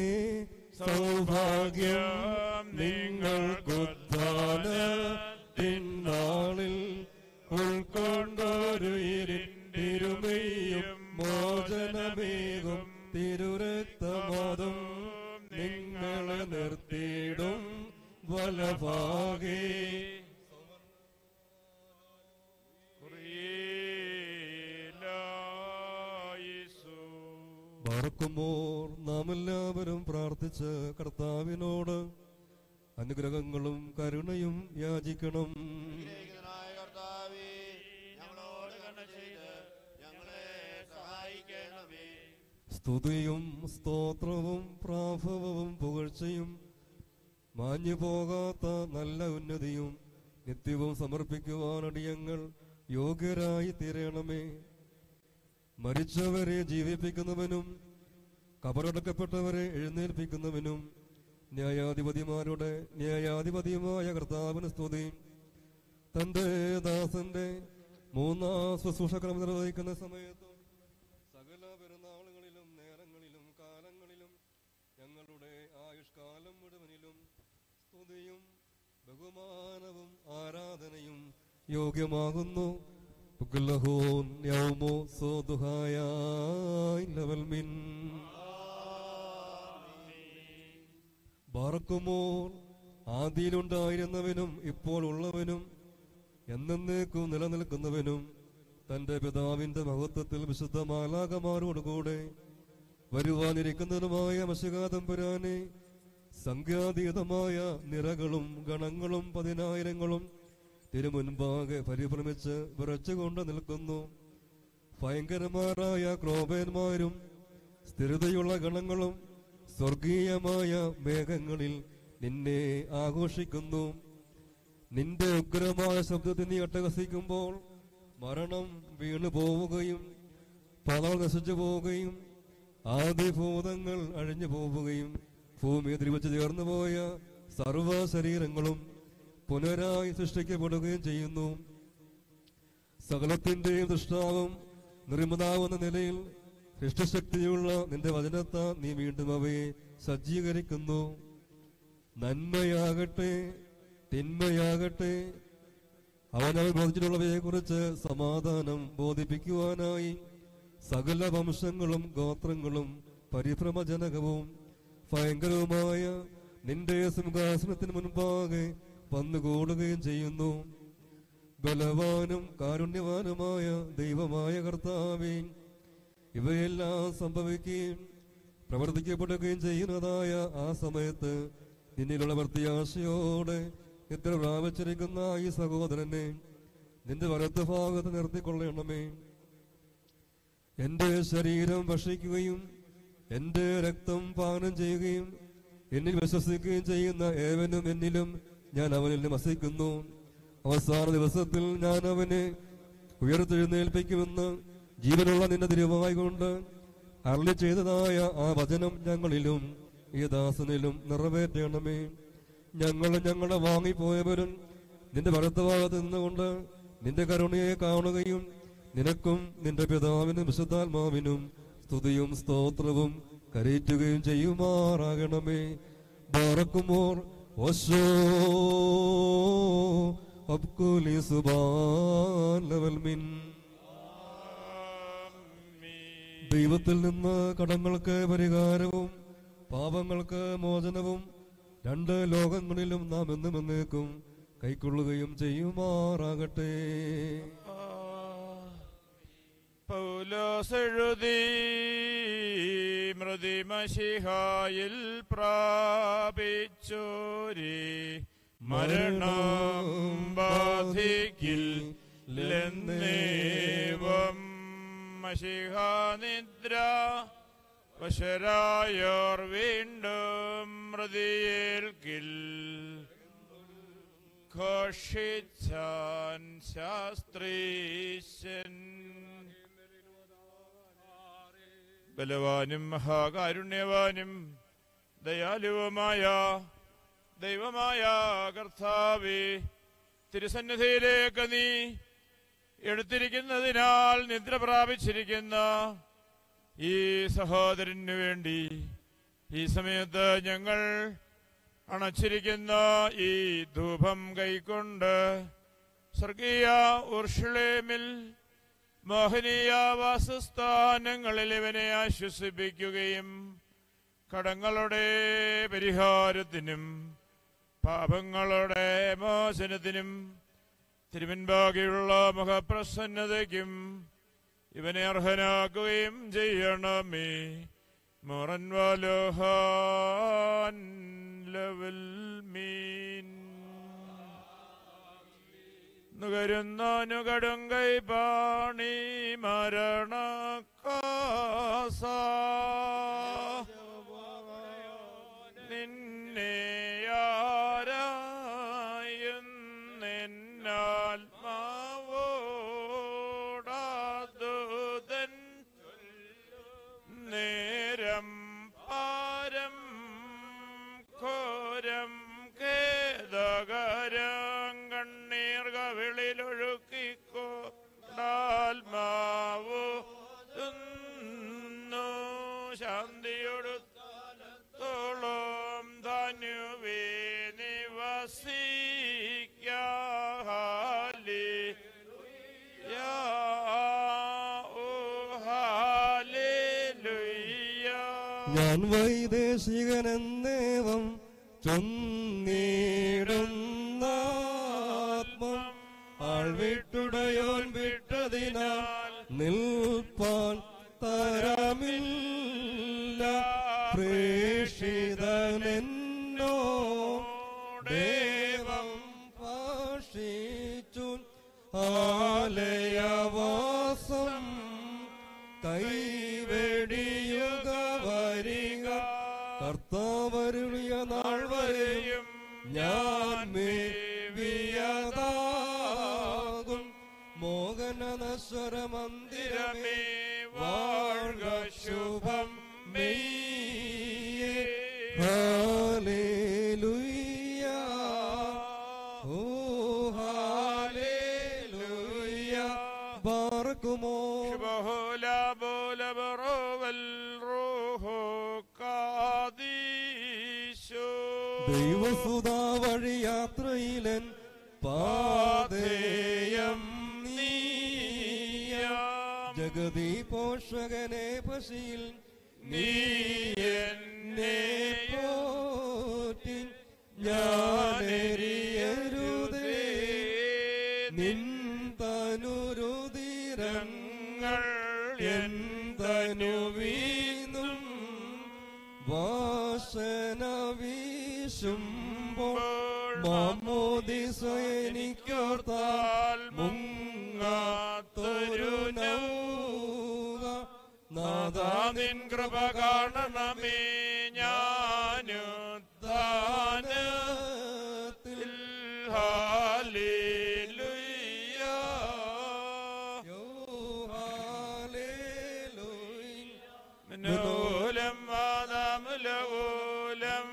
സൗഭാഗ്യം നിങ്ങൾക്കുദ്ധാന തിന്നാളിൽ ഉൾക്കൊണ്ടൊരു ഇരുമയും മോചനമേകും തിരുരക്തമതും നിങ്ങളെ നിർത്തിയിടും വലഭാഗേ കുറിയേലായിസു. മറക്കുമ്പോൾ നാം എല്ലാവരും പ്രാർത്ഥിച്ച് കർത്താവിനോട് അനുഗ്രഹങ്ങളും കരുണയും യാചിക്കണം അനുഗ്രഹിക്കുന്നവനായ കർത്താവേ, ഞങ്ങളോട് കരുണ ചെയ്ത് ഞങ്ങളെ സഹായിക്കണമേ സ്തുതിയും സ്തോത്രവും പ്രാഭവവും പുകഴ്ചയും മാഞ്ഞു പോകാത്ത നല്ല ഉന്നതിയും നിത്യവും സമർപ്പിക്കുവാനടിയങ്ങൾ യോഗ്യരായി തീരണമേ മരിച്ചവരെ ജീവിപ്പിക്കുന്നവനും കബറടക്കപ്പെട്ടവരെ എഴുന്നേൽപ്പിക്കുന്നവനും ന്യായാധിപതിമാരുടെ ന്യായാധിപതിയുമായ കർത്താവിന് സ്തുതി തന്റെ ദാസന്റെ മൂന്നാം ശുശ്രൂഷക്രമം നിർവഹിക്കുന്ന സമയത്തും ഞങ്ങളുടെ ആയുഷ്കാലം മുഴുവനിലും സ്തുതിയും ബഹുമാനവും ആരാധനയും യോഗ്യമാകുന്നു ഉഗ്ലഹോൻ യൗമോ സോദുഹായായ് ലവൽ മിൻ ബാറക്കുമോർ ആദിയിലുണ്ടായിരുന്നവനും ഇപ്പോൾ ഉള്ളവനും എന്നേക്കും നിലനിൽക്കുന്നവനും തന്റെ പിതാവിന്റെ മഹത്വത്തിൽ വിശുദ്ധ മാലാകമാരോടുകൂടെ വരുവാനിരിക്കുന്നതിനുമായ മശകാതമ്പുരാനെ സംഖ്യാതീതമായ നിരകളും ഗണങ്ങളും പതിനായിരങ്ങളും തിരുമുൻപാകെ പരിഭ്രമിച്ച് വിറച്ചുകൊണ്ട് നിൽക്കുന്നു ഭയങ്കരമാരായ ക്രോപന്മാരും സ്ഥിരതയുള്ള ഗണങ്ങളും സ്വർഗീയമായ മേഘങ്ങളിൽ നിന്നെ ആഘോഷിക്കുന്നു നിന്റെ ഉഗ്രമായ ശബ്ദത്തിൽ നീ അട്ടഹസിക്കുമ്പോൾ മരണം വീണു പോവുകയും പണം നശിച്ചു പോവുകയും ആദിഭൂതങ്ങൾ അഴിഞ്ഞു പോവുകയും ഭൂമി തിരിവച്ച് ചേർന്നു പോയ സർവ ശരീരങ്ങളും പുനരായി സൃഷ്ടിക്കപ്പെടുകയും ചെയ്യുന്നു സകലത്തിന്റെയും ദൃഷ്ടാവും നിർമ്മിതാവുന്ന നിലയിൽ സൃഷ്ടിശക്തിയുള്ള നിന്റെ വചനത്താ നീ വീണ്ടും അവയെ സജ്ജീകരിക്കുന്നു നന്മയാകട്ടെ തിന്മയാകട്ടെ അവനവൻ ബോധിച്ചിട്ടുള്ളവയെ കുറിച്ച് സമാധാനം ബോധിപ്പിക്കുവാനായി സകല വംശങ്ങളും ഗോത്രങ്ങളും പരിഭ്രമജനകവും ഭയങ്കരവുമായ നിന്റെ സിംഹാസനത്തിന് മുൻപാകെ വന്നുകൂടുകയും ചെയ്യുന്നു ബലവാനും കാരുണ്യവാനുമായ ദൈവമായ കർത്താവേ ഇവയെല്ലാം സംഭവിക്കുകയും പ്രവർത്തിക്കപ്പെടുകയും ചെയ്യുന്നതായ ആ സമയത്ത് നിന്നിലുള്ള പ്രത്യാശയോടെ നിദ്ര പ്രാപിച്ചിരിക്കുന്ന ഈ സഹോദരനെ നിന്റെ വലത്ത് ഭാഗത്ത് നിർത്തിക്കൊള്ളണമേ എന്റെ ശരീരം ഭക്ഷിക്കുകയും എന്റെ രക്തം പാനം ചെയ്യുകയും എന്നിൽ വിശ്വസിക്കുകയും ചെയ്യുന്ന ഏവനും എന്നിലും ഞാൻ അവനിൽ വസിക്കുന്നു അവസാന ദിവസത്തിൽ ഞാൻ അവനെ ഉയർത്തെഴുന്നേൽപ്പിക്കുമെന്ന് ജീവനുള്ള നിന്റെ തിരുവായി കൊണ്ട് അരളി ചെയ്തതായ ആ വചനം ഞങ്ങളിലും ഈ ദാസനിലും നിറവേറ്റണമേ ഞങ്ങൾ ഞങ്ങളെ വാങ്ങിപ്പോയവരും നിന്റെ വലത്തുഭാഗത്ത് നിന്നുകൊണ്ട് നിന്റെ കരുണയെ കാണുകയും നിനക്കും നിന്റെ പിതാവിനും വിശുദ്ധാത്മാവിനും സ്തുതിയും സ്തോത്രവും കരയറ്റുകയും ചെയ്യുമാറാകണമേ ബാറക്കുമോർ ഓശോ അബ്കുലി സുബാൻ ലവൽ മിൻ ദൈവത്തിൽ നിന്ന് കടങ്ങൾക്ക് പരിഹാരവും പാപങ്ങൾക്ക് മോചനവും രണ്ട് ലോകങ്ങളിലും നാം എന്നും എന്നേക്കും കൈക്കൊള്ളുകയും ചെയ്യുമാറാകട്ടെ പൗലോസ് എഴുതി മൃതിമഷിഹായിൽ പ്രാപിച്ചോരി മരണം ബാധിക്കില്ലെന്നേവം മഷിഹ നിദ്ര വശരായോർ വീണ്ടും മൃതിയേൽക്കിൽ ഘോഷിച്ചാൻ ശാസ്ത്രീശൻ ബലവാനും മഹാകാരുണ്യവാനും ദയാലുവുമായ ദൈവമായ കർത്താവേ തിരുസന്നിധിയിലേക്ക് നീ എടുത്തിരിക്കുന്നതിനാൽ നിദ്ര പ്രാപിച്ചിരിക്കുന്ന ഈ സഹോദരന് വേണ്ടി ഈ സമയത്ത് ഞങ്ങൾ അണച്ചിരിക്കുന്ന ഈ ധൂപം കൈക്കൊണ്ട് സ്വർഗീയ ഉർഷളേമിൽ മോഹനീയ വാസസ്ഥാനങ്ങളിൽ ഇവനെ ആശ്വസിപ്പിക്കുകയും കടങ്ങളുടെ പരിഹാരത്തിനും പാപങ്ങളുടെ മോചനത്തിനും തിരുവൻപാകിയുള്ള മുഖപ്രസന്നതയ്ക്കും ഇവനെ അർഹനാക്കുകയും ചെയ്യണമേ മുറൻ വലോഹാൻ ലവൽ മീൻ നുകരുന്നു കടുങ്കൈ പാണി മരണക്കാസ നിന്നെ ആരായുന്നെന്നാത്മാവോടാതുതൻ നേരം പാരം ഘോരം ഖേദകരം കണ്ണീർ കവിളിലൊഴുക്കിക്കോ ആത്മാവു ശാന്ത ഞാൻ വൈദേശികനെന്നേവം ചൊന്നീടുന്നാത്മം ആൾ വിട്ടുടയോൻ വിട്ടതിനാൽ നിൽപ്പാൻ തരമില്ല പ്രേഷിതനെന്നോ ദേവം ഭാഷിച്ചു ആലയവാസം കൈവെടിയുക വരിക കർത്താവരുളിയ നാൾ വരെയും ഞാൻ മേവിയതാകും മോഹനനശ്വര മന്ദിരമേ വാഴ്ക ശുഭം മെയ്യേ ഹാലേലുയ്യ ഓ ഹാലേലുയ്യ ബാർക്കുമോ بهلا بول برو الروح قاديش ദൈവസുതാ വഴി യാത്രയിലൻ പാതേയം നീയ ജഗതി പോഷകനെ പശിയിൽ നീ എന്നെ പോറ്റി ഞാനെരിയരുതേ നിൻ തനുരുതിരങ്ങൾ എന്തനുവീന്നും വാസന വീശുമ്പോൾ മാമോദിസ എനിക്കോർത്താൽ മുങ്ങാത്തൊരു നൗക നാദാ നിൻ കൃപ കാണണമേ ഞാനു ദാനത്തിൽ ഹാലേലുയ്യ യോ ഹാലേലൂയ മനോലം വാദാമുലവോലം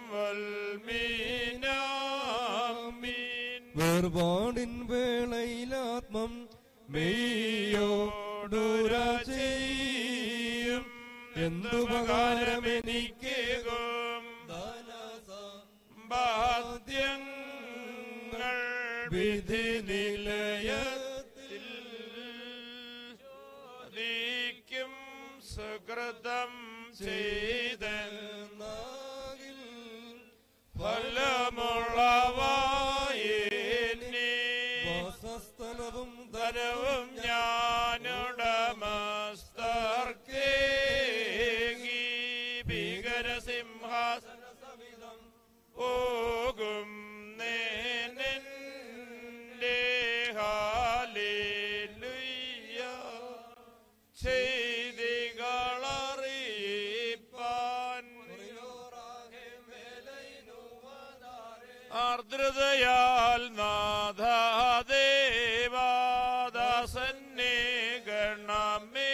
വൽമീനാമീൻ വേർപാടിൻ വേളയിലാത്മം മെയ്യോടുര ചെയ്യും എന്തുപകാരം എനിക്കേകും ബാധ്യങ്ങൾ വിധി നിലയത്തിൽ നീക്കും സുഹൃതം ചെയ്തെന്നാകിൽ ഫലമുള്ളവായേനെ വാസസ്ഥലവും ധനവും ഞാനുടമസ്തർക്കേകി ഭീകരസിംഹാസന സമിതം പോകും നേനെന്റെ ഹാലേലുയ്യ ചെയ്തികളറിയിപ്പാൻ ആർദ്രതയാൽ നാഥാദേവാദാസന്നെ ഗണമേ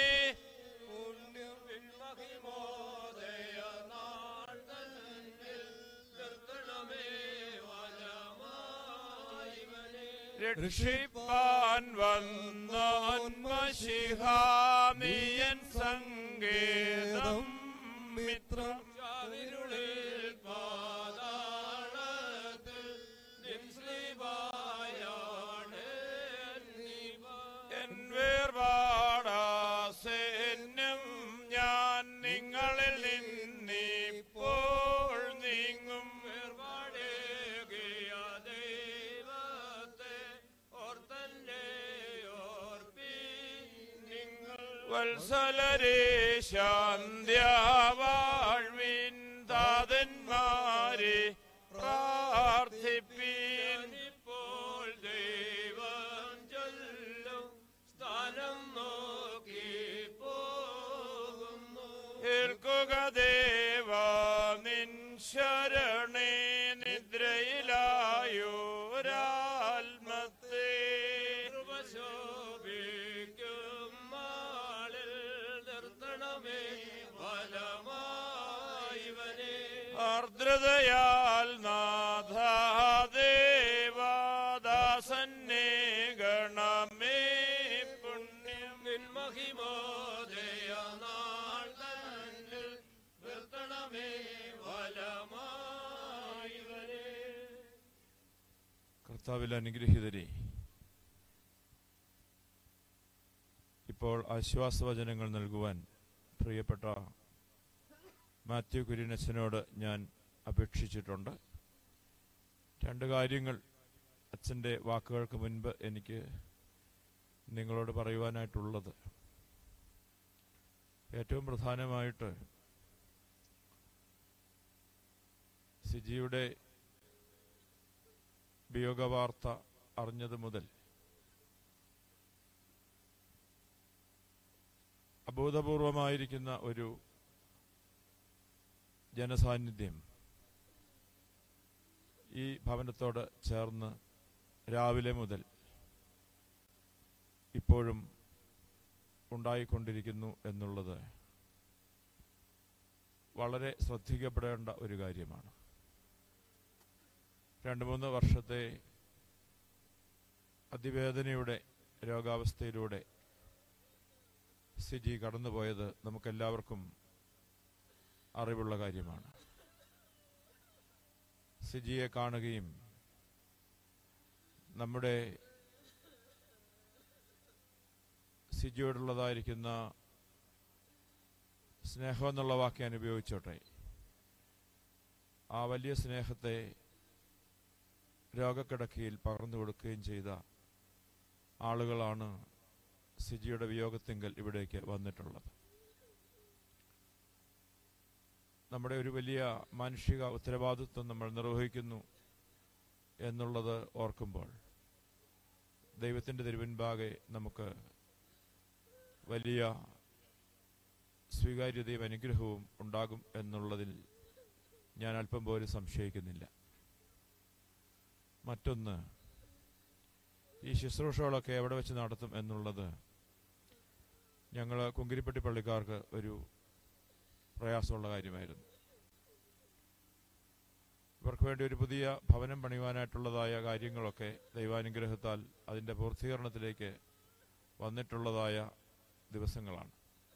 രക്ഷിപ്പാൻ വന്നോന്മശിഹാമിയൻ സങ്കേതം മിത്രം എൻ വേർപാടാസെന്നും ഞാൻ നിങ്ങളിൽ നിന്നിപ്പോൾ നീങ്ങും വേർപാടേകിയ ദൈവത്തെ ഓർത്തന്റെ ഓർപ്പി നിങ്ങൾ വത്സലരേ ശാന്ത്യവാഴ്വിൻ താതന്മാരെ പ്രാർത്ഥിപ്പീൻ ഇപ്പോൾ ദൈവം ചൊല്ലും സ്ഥാനം നോക്കി പോകുന്നു ഏൽക്കുക ദേവ നിൻ ശരണേ നിദ്രയിലായോരാത്മത്തെ ശോഭിക്കും മാളിൽ നിർത്തണമേ ഫലമായിവനെ ആർദ്രതയാൽ നാഥാദേവാദാസന്നെ ഗണമേ പുണ്യം നിൻമഹിമോദയ നാൾ തന്നിൽ നിർത്തണമേ ഫലമായിവനെ കർത്താവിൽ അനുഗ്രഹീതരെ ഇപ്പോൾ ആശ്വാസവചനങ്ങൾ നൽകുവാൻ പ്രിയപ്പെട്ട മാത്യു കുര്യനച്ഛനോട് ഞാൻ അപേക്ഷിച്ചിട്ടുണ്ട് രണ്ട് കാര്യങ്ങൾ അച്ഛൻ്റെ വാക്കുകൾക്ക് മുൻപ് എനിക്ക് നിങ്ങളോട് പറയുവാനായിട്ടുള്ളത് ഏറ്റവും പ്രധാനമായിട്ട് സിജിയുടെ വിയോഗവാർത്ത അറിഞ്ഞത് മുതൽ അഭൂതപൂർവമായിരിക്കുന്ന ഒരു ജനസാന്നിധ്യം ഈ ഭവനത്തോട് ചേർന്ന് രാവിലെ മുതൽ ഇപ്പോഴും ഉണ്ടായിക്കൊണ്ടിരിക്കുന്നു എന്നുള്ളത് വളരെ ശ്രദ്ധിക്കപ്പെടേണ്ട ഒരു കാര്യമാണ് രണ്ട് മൂന്ന് വർഷത്തെ അതിവേദനയുടെ രോഗാവസ്ഥയിലൂടെ സിജി കടന്നുപോയത് നമുക്കെല്ലാവർക്കും അറിവുള്ള കാര്യമാണ് സിജിയെ കാണുകയും നമ്മുടെ സിജിയോടുള്ളതായിരിക്കുന്ന സ്നേഹം എന്നുള്ള വാക്ക് ഞാൻ ഉപയോഗിച്ചോട്ടെ ആ വലിയ സ്നേഹത്തെ രോഗക്കിടക്കയിൽ പകർന്നു കൊടുക്കുകയും ചെയ്ത ആളുകളാണ് സിജിയുടെ വിയോഗത്തിങ്കൽ ഇവിടേക്ക് വന്നിട്ടുള്ളത് നമ്മുടെ ഒരു വലിയ മാനുഷിക ഉത്തരവാദിത്വം നമ്മൾ നിർവഹിക്കുന്നു എന്നുള്ളത് ഓർക്കുമ്പോൾ ദൈവത്തിൻ്റെ തിരുവൻപാകെ നമുക്ക് വലിയ സ്വീകാര്യതയും അനുഗ്രഹവും ഉണ്ടാകും എന്നുള്ളതിൽ ഞാൻ അല്പം പോലും സംശയിക്കുന്നില്ല മറ്റൊന്ന് ഈ ശുശ്രൂഷകളൊക്കെ എവിടെ വെച്ച് നടത്തും എന്നുള്ളത് ഞങ്ങൾ കുങ്കിരിപ്പട്ടി പള്ളിക്കാർക്ക് ഒരു പ്രയാസമുള്ള കാര്യമായിരുന്നു ഇവർക്ക് വേണ്ടി ഒരു പുതിയ ഭവനം പണിയുവാനായിട്ടുള്ളതായ കാര്യങ്ങളൊക്കെ ദൈവാനുഗ്രഹത്താൽ അതിൻ്റെ പൂർത്തീകരണത്തിലേക്ക് വന്നിട്ടുള്ളതായ ദിവസങ്ങളാണ്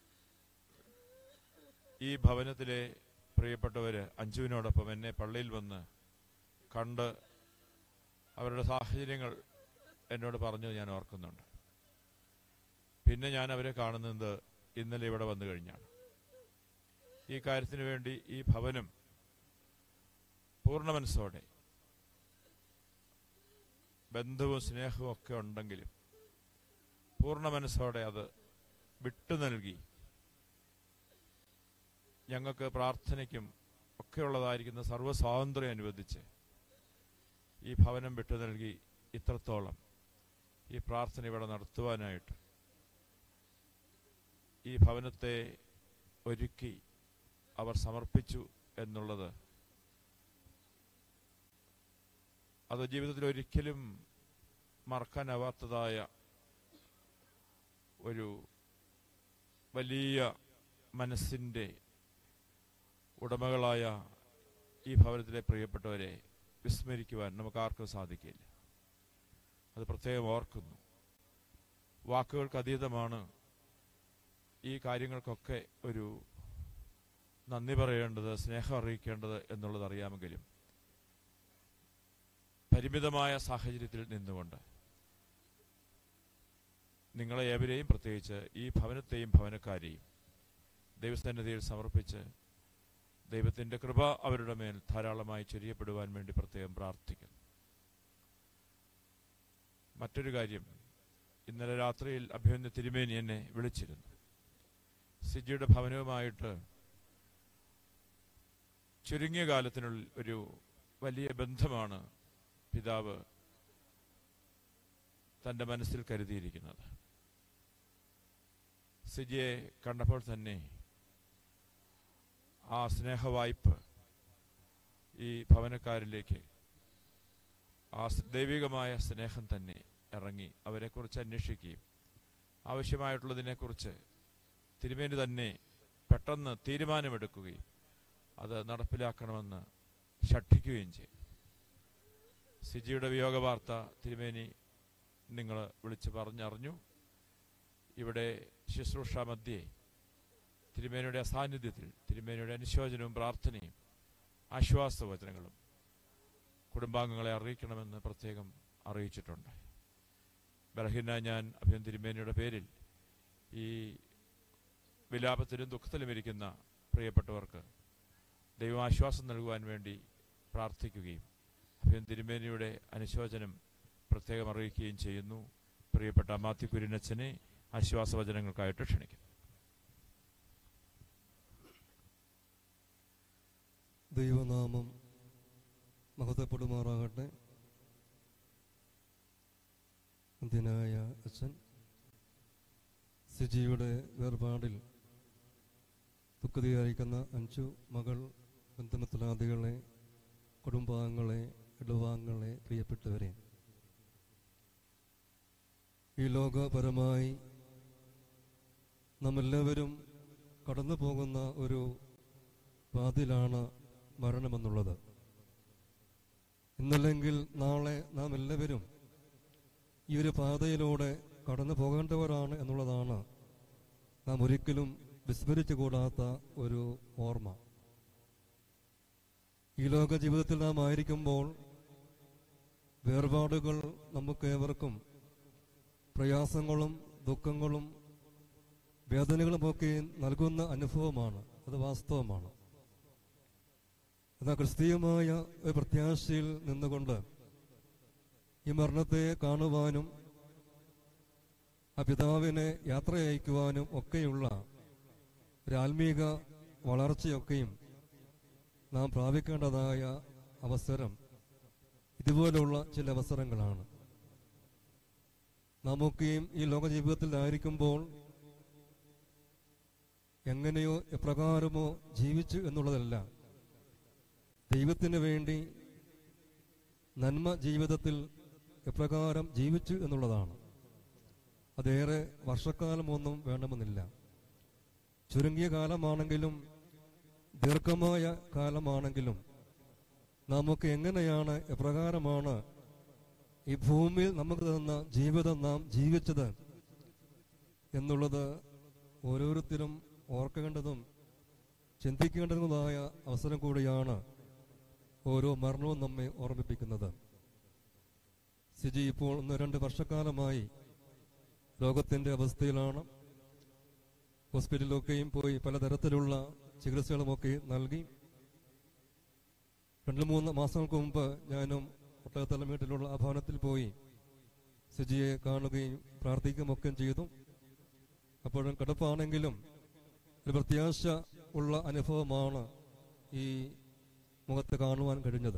ഈ ഭവനത്തിലെ പ്രിയപ്പെട്ടവർ അഞ്ജുവിനോടൊപ്പം എന്നെ പള്ളിയിൽ വന്ന് കണ്ട് അവരുടെ സാഹചര്യങ്ങൾ എന്നോട് പറഞ്ഞത് ഞാൻ ഓർക്കുന്നുണ്ട് പിന്നെ ഞാൻ അവരെ കാണുന്നത് ഇന്നലെ ഇവിടെ വന്നു കഴിഞ്ഞാണ് ഈ കാര്യത്തിന് വേണ്ടി ഈ ഭവനം പൂർണ്ണ മനസ്സോടെ ബന്ധവും സ്നേഹവും ഒക്കെ ഉണ്ടെങ്കിലും പൂർണ്ണ മനസ്സോടെ അത് വിട്ടു നൽകി ഞങ്ങൾക്ക് പ്രാർത്ഥനയ്ക്കും ഒക്കെയുള്ളതായിരിക്കുന്ന സർവ്വ സ്വാതന്ത്ര്യം അനുവദിച്ച് ഈ ഭവനം വിട്ടു നൽകി ഇത്രത്തോളം ഈ പ്രാർത്ഥന ഇവിടെ നടത്തുവാനായിട്ട് ഈ ഭവനത്തെ ഒരുക്കി അവർ സമർപ്പിച്ചു എന്നുള്ളത് അത് ജീവിതത്തിൽ ഒരിക്കലും മറക്കാനാവാത്തതായ ഒരു വലിയ മനസ്സിൻ്റെ ഉടമകളായ ഈ ഭവനത്തിലെ പ്രിയപ്പെട്ടവരെ വിസ്മരിക്കുവാൻ നമുക്ക് ആർക്കും സാധിക്കില്ല അത് പ്രത്യേകം ഓർക്കുന്നു വാക്കുകൾക്ക് അതീതമാണ് ഈ കാര്യങ്ങൾക്കൊക്കെ ഒരു നന്ദി പറയേണ്ടത് സ്നേഹം അറിയിക്കേണ്ടത് എന്നുള്ളത് അറിയാമെങ്കിലും പരിമിതമായ സാഹചര്യത്തിൽ നിന്നുകൊണ്ട് നിങ്ങളെ ഏവരെയും പ്രത്യേകിച്ച് ഈ ഭവനത്തെയും ഭവനക്കാരെയും ദൈവസന്നിധിയിൽ സമർപ്പിച്ച് ദൈവത്തിൻ്റെ കൃപ അവരുടെ മേൽ ധാരാളമായി ചൊരിയപ്പെടുവാൻ വേണ്ടി പ്രത്യേകം പ്രാർത്ഥിക്കുന്നു മറ്റൊരു കാര്യം ഇന്നലെ രാത്രിയിൽ അഭിമന്യ തിരുമേനി എന്നെ വിളിച്ചിരുന്നു സിജിയുടെ ഭവനവുമായിട്ട് ചുരുങ്ങിയ കാലത്തിനുള്ളിൽ ഒരു വലിയ ബന്ധമാണ് പിതാവ് തൻ്റെ മനസ്സിൽ കരുതിയിരിക്കുന്നത് സിജിയെ കണ്ടപ്പോൾ തന്നെ ആ സ്നേഹവായ്പ് ഈ ഭവനക്കാരിലേക്ക് ആ സ് ദൈവികമായ സ്നേഹം തന്നെ ഇറങ്ങി അവരെക്കുറിച്ച് അന്വേഷിക്കുകയും ആവശ്യമായിട്ടുള്ളതിനെക്കുറിച്ച് തിരുമേനി തന്നെ പെട്ടെന്ന് തീരുമാനമെടുക്കുകയും അത് നടപ്പിലാക്കണമെന്ന് ഷഠിക്കുകയും ചെയ്തു സിജിയുടെ വിയോഗ വാർത്ത തിരുമേനി നിങ്ങൾ വിളിച്ച് പറഞ്ഞറിഞ്ഞു ഇവിടെ ശുശ്രൂഷ മധ്യേ തിരുമേനിയുടെ അസാന്നിധ്യത്തിൽ തിരുമേനിയുടെ അനുശോചനവും പ്രാർത്ഥനയും ആശ്വാസവചനങ്ങളും കുടുംബാംഗങ്ങളെ അറിയിക്കണമെന്ന് പ്രത്യേകം അറിയിച്ചിട്ടുണ്ട് ബലഹീന ഞാൻ അഭിയൻ തിരുമേനിയുടെ പേരിൽ ഈ വിലാപത്തിലും ദുഃഖത്തിലും ഇരിക്കുന്ന പ്രിയപ്പെട്ടവർക്ക് ദൈവം ആശ്വാസം നൽകുവാൻ വേണ്ടി പ്രാർത്ഥിക്കുകയും അഭ്യൻ തിരുമേനിയുടെ അനുശോചനം പ്രത്യേകം അറിയിക്കുകയും ചെയ്യുന്നു പ്രിയപ്പെട്ട മാത്യു കുര്യനച്ഛനെ ആശ്വാസവചനങ്ങൾക്കായിട്ട് ക്ഷണിക്കുന്നു ദൈവനാമം മഹത്വപ്പെടുമാറാകട്ടെ അന്ത്യനായ അച്ഛൻ സിജിയുടെ വേർപാടിൽ ദുഃഖതയായിരിക്കുന്ന അഞ്ചു മകൾ ബന്ധുമിത്രാദികളെ കുടുംബാംഗങ്ങളെ ഇടവാംഗങ്ങളെ പ്രിയപ്പെട്ടവരെ ഈ ലോകപരമായി നമ്മെല്ലാവരും കടന്നു പോകുന്ന ഒരു വാതിലാണ് മരണമെന്നുള്ളത് ഇന്നല്ലെങ്കിൽ നാളെ നാം എല്ലാവരും ഈ ഒരു പാതയിലൂടെ കടന്നു പോകേണ്ടവരാണ് എന്നുള്ളതാണ് നാം ഒരിക്കലും വിസ്മരിച്ചുകൂടാത്ത ഒരു ഓർമ്മ ഈ ലോക ജീവിതത്തിൽ നാം ആയിരിക്കുമ്പോൾ വേർപാടുകൾ നമുക്കേവർക്കും പ്രയാസങ്ങളും ദുഃഖങ്ങളും വേദനകളുമൊക്കെ നൽകുന്ന അനുഭവമാണ് അത് വാസ്തവമാണ് എന്നാൽ ക്രിസ്തീയമായ ഒരു പ്രത്യാശയിൽ നിന്നുകൊണ്ട് ഈ മരണത്തെ കാണുവാനും ആ പിതാവിനെ യാത്രയയക്കുവാനും ഒക്കെയുള്ള ഒരു ആത്മീക വളർച്ചയൊക്കെയും നാം പ്രാപിക്കേണ്ടതായ അവസരം ഇതുപോലുള്ള ചില അവസരങ്ങളാണ് നമുക്കെയും ഈ ലോക ജീവിതത്തിലായിരിക്കുമ്പോൾ എങ്ങനെയോ എപ്രകാരമോ ജീവിച്ചു എന്നുള്ളതല്ല ദൈവത്തിന് വേണ്ടി നന്മ ജീവിതത്തിൽ എപ്രകാരം ജീവിച്ചു എന്നുള്ളതാണ് അതേറെ വർഷക്കാലമൊന്നും വേണമെന്നില്ല ചുരുങ്ങിയ കാലമാണെങ്കിലും ദീർഘമായ കാലമാണെങ്കിലും നമുക്ക് എങ്ങനെയാണ് എപ്രകാരമാണ് ഈ ഭൂമിയിൽ നമുക്ക് തന്ന ജീവിതം നാം ജീവിച്ചത് എന്നുള്ളത് ഓരോരുത്തരും ഓർക്കേണ്ടതും ചിന്തിക്കേണ്ടതുമായ അവസരം കൂടിയാണ് ഓരോ മരണവും നമ്മെ ഓർമ്മിപ്പിക്കുന്നത് സിജി ഇപ്പോൾ ഒന്ന് രണ്ട് വർഷക്കാലമായി രോഗത്തിന്റെ അവസ്ഥയിലാണ് ഹോസ്പിറ്റലിലൊക്കെയും പോയി പലതരത്തിലുള്ള ചികിത്സകളുമൊക്കെ നൽകി രണ്ട് മൂന്ന് മാസങ്ങൾക്ക് മുമ്പ് ഞാനും ഒട്ടകത്തല വീട്ടിലുള്ള ആ ഭവനത്തിൽ പോയി സിജിയെ കാണുകയും പ്രാർത്ഥിക്കുകയും ചെയ്തു അപ്പോഴും കിടപ്പാണെങ്കിലും ഒരു പ്രത്യാശ ഉള്ള അനുഭവമാണ് ഈ മുഖത്ത് കാണുവാൻ കഴിഞ്ഞത്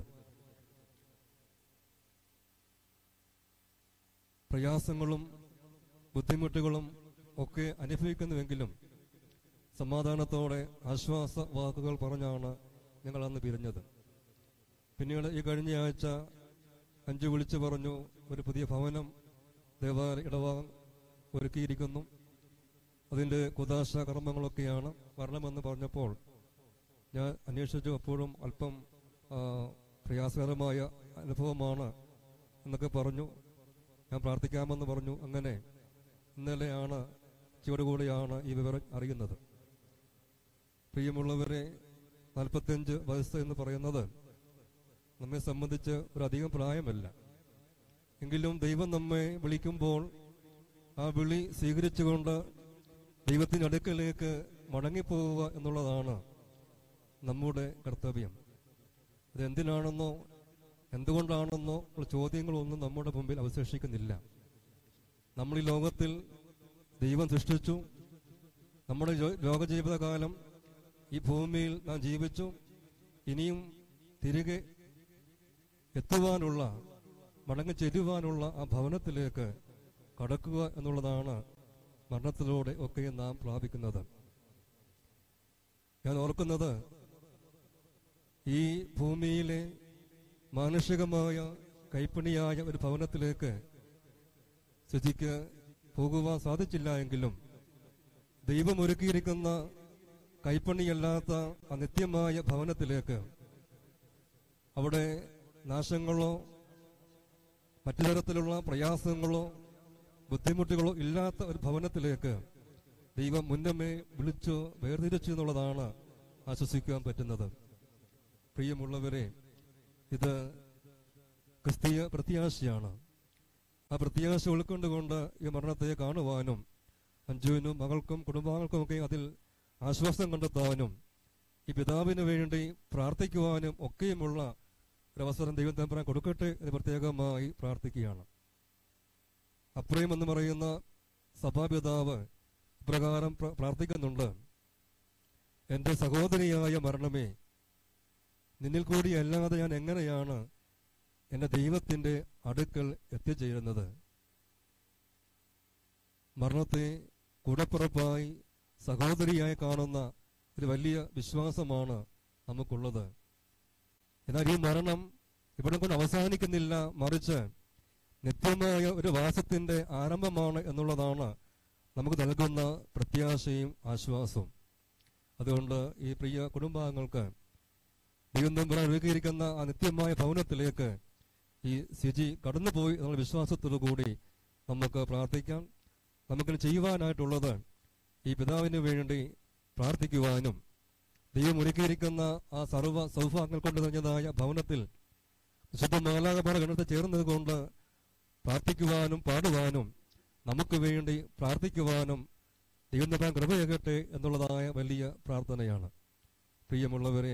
പ്രയാസങ്ങളും ബുദ്ധിമുട്ടുകളും ഒക്കെ അനുഭവിക്കുന്നുവെങ്കിലും സമാധാനത്തോടെ ആശ്വാസ വാക്കുകൾ പറഞ്ഞാണ് ഞങ്ങൾ അന്ന് പിരിഞ്ഞത് പിന്നീട് ഈ കഴിഞ്ഞ ആഴ്ച അഞ്ചു വിളിച്ചു പറഞ്ഞു ഒരു പുതിയ ഭവനം ദേവാലയ ഇടവാൻ ഒരുക്കിയിരിക്കുന്നു അതിൻ്റെ കുദാശ കർമ്മങ്ങളൊക്കെയാണ് വരണമെന്ന് പറഞ്ഞപ്പോൾ ഞാൻ അന്വേഷിച്ചു അപ്പോഴും അല്പം ആ, പ്രയാസകരമായ അനുഭവമാണ് എന്നൊക്കെ പറഞ്ഞു ഞാൻ പ്രാർത്ഥിക്കാമെന്ന് പറഞ്ഞു അങ്ങനെ ഇന്നലെയാണ് ചുവടുകൂടിയാണ് ഈ വിവരം അറിയുന്നത് പ്രിയമുള്ളവരെ നാൽപ്പത്തിയഞ്ച് വയസ്സ് എന്ന് പറയുന്നത് നമ്മെ സംബന്ധിച്ച് ഒരു അധികം പ്രായമല്ല എങ്കിലും ദൈവം നമ്മെ വിളിക്കുമ്പോൾ ആ വിളി സ്വീകരിച്ചുകൊണ്ട് ദൈവത്തിൻ്റെ അടുക്കലേക്ക് മടങ്ങിപ്പോവുക എന്നുള്ളതാണ് നമ്മുടെ കർത്തവ്യം അതെന്തിനാണെന്നോ എന്തുകൊണ്ടാണെന്നോ ഉള്ള ചോദ്യങ്ങളൊന്നും നമ്മുടെ മുമ്പിൽ അവശേഷിക്കുന്നില്ല നമ്മൾ ഈ ലോകത്തിൽ ദൈവം സൃഷ്ടിച്ചു നമ്മുടെ ലോ- ലോക ജീവിതകാലം ഈ ഭൂമിയിൽ നാം ജീവിച്ചു ഇനിയും തിരികെ എത്തുവാനുള്ള മടങ്ങി ചെല്ലുവാനുള്ള ആ ഭവനത്തിലേക്ക് കടക്കുക എന്നുള്ളതാണ് മരണത്തിലൂടെ ഒക്കെ നാം പ്രാപിക്കുന്നത് ഞാൻ ഓർക്കുന്നത് ഈ ഭൂമിയിലെ മാനുഷികമായ കൈപ്പണിയായ ഒരു ഭവനത്തിലേക്ക് ശുചിക്ക് പോകുവാൻ സാധിച്ചില്ല എങ്കിലും ദൈവം ഒരുക്കിയിരിക്കുന്ന കൈപ്പണിയല്ലാത്ത ആ നിത്യമായ ഭവനത്തിലേക്ക് അവിടെ നാശങ്ങളോ മറ്റു തരത്തിലുള്ള പ്രയാസങ്ങളോ ബുദ്ധിമുട്ടുകളോ ഇല്ലാത്ത ഒരു ഭവനത്തിലേക്ക് ദൈവം മുന്നമേ വിളിച്ചു വേർതിരിച്ചു എന്നുള്ളതാണ് ആശ്വസിക്കാൻ പറ്റുന്നത് പ്രിയമുള്ളവരെ ഇത് ക്രിസ്തീയ പ്രത്യാശയാണ് ആ പ്രത്യാശ ഉൾക്കൊണ്ടുകൊണ്ട് ഈ മരണത്തെ കാണുവാനും അഞ്ജുവിനും മകൾക്കും കുടുംബാംഗങ്ങൾക്കുമൊക്കെ അതിൽ ആശ്വാസം കണ്ടെത്താനും ഈ പിതാവിന് വേണ്ടി പ്രാർത്ഥിക്കുവാനും ഒക്കെയുമുള്ള ഒരവസരം ദൈവം തമ്പുരാൻ കൊടുക്കട്ടെ എന്ന് പ്രത്യേകമായി പ്രാർത്ഥിക്കുകയാണ് അപ്രയം എന്ന് പറയുന്ന സഭാപിതാവ് ഇപ്രകാരം പ്ര- പ്രാർത്ഥിക്കുന്നുണ്ട് എൻ്റെ സഹോദരിയായ മരണമേ നിന്നിൽ കൂടി അല്ലാതെ ഞാൻ എങ്ങനെയാണ് എൻ്റെ ദൈവത്തിൻ്റെ അടുക്കൽ എത്തിച്ചേരുന്നത് മരണത്തെ കൂടപ്പിറപ്പായി സഹോദരിയായി കാണുന്ന ഒരു വലിയ വിശ്വാസമാണ് നമുക്കുള്ളത് എന്നാൽ ഈ മരണം ഇവിടെ കൊണ്ട് അവസാനിക്കുന്നില്ല മറിച്ച് നിത്യമായ ഒരു വാസത്തിന്റെ ആരംഭമാണ് എന്നുള്ളതാണ് നമുക്ക് നൽകുന്ന പ്രത്യാശയും ആശ്വാസവും അതുകൊണ്ട് ഈ പ്രിയ കുടുംബാംഗങ്ങൾക്ക് ദൈവം തമ്പുരാൻ ഒരുക്കിയിരിക്കുന്ന ആ നിത്യമായ ഭവനത്തിലേക്ക് ഈ സിജി കടന്നുപോയി എന്നുള്ള വിശ്വാസത്തോടു കൂടി നമുക്ക് പ്രാർത്ഥിക്കാം നമുക്കിന് ചെയ്യുവാനായിട്ടുള്ളത് ഈ പിതാവിന് വേണ്ടി പ്രാർത്ഥിക്കുവാനും ദൈവം ഒരുക്കിയിരിക്കുന്ന ആ സർവ്വ സൗഭാഗ്യങ്ങൾ കൊണ്ട് നിറഞ്ഞതായ ഭവനത്തിൽ വിശുദ്ധ മാലാകപാട ഗണത്തെ ചേർന്നത് കൊണ്ട് പ്രാർത്ഥിക്കുവാനും പാടുവാനും നമുക്ക് വേണ്ടി പ്രാർത്ഥിക്കുവാനും ദൈവം തമ്പാൻ കൃപയാകട്ടെ എന്നുള്ളതായ വലിയ പ്രാർത്ഥനയാണ് പ്രിയമുള്ളവരെ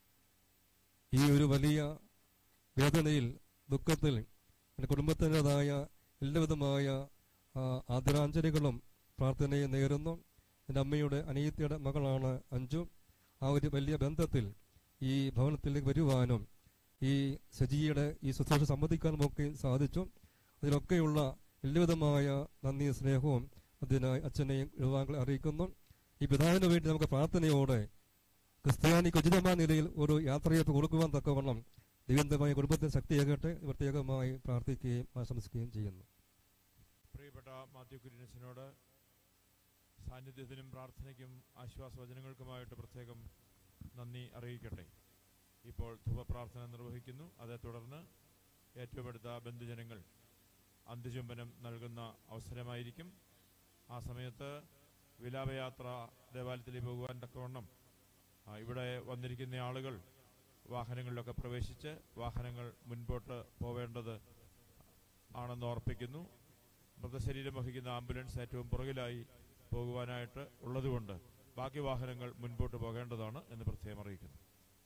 ഈ ഒരു വലിയ വേദനയിൽ ദുഃഖത്തിൽ എൻ്റെ കുടുംബത്തിൻ്റെതായ എല്ലാവിധമായ ആ, ആദരാഞ്ജലികളും പ്രാർത്ഥനയെ നേരുന്നു എൻ്റെ അമ്മയുടെ അനിയത്തിയുടെ മകളാണ് അഞ്ജു ആ ഒരു വലിയ ബന്ധത്തിൽ ഈ ഭവനത്തിലേക്ക് വരുവാനും ഈ സജിയുടെ ഈ ശുശ്രൂഷ സംബന്ധിക്കാനും ഒക്കെ സാധിച്ചു അതിലൊക്കെയുള്ള എല്ലാവിധമായ നന്ദി സ്നേഹവും അതിനായി അച്ഛനെയും യുവാക്കളെ അറിയിക്കുന്നു ഈ പിതാവിന് വേണ്ടി നമുക്ക് പ്രാർത്ഥനയോടെ ക്രിസ്ത്യാനിക്ക് ഉചിതമായ നിലയിൽ ഒരു യാത്രയപ്പ് കൊടുക്കുവാൻ തക്കവണ്ണം ദൈവന്തമായ കുടുംബത്തിന് ശക്തിയാകട്ടെ എന്ന് പ്രത്യേകമായി പ്രാർത്ഥിക്കുകയും ആശംസിക്കുകയും ചെയ്യുന്നു പ്രിയപ്പെട്ട മാത്യു കുര്യനസിനോട് സാന്നിധ്യത്തിനും പ്രാർത്ഥനയ്ക്കും ആശ്വാസവചനങ്ങൾക്കുമായിട്ട് പ്രത്യേകം നന്ദി അറിയിക്കട്ടെ ഇപ്പോൾ ധുവപ്രാർത്ഥന നിർവഹിക്കുന്നു അതേ തുടർന്ന് ഏറ്റവും അടുത്ത ബന്ധുജനങ്ങൾ അന്ത്യചുംബനം നൽകുന്ന അവസരമായിരിക്കും ആ സമയത്ത് വിലാപയാത്ര ദേവാലയത്തിലേക്ക് പോകുവാൻ തക്കവണ്ണം ആ, ഇവിടെ വന്നിരിക്കുന്ന ആളുകൾ വാഹനങ്ങളിലൊക്കെ പ്രവേശിച്ച് വാഹനങ്ങൾ മുൻപോട്ട് പോവേണ്ടത് ആണെന്ന് ഓർപ്പിക്കുന്നു മൃതശരീരം വഹിക്കുന്ന ആംബുലൻസ് ഏറ്റവും പുറകിലായി പോകുവാനായിട്ട് ഉള്ളതുകൊണ്ട് ബാക്കി വാഹനങ്ങൾ മുൻപോട്ട് പോകേണ്ടതാണ് എന്ന് പ്രത്യേകം അറിയിക്കുന്നു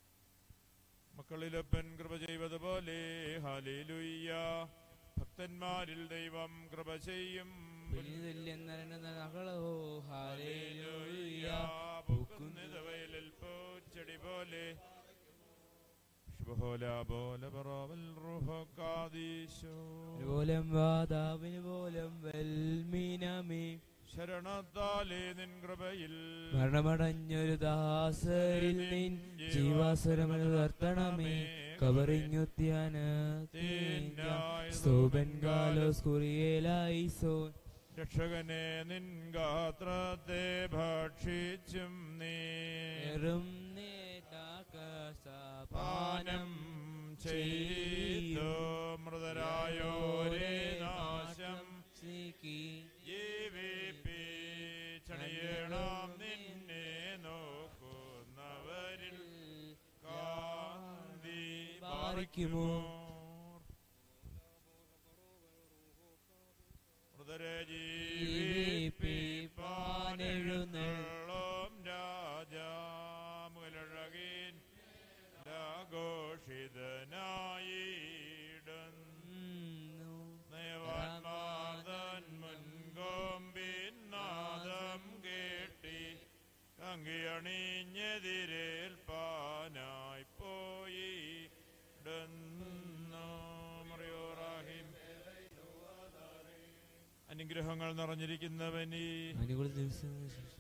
മക്കളിലപ്പൻ കൃപ ചെയ്തതുപോലെ ഹാലേലുയ്യ ഭക്തന്മാരിൽ ദൈവം കൃപ ചെയ്യും പൂക്കുന്നതവയലിൽ പൂച്ചെടി പോലെ ശുഭഹോല പോലെ പറവൽ റുഹക്കാദീശോ പോലം വാതാവിന് പോലം വെൽമീനമേ ശരണത്താലേ നിൻ കൃപയിൽ മരണമടഞ്ഞൊരു ദാസരിൽ നിൻ ജീവാസുരമുണർത്തണമേ കവറിഞ്ഞുത്യാന സ്തോപൻ കാലോസ് കുറിയേലായിസോ രക്ഷകനെ നിൻ ഗാത്രത്തെ ഭക്ഷിച്ചും നീ ഏറും നേതാകാശപാനം പാനം ചെയ്തു മൃതരായോരേ നാശം ജീവിപ്പിച്ചണിയണം നിന്നെ നോക്കുന്നവരിൽ കാന്തി പാറിക്കുമോ മൃതരെ ജീവിപ്പിപ്പാനെഴുന്നള്ളും ജീവിപ്പിപ്പാനെഴുന്നള്ളും രാജാമുലഴകീൻ ഘോഷിതനായിടുന്നു നേവാൻമാതൻ മുൻകൊമ്പിൻ നാദം കേട്ടി അങ്കിയണിഞ്ഞെതിരേൽപ്പാനായി പോയി മറിയോറാഹിം അനുഗ്രഹങ്ങൾ നിറഞ്ഞിരിക്കുന്നവനീ അനുകൂല ദിവസം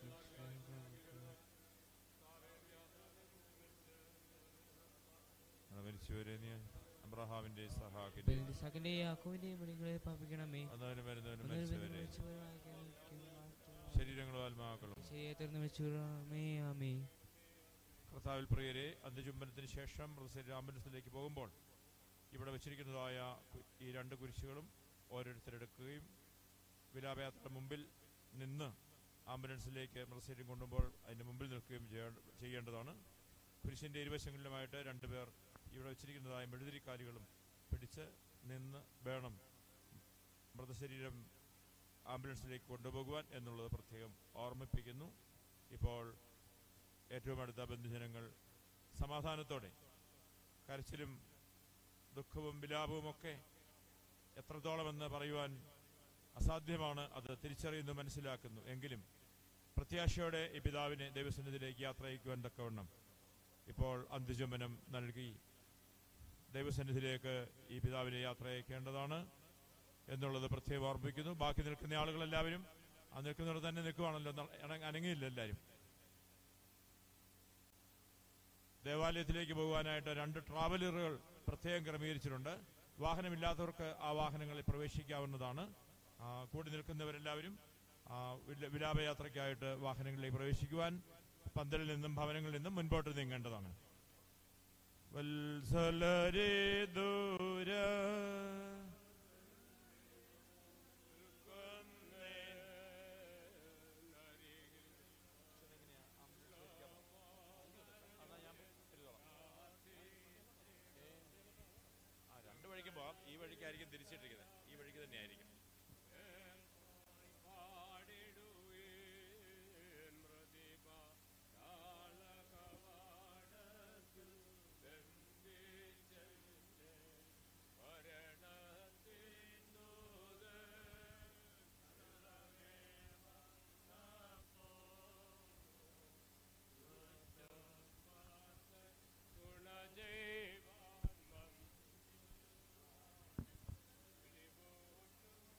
മരിച്ചുവരെ നീ അബ്രഹാമിന്റെ സഹാക്കിന്റെ സകന്റെ യാക്കോവിന്റെ മണികളെ പാപിക്കണമേ അതാനും വരുന്നവനും ഒന്നിൽ മരിച്ചവരെ വരുന്ന മരിച്ചവരായിരിക്കും. ശരീരങ്ങളും ആത്മാക്കളും ശരിയായി മരിച്ചവരാമേ ആമേ കർത്താവിൽ പ്രിയരെ അന്ത്യചുംബനത്തിന് ശേഷം മൃതശരീരം ആംബുലൻസിലേക്ക് പോകുമ്പോൾ ഇവിടെ വെച്ചിരിക്കുന്നതായ കു- ഈ രണ്ട് കുരിശുകളും ഓരോരുത്തരെടുക്കുകയും വിലാപയാത്ര മുമ്പിൽ നിന്ന് ആംബുലൻസിലേക്ക് മൃതശരീരം കൊണ്ടുമ്പോൾ അതിൻ്റെ മുമ്പിൽ നിൽക്കുകയും ചെയ്യ- ചെയ്യേണ്ടതാണ് കുരിശിൻ്റെ ഇരുവശങ്ങളിലുമായിട്ട് രണ്ടുപേർ ഇവിടെ വെച്ചിരിക്കുന്നതായ മെഴുതിരിക്കാലുകളും പിടിച്ച് നിന്ന് വേണം മൃതശരീരം ആംബുലൻസിലേക്ക് കൊണ്ടുപോകുവാൻ എന്നുള്ളത് പ്രത്യേകം ഓർമ്മിപ്പിക്കുന്നു ഇപ്പോൾ ഏറ്റവും അടുത്ത ബന്ധുജനങ്ങൾ സമാധാനത്തോടെ കരച്ചിലും ദുഃഖവും വിലാപവുമൊക്കെ എത്രത്തോളമെന്ന് പറയുവാൻ അസാധ്യമാണ് അത് തിരിച്ചറിയുന്നു മനസ്സിലാക്കുന്നു എങ്കിലും പ്രത്യാശയോടെ ഈ പിതാവിനെ ദൈവസന്നിധിയിലേക്ക് യാത്ര അയക്കുവാൻ തക്കവണ്ണം ഇപ്പോൾ അന്ത്യചുംബനം നൽകി ദൈവസന്നിധിയിലേക്ക് ഈ പിതാവിനെ യാത്ര അയക്കേണ്ടതാണ് എന്നുള്ളത് പ്രത്യേകം ഓർമ്മിക്കുന്നു ബാക്കി നിൽക്കുന്ന ആളുകളെല്ലാവരും ആ നിൽക്കുന്നവർ തന്നെ നിൽക്കുവാണല്ലോ ന- അന- അനങ്ങിയില്ല എല്ലാവരും ദേവാലയത്തിലേക്ക് പോകുവാനായിട്ട് രണ്ട് ട്രാവലറുകൾ പ്രത്യേകം ക്രമീകരിച്ചിട്ടുണ്ട് വാഹനമില്ലാത്തവർക്ക് ആ വാഹനങ്ങളിൽ പ്രവേശിക്കാവുന്നതാണ് ആ, കൂടി നിൽക്കുന്നവരെല്ലാവരും ആ, വില- വിലാപയാത്രയ്ക്കായിട്ട് വാഹനങ്ങളിലേക്ക് പ്രവേശിക്കുവാൻ പന്തലിൽ നിന്നും ഭവനങ്ങളിൽ നിന്നും മുൻപോട്ട് നീങ്ങേണ്ടതാണ് വത്സലരേ ദൂര ആ രണ്ട് വഴിക്കും പോകാം ഈ വഴിക്കായിരിക്കും തിരിച്ചിട്ടിരിക്കുന്നത് ഈ വഴിക്ക് തന്നെയായിരിക്കും ഗുണജൈവ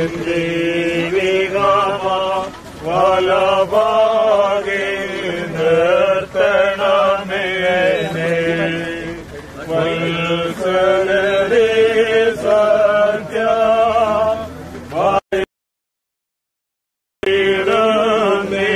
വലഭാഗേ നിർത്തണമേ വത്സലരേ സത്യ വായിടമേ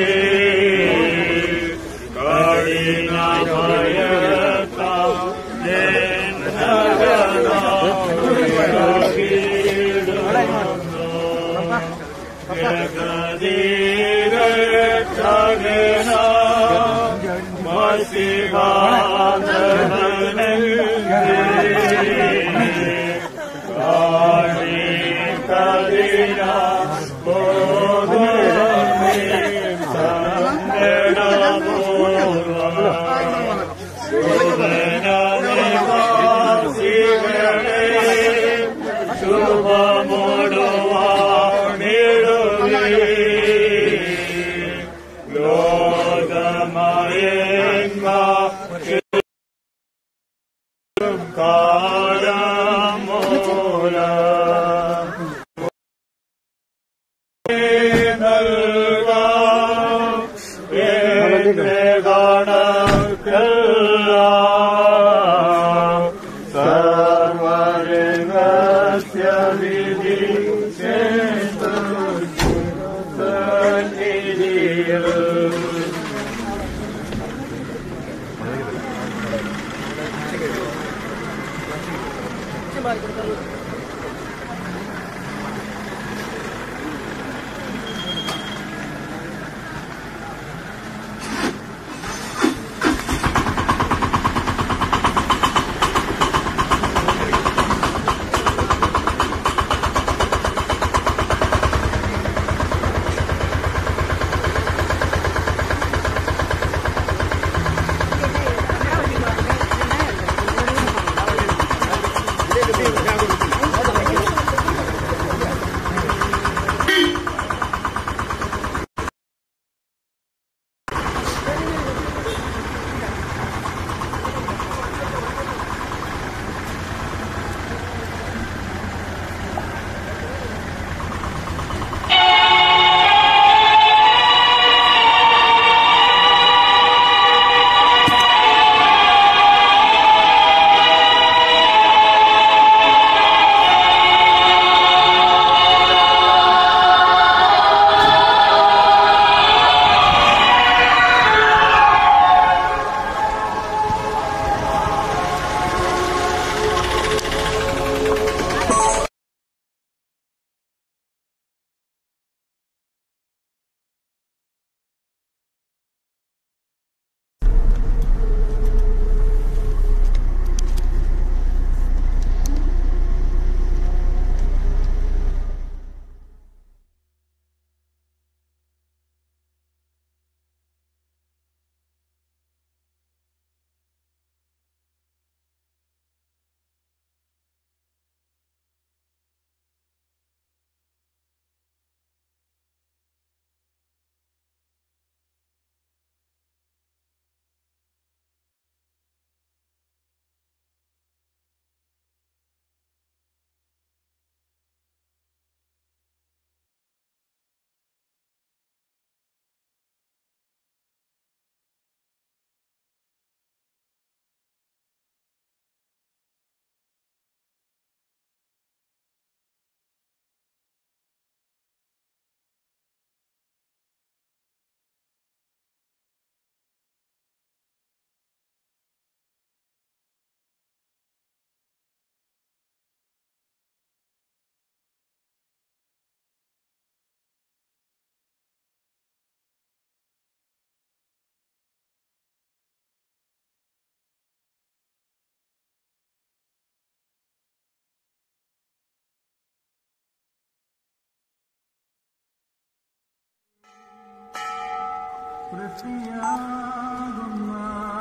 വൃത്തിയാകുന്ന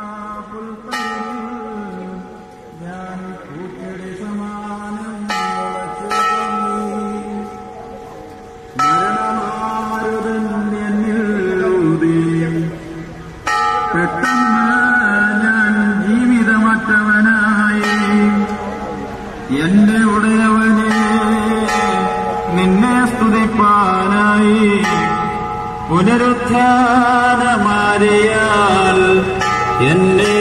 പുൽത്തൈകൾ ഞാൻ കൂറ്റടി സമാനം മുളച്ചു പൊങ്ങി. മരണമാരുതൻ എന്നിൽ ഊതി. പെട്ടെന്ന് ഞാൻ ജീവിതമറ്റവനായി എന്റെ ഉടയവനെ നിന്നെ സ്തുതി വർദ്ധിപ്പാനായി പുനരുത്ഥാനമാരിയാൽ എന്നെ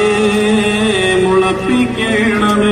മുളപ്പിക്കണമേ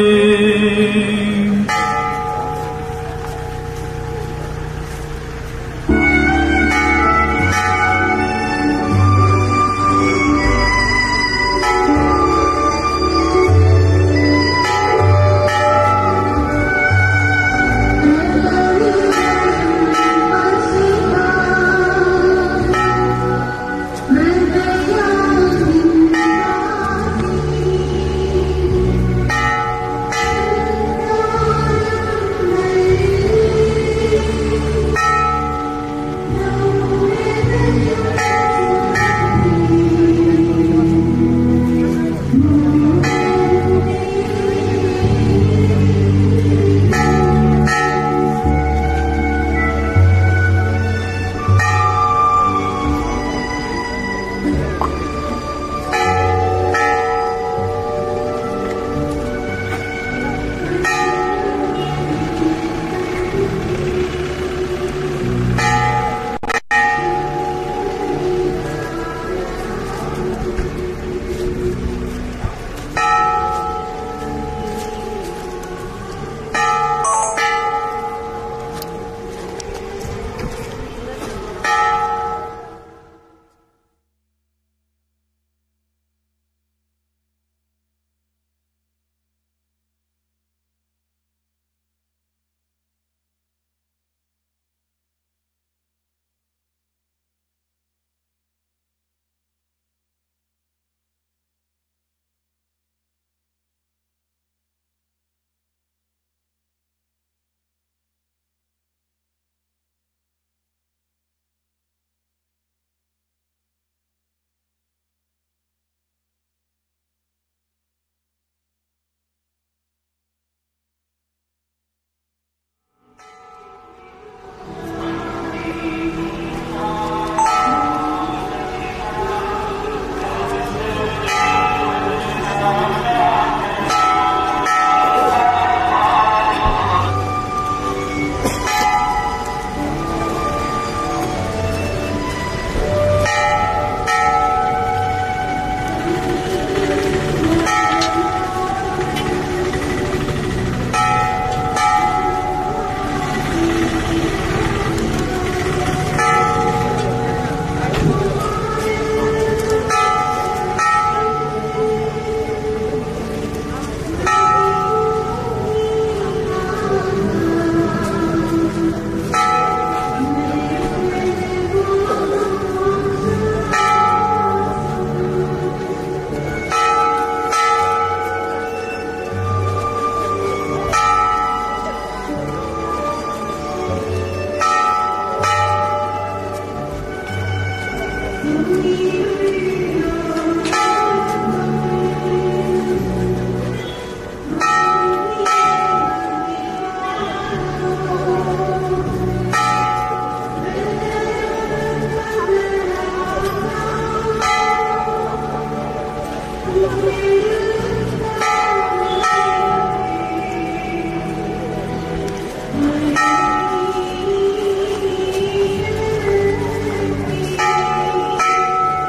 Thank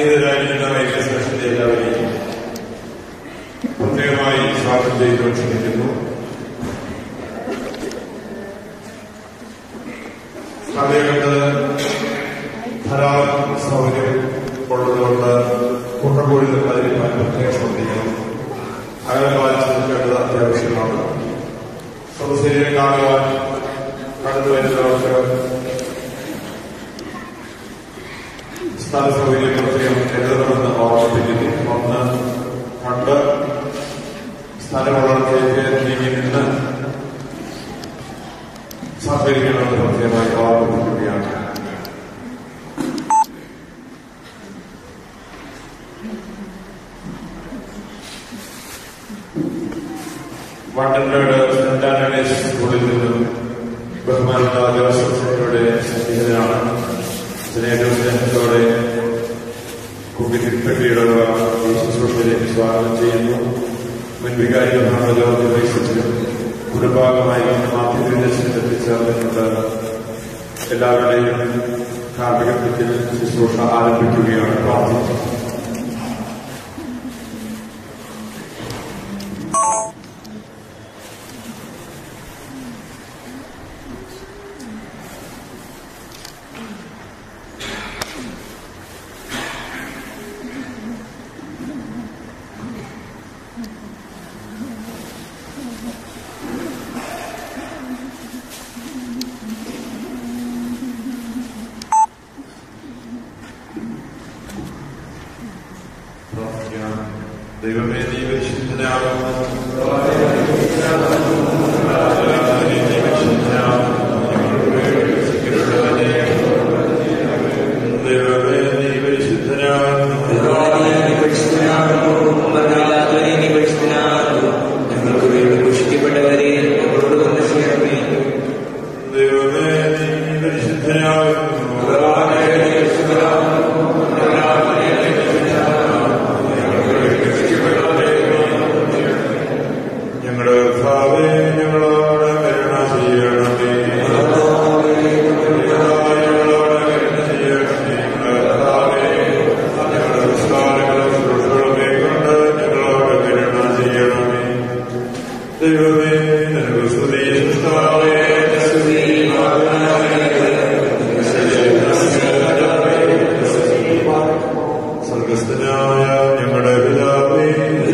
സന്നിഹിതരായിരിക്കുന്ന വൈദ്യശേഷത്തെ എല്ലാവരെയും പ്രത്യേകമായി സ്വാഗതം ചെയ്തു ക്ഷണിക്കുന്നു സമയത്ത് ധാരാളം സൗകര്യം ഉള്ളതുകൊണ്ട് കുട്ടമ്പൂരിൽ അതിരിക്കാൻ പ്രത്യേകം ശ്രദ്ധിക്കണം അകലം പാലിച്ചേണ്ടത് അത്യാവശ്യമാണ് സദസ്സിനെ കാണുവാൻ കടന്നു വരുന്നവർക്ക് സ്ഥല സൗകര്യം പ്രത്യേകം എഴുതണമെന്ന് ഓർമ്മിപ്പിക്കുന്നു ഒന്ന് കണ്ട് സ്ഥലമുള്ളവർക്ക് നീങ്ങി നിന്ന് സഹകരിക്കണമെന്ന് പ്രത്യേകമായി ഓർമ്മിപ്പിക്കുകയാണ് വണ്ടൻമേട് സെന്റ് ആന്റണീസ് സ്കൂളിൽ നിന്നും ബഹുമാനപ്പെട്ട ജോസഫ് സെന്നയുടെ സന്നിഹിതനാണ് സ്നേഹ സ്നേഹത്തോടെ കുപ്പിപ്പെട്ടിയിടുക ഈ ശുശ്രൂഷയിലേക്ക് സ്വാഗതം ചെയ്യുന്നു മുൻ വികാരി ജോർജ് വൈസിച്ചിലും കുടുംബാംഗമായി മാധ്യമത്തിൽ എത്തിച്ചേർന്നിട്ടുണ്ട് എല്ലാവരുടെയും കാർമികത്വത്തിൽ ശുശ്രൂഷ ആരംഭിക്കുകയാണ് പ്രാർത്ഥിക്കുന്നത് പ്രാർത്ഥിക്കാം. ദൈവമേ നീ പരിശുദ്ധനാകുന്നു നീ പരിശുദ്ധനാകുന്നു. ദൈവമേ നീ പരിശുദ്ധനാകുന്നു ഞങ്ങൾക്ക് വേണ്ടി പുഷ്ടിപ്പെട്ടവരെ ഞങ്ങളോട് തന്നെ ചെയ്യണമേ ദൈവമേ നീ പരിശുദ്ധനാകുന്നു ഞങ്ങളുടെ ഭാവേ ഞങ്ങളോട് കരുണ ചെയ്യണമേ ഞങ്ങളോട് കരുണ ചെയ്യണമേ ഞങ്ങളുടെ ഭാവേ ഞങ്ങളുടെ വിസ്താരങ്ങളും സുരക്ഷകളുമേ കൊണ്ട് ഞങ്ങളോട് കരുണ ചെയ്യണമേ ദൈവമേ നിനക്ക് സ്തുതി സൃഷ്ടാവേ സ്വർഗസ്ഥനായ ഞങ്ങളുടെ പിതാവേ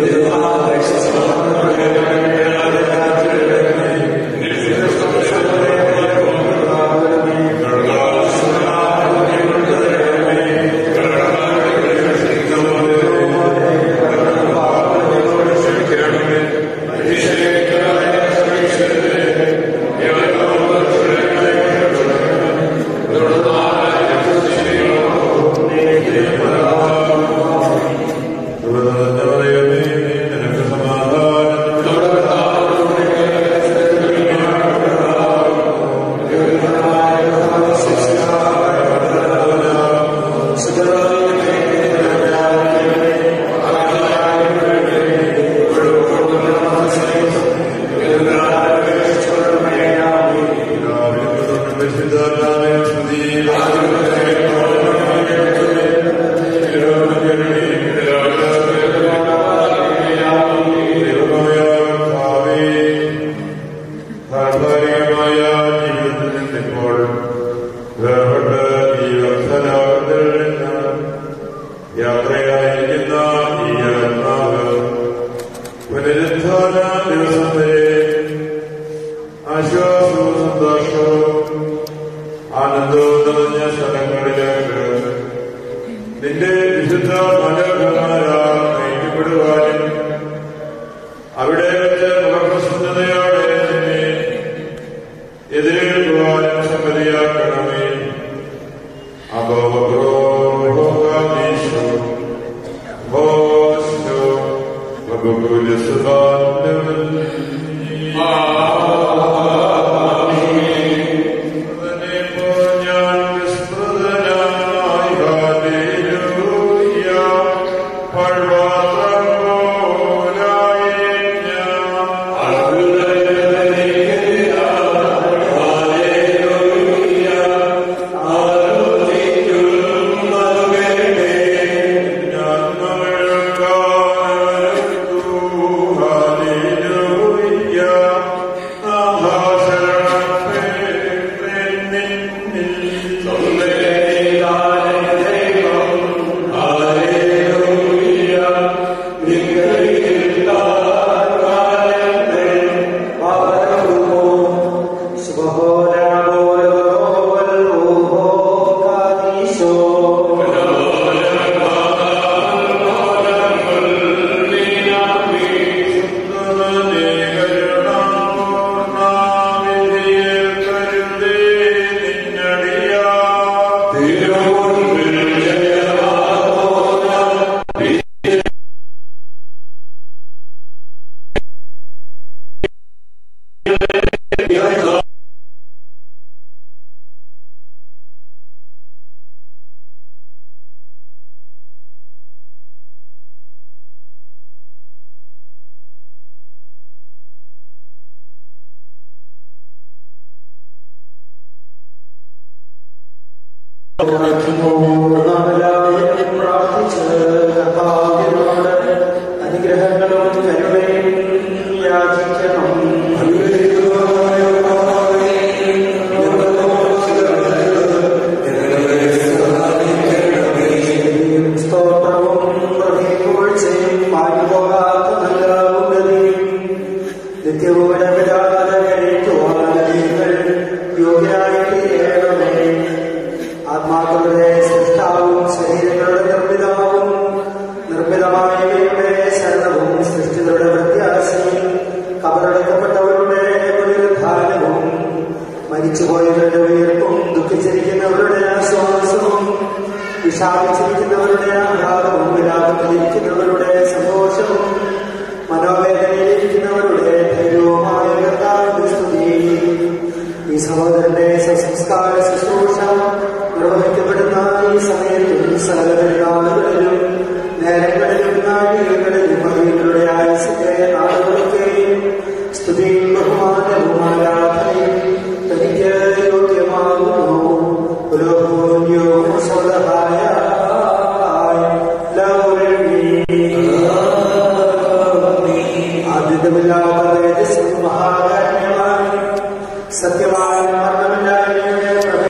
നിനക്ക് ധാർമ്മികമായ ജീവിതത്തിൽ നിന്നിപ്പോൾ വേർപെട്ട് ഈ വർദ്ധനാകത്തിൽ നിന്ന് യാത്രയായിരിക്കുന്ന ഈ ആത്മാവ് പുനരുദ്ധാന ദിവസം വരെ ആശ്വാസവും സന്തോഷവും ആനന്ദവും നിറഞ്ഞ സ്ഥലങ്ങളിലേക്ക് നിന്റെ വിശുദ്ധ മനോഹരമായ നയിക്കപ്പെടുവാനും അവിടെ വെച്ച് മുഖപ്രസന്നതയോടെ നിന്നെ എതിരേൽക്കുവാനും സമ്മതിയാക്കണമേ അബോഗോഗീശോ ഭോസ്യോ ഞാൻ വിസ്മൃതനായി അനുഗ്രഹങ്ങളും കരുണയും യാചിക്കണം സ്തോത്രവും പ്രതികൂഴ്ചയും മാറിപ്പോകാത്ത നല്ല ഉന്നതിയും നിത്യവും ഇടപെടാതെ കഴിക്കുവാൻ നിങ്ങൾ യോഗ്യരായി തീരണമേ ആത്മാക്കളുടെ സൃഷ്ടാവും ശരീരങ്ങളുടെ നിർമ്മിതമാവും നിർമ്മിതമായവയുടെ ശരണവും സൃഷ്ടികളുടെ പ്രത്യാശയും കബറടക്കപ്പെട്ടവരുടെ പുനരുദ്ധാനവും മരിച്ചുപോയവരുടെ ഉയർപ്പും ദുഃഖിച്ചിരിക്കുന്നവരുടെ ആശ്വാസവും വിഷാദിച്ചിരിക്കുന്നവരുടെ ആഘാതവും വിലാപത്തിലിരിക്കുന്നവരുടെ സന്തോഷവും മനോവേദനയിലിരിക്കുന്നവരുടെ ധൈര്യവുമായ കർത്താവിന്റെ സ്തുതി ഈ സഹോദരന്റെ സംസ്കാര ശുശ്രൂഷ നിർവഹിക്കപ്പെടുന്ന ഈ സമയത്തും സകലപരിണാമങ്ങളിലും നേരങ്ങളിലും നാഴികകളിലും മഹികളുടെ ആയുസിന്റെ നാളുകളൊക്കെയും സ്തുതിയും ബഹുമാനവും ആരാധനയും തനിക്ക് യോഗ്യമാകുന്നു പുരോഗോന്യോ സ്വതഹായ ആദ്യമില്ലാതെ മഹാകാര്യമായി സത്യമായ മരണമില്ലായ്മയുടെ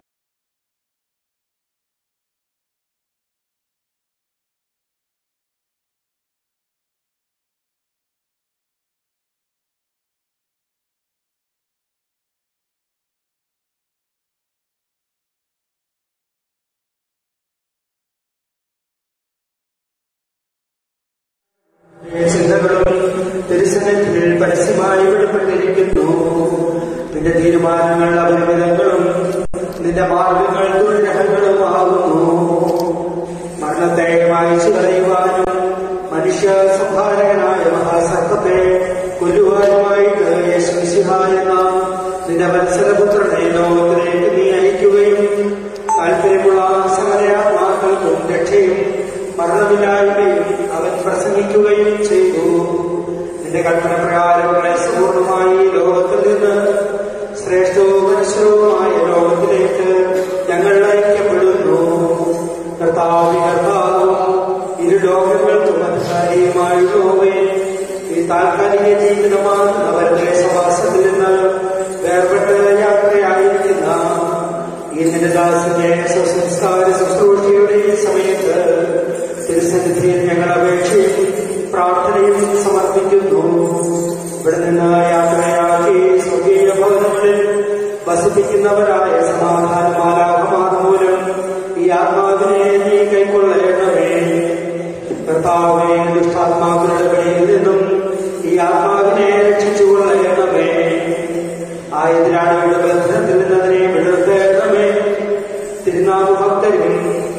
ചിന്തകളും തിരുസനത്തിൽ പരസ്യമായി വെളിപ്പെട്ടിരിക്കുന്നു നിന്റെ തീരുമാനങ്ങൾ അപരിമിതങ്ങളും നിന്റെ മാർഗങ്ങൾ ദുർഗ്രഹങ്ങളുമാകുന്നു മരണത്തെ മായച്ചു കളയുവാനും മനുഷ്യ സംഹാരകനായ മഹാസർപ്പത്തെ കൊല്ലുവാനുമായിട്ട് യേശുശിഹായ നാം നിന്റെ മത്സരപുത്രനെ ലോകത്തിലേക്ക് നീ അയക്കുകയും താല്പര്യമുള്ള സകലയാത്മാക്കൾക്കും രക്ഷയും മരണമില്ലായ്മയും അവൻ പ്രസംഗിക്കുകയും ചെയ്തു നിന്റെ കൽപ്പന പ്രകാരമുള്ള സമ്പൂർണമായി ലോകത്തിൽ നിന്ന് ശ്രേഷ്ഠവും മനുഷ്യവുമായ ലോകത്തിലേക്ക് ഞങ്ങൾ നയിക്കപ്പെടുന്നു കർത്താവ് കർത്താവും ഇരു ലോകങ്ങൾക്കും അധികാരിയുമായുള്ളവേ ഈ താൽക്കാലിക ജീവിതമാകുന്ന അവരുടെ സവാസത്തിൽ നിന്ന് വേർപെട്ട് യാത്രയായിരിക്കുന്ന ഈ നിന്റെ ദാസിന്റെ സ്വസംസ്കാര ശുശ്രൂഷയുടെ ഈ സമയത്ത് തിരുസന്നിധിയിൽ ഞങ്ങൾ അപേക്ഷയും പ്രാർത്ഥനയും സമർപ്പിക്കുന്നു ഇവിടെ നിന്ന് യാത്രയാക്കി സ്വർഗീയ ഭവനങ്ങളിൽ വസിപ്പിക്കുന്നവരായ സമാധാനമാലാഹമാർ മൂലം ഈ ആത്മാവിനെ നീ കൈക്കൊള്ളണമേ കർത്താവെ ദുഷ്ടാത്മാക്കളുടെ കയ്യിൽ നിന്നും ഈ ആത്മാവിനെ രക്ഷിച്ചുകൊള്ളണമേ ആ എതിരാളികളുടെ ബന്ധനത്തിൽ നിന്നതിനെ വിടർത്തേണമേ തിരുനാമ ഭക്തരും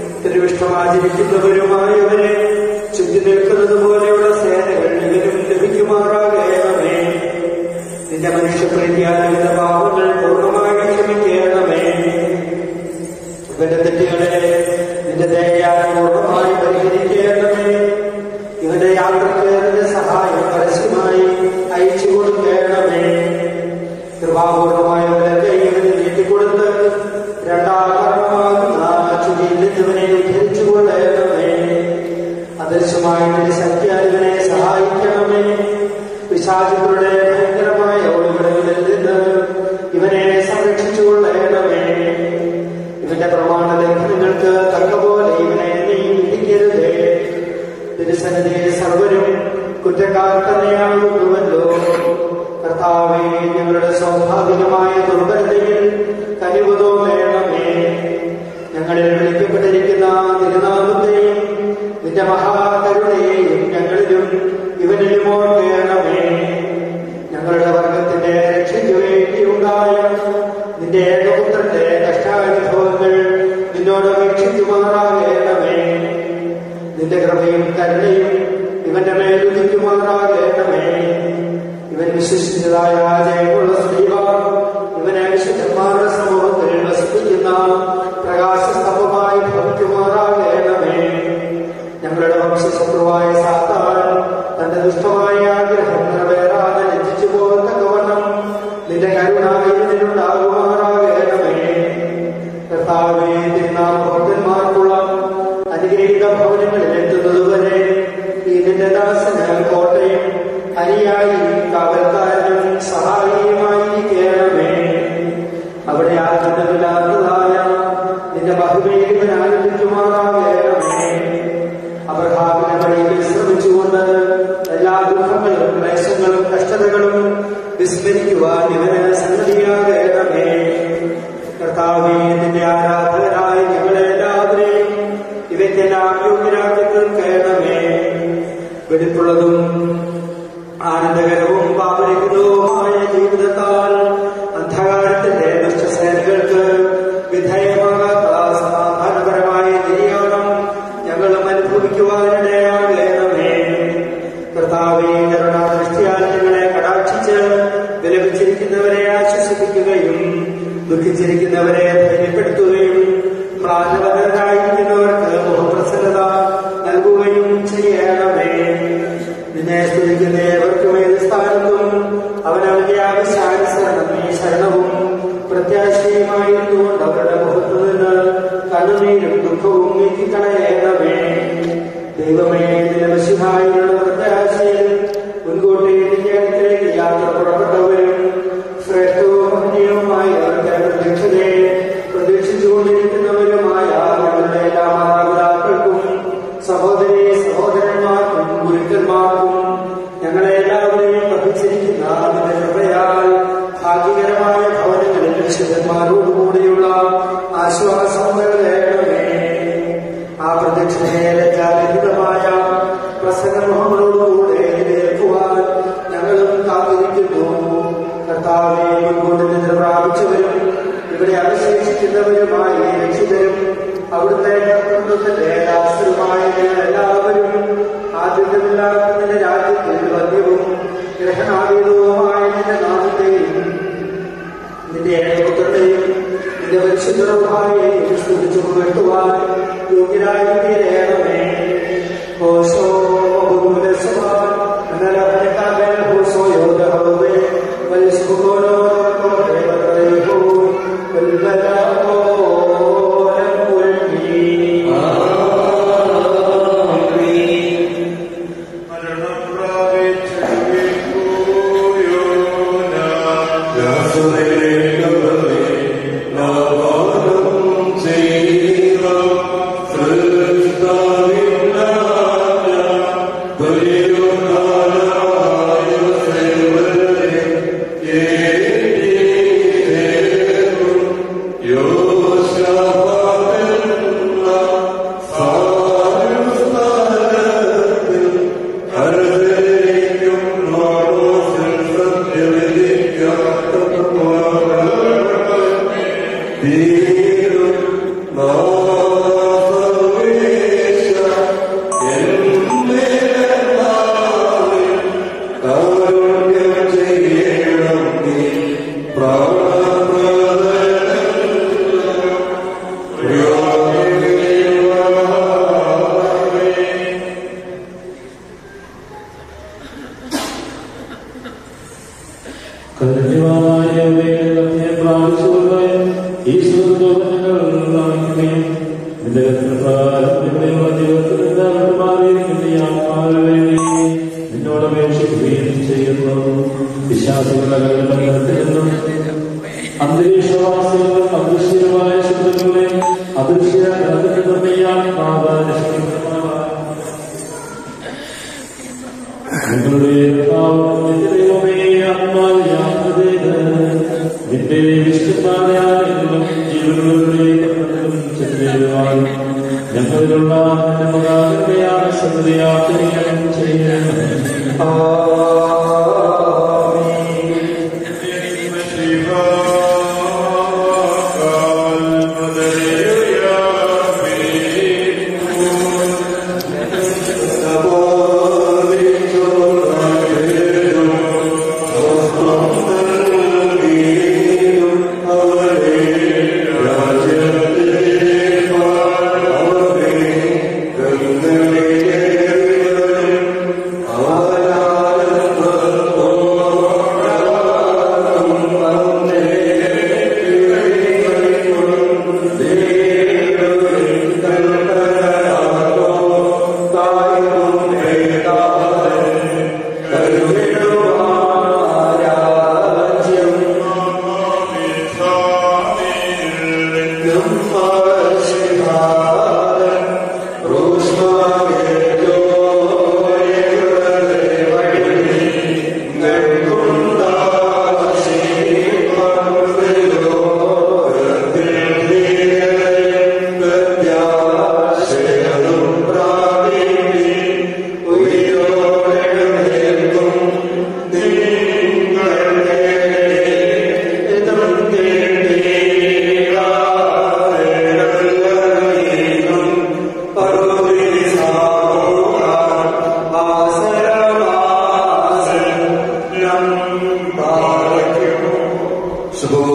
തിരുവിഷ്ടമാചരിക്കുന്നവരുമായവരെ ചുറ്റി നിൽക്കുന്നത് പോലെയുള്ള സേനകൾ ഇവരും ലഭിക്കുമാറാകണമേ നിന്റെ മനുഷ്യപ്രീതിയാലുള്ള പാപങ്ങൾ പൂർണ്ണമായി ക്ഷമിക്കണമേ ഇവന്റെ തെറ്റുകളെ നിന്റെ ദയാൽ പൂർണ്ണമായി പരിഹരിക്കണമേ ഇവന്റെ യാത്രയ്ക്ക് നിന്റെ സഹായം പരസ്യമായി അയച്ചു കൊടുക്കണമേ കൃപാപൂർണമായവരൊക്കെ ഇവന് നീട്ടിക്കൊടുത്ത് രണ്ടാം കർമ്മമാകുന്ന ചുരിയിൽ നിന്നവനെ ഉദ്ധരിച്ചു കൊള്ളണമേ അദൃശ്യമായ നിന്റെ ശക്തിയാൽ ഇവനെ സഹായിക്കണമേ പിശാചുക്കളുടെ ഭയങ്കരമായ ഒളിവിടങ്ങളിൽ നിന്ന് ഇവനെ സംരക്ഷിച്ചു കൊള്ളണമേ ഇവന്റെ പ്രമാണ ലംഘനങ്ങൾക്ക് തക്കപോലെ ഇവനെ നീ വിധിക്കരുതേ തിരുസന്നിധിയിൽ സർവരും കുറ്റക്കാർ തന്നെയാകുന്നുവല്ലോ കർത്താവേ ഞങ്ങളുടെ സ്വാഭാവികമായ ദുർബലതയിൽ കനിവ് തോന്നണമേ ഞങ്ങളിൽ വിളിക്കപ്പെട്ടിരിക്കുന്ന തിരുനാമത്തെയും നിന്റെ മഹാകരുണയെയും ഞങ്ങളിലും ഇവനിലും ഓർക്കണമേ ഞങ്ങളുടെ വർഗത്തിന്റെ രക്ഷയ്ക്ക് വേണ്ടിയുണ്ടായ നിന്റെ ഏകപുത്രന്റെ കഷ്ടാനുഭവങ്ങൾ നിന്നോട് വീക്ഷിക്കുമാറാകണമേ നിന്റെ കൃപയും കരുണയും ഇവന്റെ മേൽ ഉദിക്കുമാറാകണമേ ഇവൻ വിശ്വസിച്ചതായ ജയമുള്ള സ്ത്രീവാ ഇതിലുണ്ടാകുമാറാകണമേ കർത്താവേ തിരുനാമഭക്തന്മാർക്കുള്ള അനുഗ്രഹീത ഭവനങ്ങളിൽ എത്തുന്നതുവരെ ഇതിന്റെ ദാസന് കോട്ടയും അരിയായി കാവൽക്കാരനും സഹായിയുമായിരിക്കണമേ അവിടെ ആനന്ദമില്ലാത്തതായ നിന്റെ മഹിമയിൽ ആനന്ദിക്കുമാറാകണമേ അബ്രഹാമിനെ വഴിയിൽ ശ്രമിച്ചുകൊണ്ട് എല്ലാ ദുഃഖങ്ങളും ക്ലേശങ്ങളും കഷ്ടതകളും വിസ്മരിക്കുവാൻ ഇവന് സംഗതിയാകണമേ കർത്താവേ നിന്റെ ആരാധകരായ ഞങ്ങളെല്ലാവരെയും ഇവയ്ക്കെല്ലാം യോഗ്യരാക്കി തീർക്കണമേ വെടിപ്പുള്ളതും ആനന്ദകരവും പാപരിക്കുന്നതുമായ ജീവിതത്താൽ അന്ധകാരത്തിന്റെ ദുഷ്ടസേനകൾക്ക് വിധേയമാകാത്ത സമാധാനപരമായ നിര്യാണം ഞങ്ങളും അനുഭവിക്കുവാനിടയാകണമേ കർത്താവേ കരുണാദൃഷ്ടിയാൽ ഞങ്ങളെ കടാക്ഷിച്ച് വിലപിച്ചിരിക്കുന്നവരെ ആശ്വസിപ്പിക്കുകയും ദുഃഖിച്ചിരിക്കുന്നവരെ ധൈര്യപ്പെടുത്തുകയും പ്രാണവതരായിരിക്കുന്നവർക്ക് മുഖപ്രസന്നത നൽകുകയും ചെയ്യണമേ നിന്നെ സ്തുതിക്കുന്ന ഏവർക്കും ഏത് സ്ഥാനത്തും അവനവന്റെ ആവശ്യാനുസരണം ഈ ശരണവും പ്രത്യാശയുമായിരുന്നുകൊണ്ട് അവരുടെ മുഖത്തു നിന്ന് കണ്ണുനീരും ദുഃഖവും നീക്കിക്കളയണമേ ദൈവമേ നിലവശമായുള്ള പ്രത്യാശയിൽ മുൻകൂട്ടി നിന്റെ അടുത്തേക്ക് യാത്ര പുറപ്പെട്ടവരും ശ്രേഷ്ഠവും ഭംഗിയുമായ അവരുടെ പ്രതീക്ഷതയെ പ്രതീക്ഷിച്ചുകൊണ്ടിരിക്കുന്നവരുമായ ഞങ്ങളുടെ എല്ലാ മാതാപിതാക്കൾക്കും സഹോദരി സഹോദരന്മാർക്കും ഗുരുക്കന്മാർക്കും ഞങ്ങളെ എല്ലാവരെയും വഹിച്ചിരിക്കുന്ന അതിന്റെ കൃപയാൽ ഭാഗ്യകരമായ ഭവനങ്ങളിൽ രക്ഷിതന്മാരോടുകൂടിയുള്ള ആശ്വാസം നൽകണമേ ആ പ്രദക്ഷിണയെ ലജ്ജാരഹിതമായ പ്രസംഗമുഖങ്ങളോടുകൂടെ എതിരേൽക്കുവാൻ ഞങ്ങളും കാത്തിരിക്കുന്നു കർത്താവെ മുൻകൊണ്ട് നിന്ന് പ്രാപിച്ചവരും ഇവിടെ അവശേഷിക്കുന്നവരുമായി രക്ഷിതരും അവിടുത്തെ കർത്തൃത്വത്തിന്റെ ദാസരുമായ ഞങ്ങൾ എല്ലാവരും ആദ്യമില്ലാത്തതിന്റെ രാജ്യത്തിൽ വന്യവും ഗ്രഹണാതീതവുമായ നിന്റെ നാമത്തെയും നിന്റെ ഏകപുത്രനെയും നിന്റെ പരിശുദ്ധവുമായെയും സ്തുതിച്ചു പുകഴ്ത്തുവാൻ യോഗ്യരായി തീരണമേ ഓശോ ബഹുലസമാൻ നലഭനകാബേന ഹോസോ യോദഹവേ വലിസ്കുഗോനോ ദേവതയോ വൽബലാമോ നിന്നോട് അപേക്ഷിക്കുകയും ചെയ്യുന്നു വിശ്വാസികളുടെ ബന്ധത്തിൽ നിന്നും അന്തരീക്ഷവാസികളും അദൃശ്യമായ ശബ്ദങ്ങളെ അദൃശ്യ നിർമ്മിയാൻ നിങ്ങളുടെ നിന്റെ ദൈവമേ ആത്മാവ് യാത്ര ചെയ്ത് നിന്റെ വിശുദ്ധമായ ജീവനുകളിലേക്ക് ചെല്ലുവാൻ ഞങ്ങളിലുള്ള നിന്റെ മകാകൃതയായ സന്ധ്യാത്രിയം അവനാ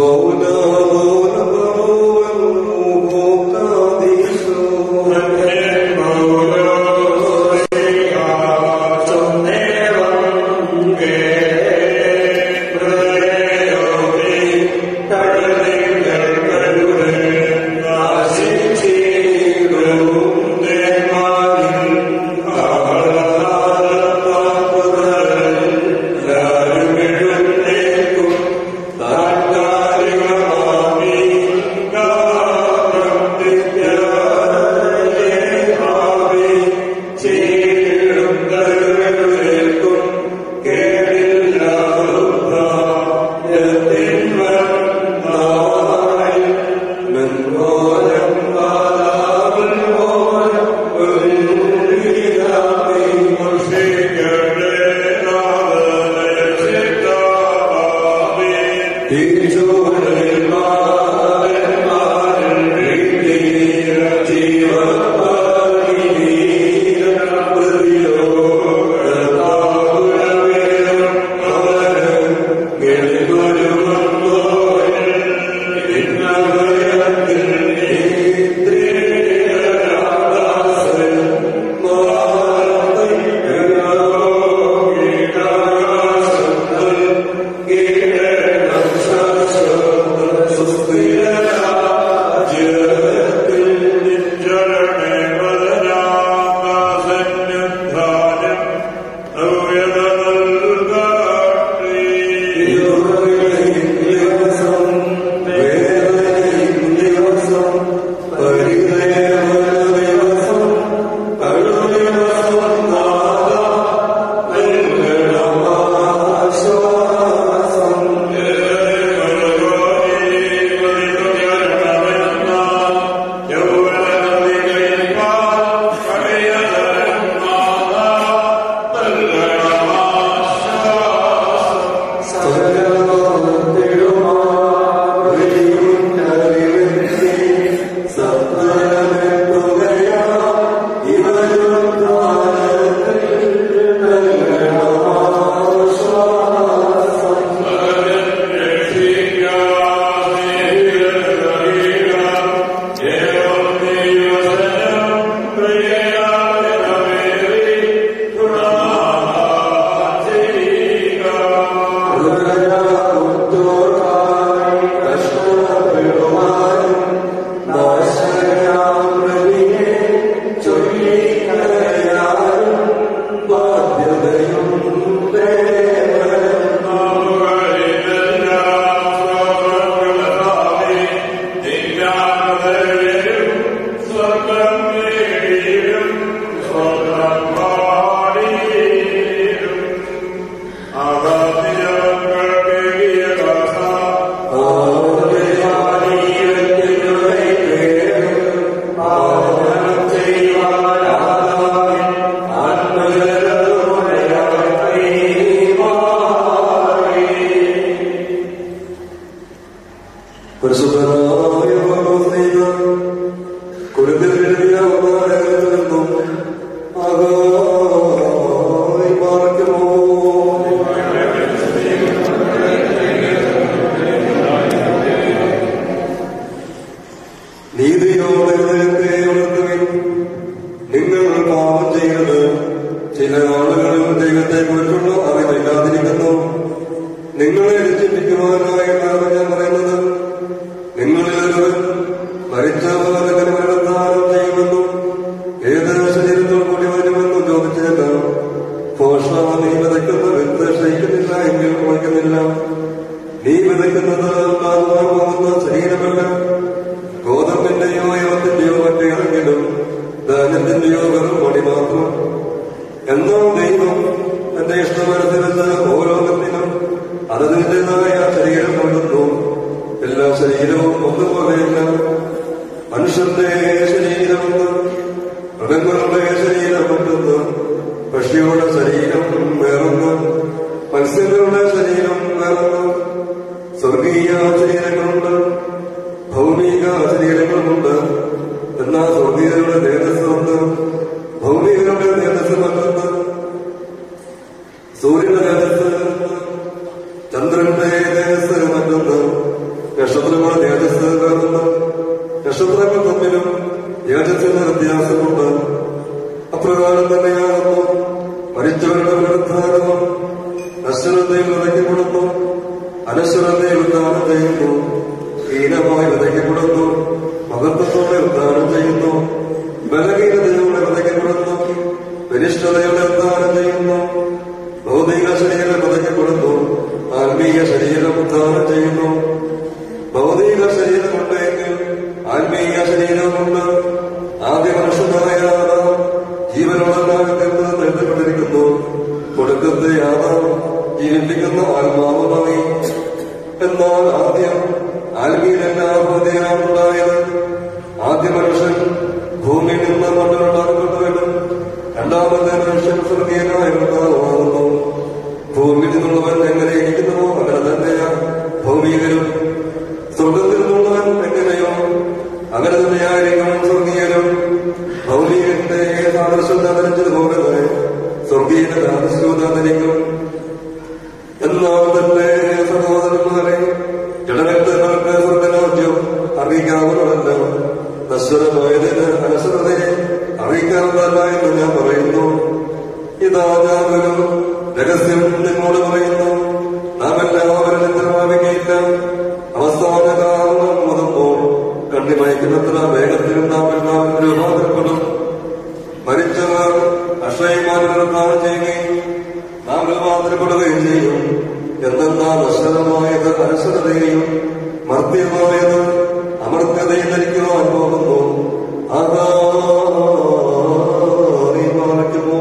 സ്വർഗീയ ശരീരങ്ങളുണ്ട് നക്ഷത്രങ്ങളുടെ തേജസ് കയറുന്നു നക്ഷത്രങ്ങൾ തമ്മിലും തേജസ്സിന് വ്യത്യാസമുണ്ട് അപ്രകാരം തന്നെയാകുന്നു മരിച്ചവരുടെ പുനരുദ്ധാനവും നശ്വരതയിൽ വിതയ്ക്കപ്പെടുന്നു അനശ്വരതയിൽ ഉദ്ധാനം ചെയ്യുന്നു ഹീനമായി വിതയ്ക്കപ്പെടുന്നു മഹത്വത്തോടെ ഉദ്ധാനം ചെയ്യുന്നു ബലഹീനതയോടെ വിതയ്ക്കപ്പെടുന്നു ബലിഷ്ഠതയോടെ ഉദ്ധാനം ചെയ്യുന്നു ഭൗതിക ശരീരം വിതയ്ക്കപ്പെടുന്നു ആത്മീയ ശരീരം ഉദ്ധാനം ചെയ്യുന്നു ഭൗതിക ശരീരമുണ്ടെങ്കിൽ ആത്മീയ ശരീരമുണ്ട് ആദ്യ മനുഷ്യനായ ആദാം ജീവനുള്ള ലോകത്തിൽ നിന്ന് എഴുതപ്പെട്ടിരിക്കുന്നു കൊടുക്കത്തെ ആദാം ജീവിപ്പിക്കുന്ന ആത്മാവുമായി എന്നാൽ ആദ്യം ആത്മീയനല്ല ഭൗതികനാണുണ്ടായത് ആദ്യ മനുഷ്യൻ ഭൂമിയിൽ നിന്ന് മണ്ണിലുണ്ടാക്കപ്പെട്ടുവെന്നും രണ്ടാമത്തെ മനുഷ്യൻ സ്വർഗീയനായ കർത്താവുമാകുന്നു ഭൂമിയിൽ നിന്നുള്ളവൻ എങ്ങനെ ഇരിക്കുന്നുവോ അങ്ങനെ തന്നെയാ ഭൗമികരും സ്വർഗത്തിൽ നിന്നുള്ളവൻ എങ്ങനെയോ അങ്ങനെ തന്നെയായിരിക്കും സ്വർഗീയനും ഭൗമികന്റെ സാദൃശ്യത ധരിച്ചതുപോലെ സ്വർഗീയന്റെ സാദൃശ്യത ധരിക്കും എന്നാൽ തന്നെ സഹോദരന്മാരെ ജഡരക്തങ്ങൾക്ക് സ്വർഗരാജ്യം അറിയിക്കാവുന്നതല്ല നശ്വരമായതിന് അനശ്വരതയെ അറിയിക്കാവുന്നതല്ല എന്ന് ഞാൻ പറയുന്നു ഇതാ ഞാൻ ഒരു രഹസ്യം നിങ്ങളോട് പറയുന്നു നാം എല്ലാവരും നിദ്രമാവുകയില്ല അവസാന കാലം മുതപ്പോൾ കണ്ണിമയക്കുന്നത്ര വേഗത്തിൽ നാം എല്ലാം രൂപാന്തരപ്പെടും മരിച്ചവർ അക്ഷയമാനം ചെയ്യുകയും നാം രൂപാന്തരപ്പെടുകയും ചെയ്യും എന്തെന്നാൽ നശ്വരമായത് അനശ്വരതയും മർത്യമായത് അമർത്യതയും ധരിക്കുവാൻ പോകുന്നു ആകാറിമാർക്കുമോ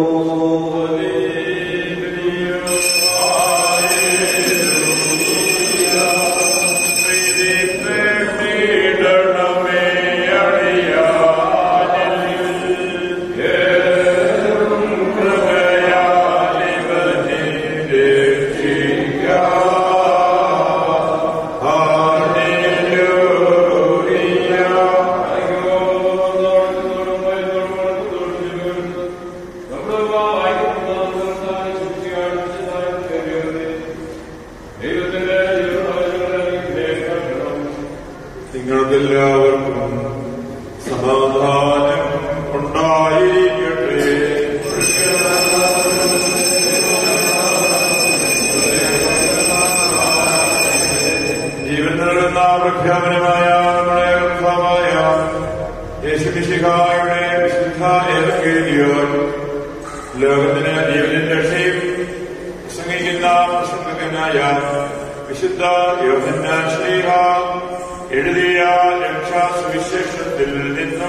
നിങ്ങൾക്കെല്ലാവർക്കും സമാധാനം ഉണ്ടായിരിക്കട്ടെ ജീവൻ നൽകുന്ന പ്രഖ്യാപനമായ നമ്മുടെ കർത്താവായ യേശുമിശിഹായുടെ വിശുദ്ധ ഏവങ്കേലിയോൻ ലോകത്തിന് ജീവനും രക്ഷയും പ്രസംഗിക്കുന്ന പ്രസംഗകനായ വിശുദ്ധ യോഹന്നാൻ ശ്രീഹ എഴുതിയ രക്ഷാ സുവിശേഷത്തിൽ നിന്നും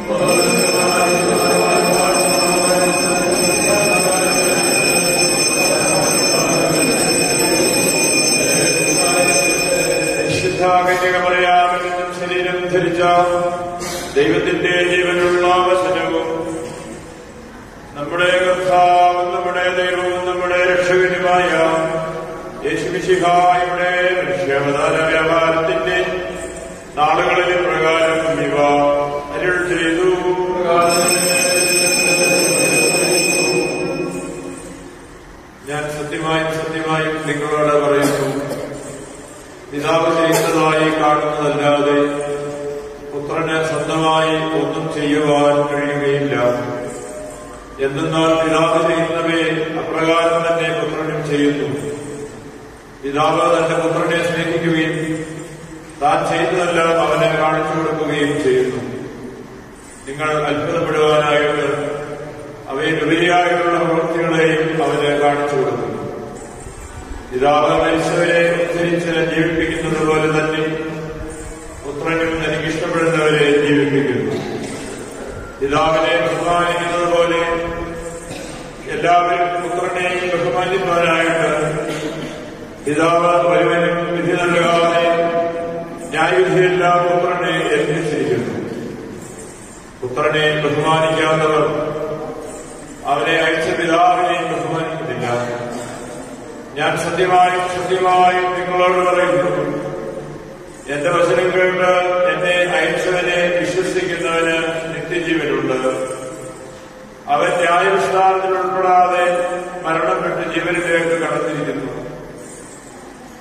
വിശുദ്ധ കന്യകമറിയാമെന്നും ശരീരം ധരിച്ച ദൈവത്തിന്റെ ജീവനുള്ള വചനവും നമ്മുടെ കർത്താവും നമ്മുടെ ദൈവവും നമ്മുടെ രക്ഷകനുമായ യേശുമിശിഹായുടെ മനുഷ്യാവതാര വ്യാപാരത്തിന്റെ നാളുകളിൽ പ്രകാരം ഇവ അരുൾ ചെയ്തു ഞാൻ സത്യമായും സത്യമായും നിങ്ങളോട് പറയുന്നു പിതാവ് ചെയ്യുന്നതായി കാണുന്നതല്ലാതെ പുത്രന് സ്വന്തമായി ഒന്നും ചെയ്യുവാൻ കഴിയുകയില്ല എന്തെന്നാൽ പിതാവ് ചെയ്യുന്നവയെ അപ്രകാരം തന്നെ പുത്രനും ചെയ്യുന്നു പിതാവ് തന്റെ പുത്രനെ സ്നേഹിക്കുകയും താൻ ചെയ്തതെല്ലാം അവനെ കാണിച്ചു കൊടുക്കുകയും ചെയ്യുന്നു നിങ്ങൾ അത്ഭുതപ്പെടുവാനായിട്ട് അവയിലുപരിയായുള്ള പ്രവൃത്തികളെയും അവന് കാണിച്ചു കൊടുക്കുന്നു പിതാവ് മനുഷ്യരെ ഉദ്ധരിച്ച് ജീവിപ്പിക്കുന്നത് പോലെ തന്നെ പുത്രനും തനിക്കിഷ്ടപ്പെടുന്നവരെ ജീവിപ്പിക്കുന്നു പിതാവിനെ ബഹുമാനിക്കുന്നത് പോലെ എല്ലാവരും പുത്രനെയും ബഹുമാനിക്കുവാനായിട്ട് പിതാവ് ഒരുവനും വിധി നൽകാതെ ന്യായവിധിയെല്ലാം പുത്രനെ ഏൽപ്പിച്ചിരിക്കുന്നു പുത്രനെ ബഹുമാനിക്കാത്തവർ അവനെ അയച്ച പിതാവിനെ ബഹുമാനിക്കുന്നില്ല ഞാൻ സത്യമായും സത്യമായും നിങ്ങളോട് പറയുന്നു എന്റെ വചനം കേട്ട് എന്നെ അയച്ചവനെ വിശ്വസിക്കുന്നവന് നിത്യജീവനുണ്ട് അവൻ ന്യായവിസ്താരത്തിൽ ഉൾപ്പെടാതെ മരണപ്പെട്ട് ജീവനിലേക്ക് കടന്നിരിക്കുന്നു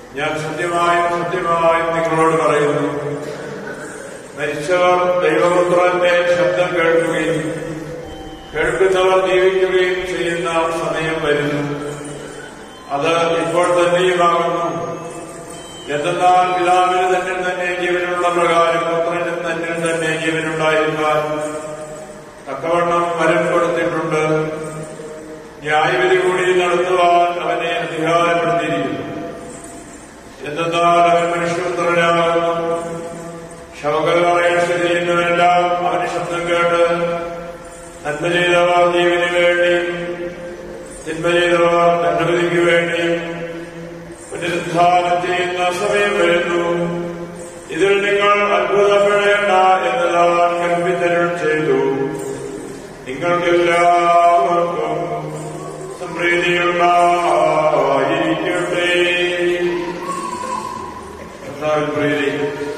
ഞാൻ സത്യമായും സത്യമായും നിങ്ങളോട് പറയുന്നു മരിച്ചവർ ദൈവപുത്രന്റെ ശബ്ദം കേൾക്കുകയും കേൾക്കുന്നവർ ജീവിക്കുകയും ചെയ്യുന്ന സമയം വരുന്നു അത് ഇപ്പോൾ തന്നെയുമാകുന്നു എന്തെന്നാൽ പിതാവിന് തന്നെ തന്നെ ജീവനുള്ള പ്രകാരം പുത്രനും തന്നെ തന്നെ ജീവനുണ്ടായിരിക്കാൻ തക്കവണ്ണം വരം കൊടുത്തിട്ടുണ്ട് ന്യായവിധി കൂടി നടത്തുവാൻ അവനെ അധികാരപ്പെടുത്തിയിരിക്കുന്നു എന്തെന്നാൽ അവൻ മനുഷ്യപുത്രനാകുന്നു ശവകല്ലറയിൽ സ്ഥിതി ചെയ്യുന്നവരെല്ലാം അവന് ശബ്ദം കേട്ട് നന്മ ചെയ്തവർ ജീവന് വേണ്ടി തിന്മ ചെയ്തവർ ദണ്ഡവിധിക്ക് വേണ്ടി പുനരുദ്ധാനം ചെയ്യുന്ന സമയം വരുന്നു ഇതിൽ നിങ്ങൾ അത്ഭുതപ്പെടേണ്ട എന്നതാണ് കൽപ്പിത്തരുൾ ചെയ്തു നിങ്ങൾക്കെല്ലാവർക്കും സംപ്രീതിയുണ്ടായിരിക്കട്ടെ കർത്താവിൻ പ്രീതി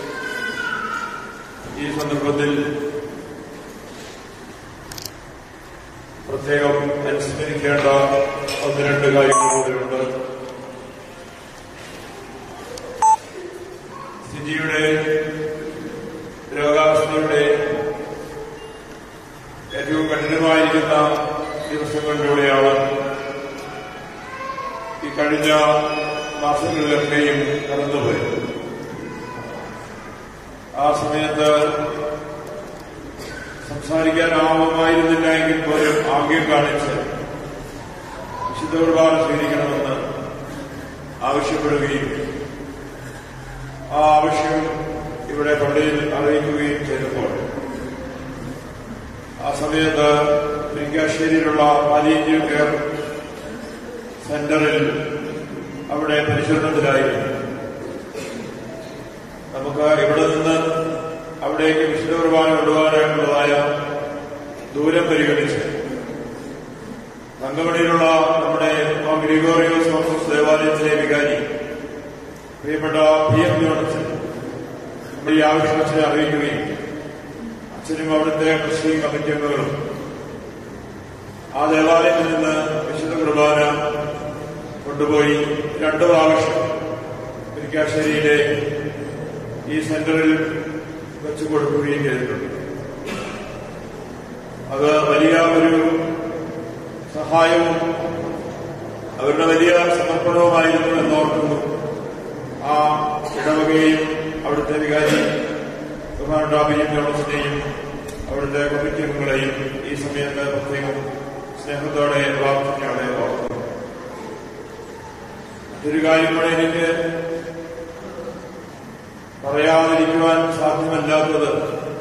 ഈ സന്ദർഭത്തിൽ പ്രത്യേകം അനുസ്മരിക്കേണ്ട ഒന്ന് രണ്ട് കാര്യങ്ങൾ കൂടെയുണ്ട് സ്ഥിതിയുടെ രോഗാവസ്ഥയുടെ ഏറ്റവും കഠിനമായിരിക്കുന്ന ദിവസങ്ങളിലൂടെയാണ് ഈ കഴിഞ്ഞ മാസങ്ങളിലൊക്കെയും കടന്നുപോയത് ആ സമയത്ത് സംസാരിക്കാനാവുമായിരുന്നില്ല എങ്കിൽ പോലും ആംഗ്യം കാണിച്ച് വിശുദ്ധ കുർബാന സ്വീകരിക്കണമെന്ന് ആവശ്യപ്പെടുകയും ആ ആവശ്യം ഇവിടെ പള്ളിയിൽ അറിയിക്കുകയും ചെയ്തപ്പോൾ ആ സമയത്ത് മുരിക്കാശ്ശേരിയിലുള്ള പാലിയേറ്റീവ് കെയർ സെന്ററിൽ അവിടെ പരിശോധനത്തിലായിരുന്നു നമുക്ക് ഇവിടെ നിന്ന് അവിടേക്ക് വിശുദ്ധ കുർബാന കൊണ്ടുപോകാനായിട്ടുള്ളതായ ദൂരം പരിഗണിച്ച് തങ്കമണിയിലുള്ള നമ്മുടെ മാ ഗ്രിഗോറിയോസ് ഓർത്തഡോക്സ് ദേവാലയത്തിലെ വികാരി പ്രിയപ്പെട്ട പി എം ജോൺസൺ നമ്മുടെ ഈ ആവശ്യം അച്ഛനെ അറിയിക്കുകയും അച്ഛനും അവിടുത്തെ കൃഷി കമ്മിറ്റി അംഗങ്ങളും ആ ദേവാലയത്തിൽ നിന്ന് വിശുദ്ധ കുർബാന കൊണ്ടുപോയി രണ്ടു പ്രാവശ്യം മുരിക്കാശ്ശേരിയിലെ ഈ സെന്ററിൽ വെച്ചു കൊടുക്കുകയും ചെയ്തിട്ടുണ്ട് അത് വലിയ ഒരു സഹായവും അവരുടെ വലിയ സമർപ്പണവുമായിരുന്നു എന്നോർക്കുന്നു ആ ഇടവകയും അവിടുത്തെ വികാരി ബഹുമാനോടാബിയും ജോണസിനെയും അവിടുത്തെ കമ്മിറ്റി അംഗങ്ങളെയും ഈ സമയത്ത് പ്രത്യേകം സ്നേഹത്തോടെ പ്രാർത്ഥനയോടെ ഓർക്കുന്നു മറ്റൊരു കാര്യം കൂടെ എനിക്ക് പറയാതിരിക്കുവാൻ സാധ്യമല്ലാത്തത്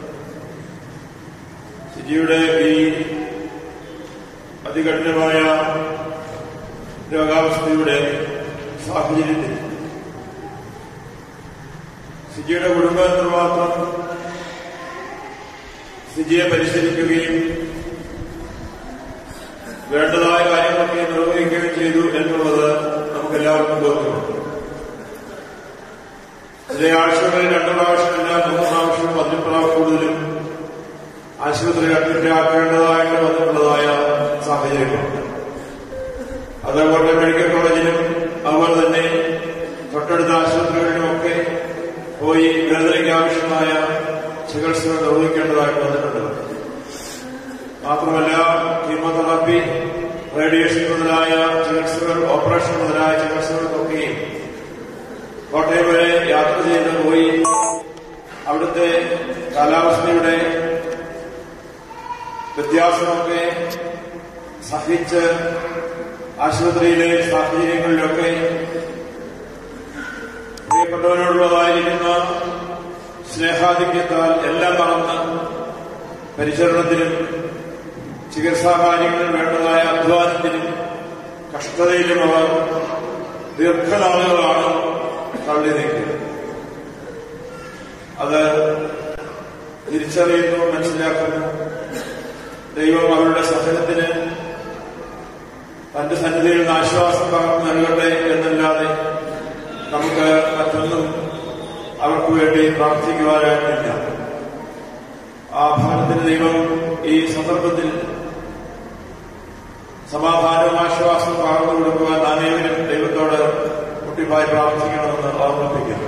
സിജിയുടെ ഈ അതികഠിനമായ രോഗാവസ്ഥയുടെ സാഹചര്യത്തിൽ സിജിയുടെ കുടുംബം എത്രമാത്രം സിജിയെ പരിശീലിക്കുകയും വേണ്ടതായ കാര്യങ്ങളൊക്കെ നിർവഹിക്കുകയും ചെയ്തു എന്നുള്ളത് നമുക്കെല്ലാവർക്കും ബോധ്യമുണ്ട് ചില ആഴ്ചകളിൽ രണ്ടു പ്രാവശ്യമല്ല മൂന്ന് പ്രാവശ്യം പതിനു പ്രാവശ്യം കൂടുതലും ആശുപത്രി അഡ്മിറ്റ് ആക്കേണ്ടതായിട്ട് വന്നിട്ടുള്ളതായ സാഹചര്യങ്ങളുണ്ട് അതുപോലെ മെഡിക്കൽ കോളേജിലും അതുപോലെ തന്നെ തൊട്ടടുത്ത ആശുപത്രികളിലുമൊക്കെ പോയി വേദനയ്ക്ക് ആവശ്യമായ ചികിത്സകൾ നിർവഹിക്കേണ്ടതായിട്ട് വന്നിട്ടുണ്ട് മാത്രമല്ല കീമോതെറാപ്പി റേഡിയേഷൻ മുതലായ ചികിത്സകൾ ഓപ്പറേഷൻ മുതലായ ചികിത്സകൾക്കൊക്കെയും കോട്ടയം വരെ യാത്ര ചെയ്ത് പോയി അവിടുത്തെ കാലാവസ്ഥയുടെ വ്യത്യാസമൊക്കെ സഹിച്ച് ആശുപത്രിയിലെ സാഹചര്യങ്ങളിലൊക്കെ പ്രിയപ്പെട്ടവരോടുള്ളതായിരിക്കുന്ന സ്നേഹാധിക്യത്താൽ എല്ലാം മറന്ന് പരിചരണത്തിനും ചികിത്സാ കാര്യങ്ങളിൽ വേണ്ടതായ അധ്വാനത്തിനും കഷ്ടതയിലും അവർ ദീർഘനാളുകളാണ് തള്ളി നീക്കിയത് അത് തിരിച്ചറിയുന്നു മനസ്സിലാക്കുന്നു ദൈവം അവരുടെ സഹനത്തിന് തന്റെ സന്നിധിയിൽ നിന്ന് ആശ്വാസം പകർന്നു നൽകട്ടെ എന്നല്ലാതെ നമുക്ക് മറ്റൊന്നും അവർക്ക് വേണ്ടി പ്രാർത്ഥിക്കുവാനായിട്ടില്ല ആ ഭാരതത്തിന് ദൈവം ഈ സന്ദർഭത്തിൽ സമാധാനവും ആശ്വാസവും പകർന്നു കൊടുക്കുവാൻ അനേകരും ദൈവത്തോട് കുട്ടിയുമായി പ്രാർത്ഥിക്കണമെന്ന് ഓർമ്മിപ്പിക്കുന്നു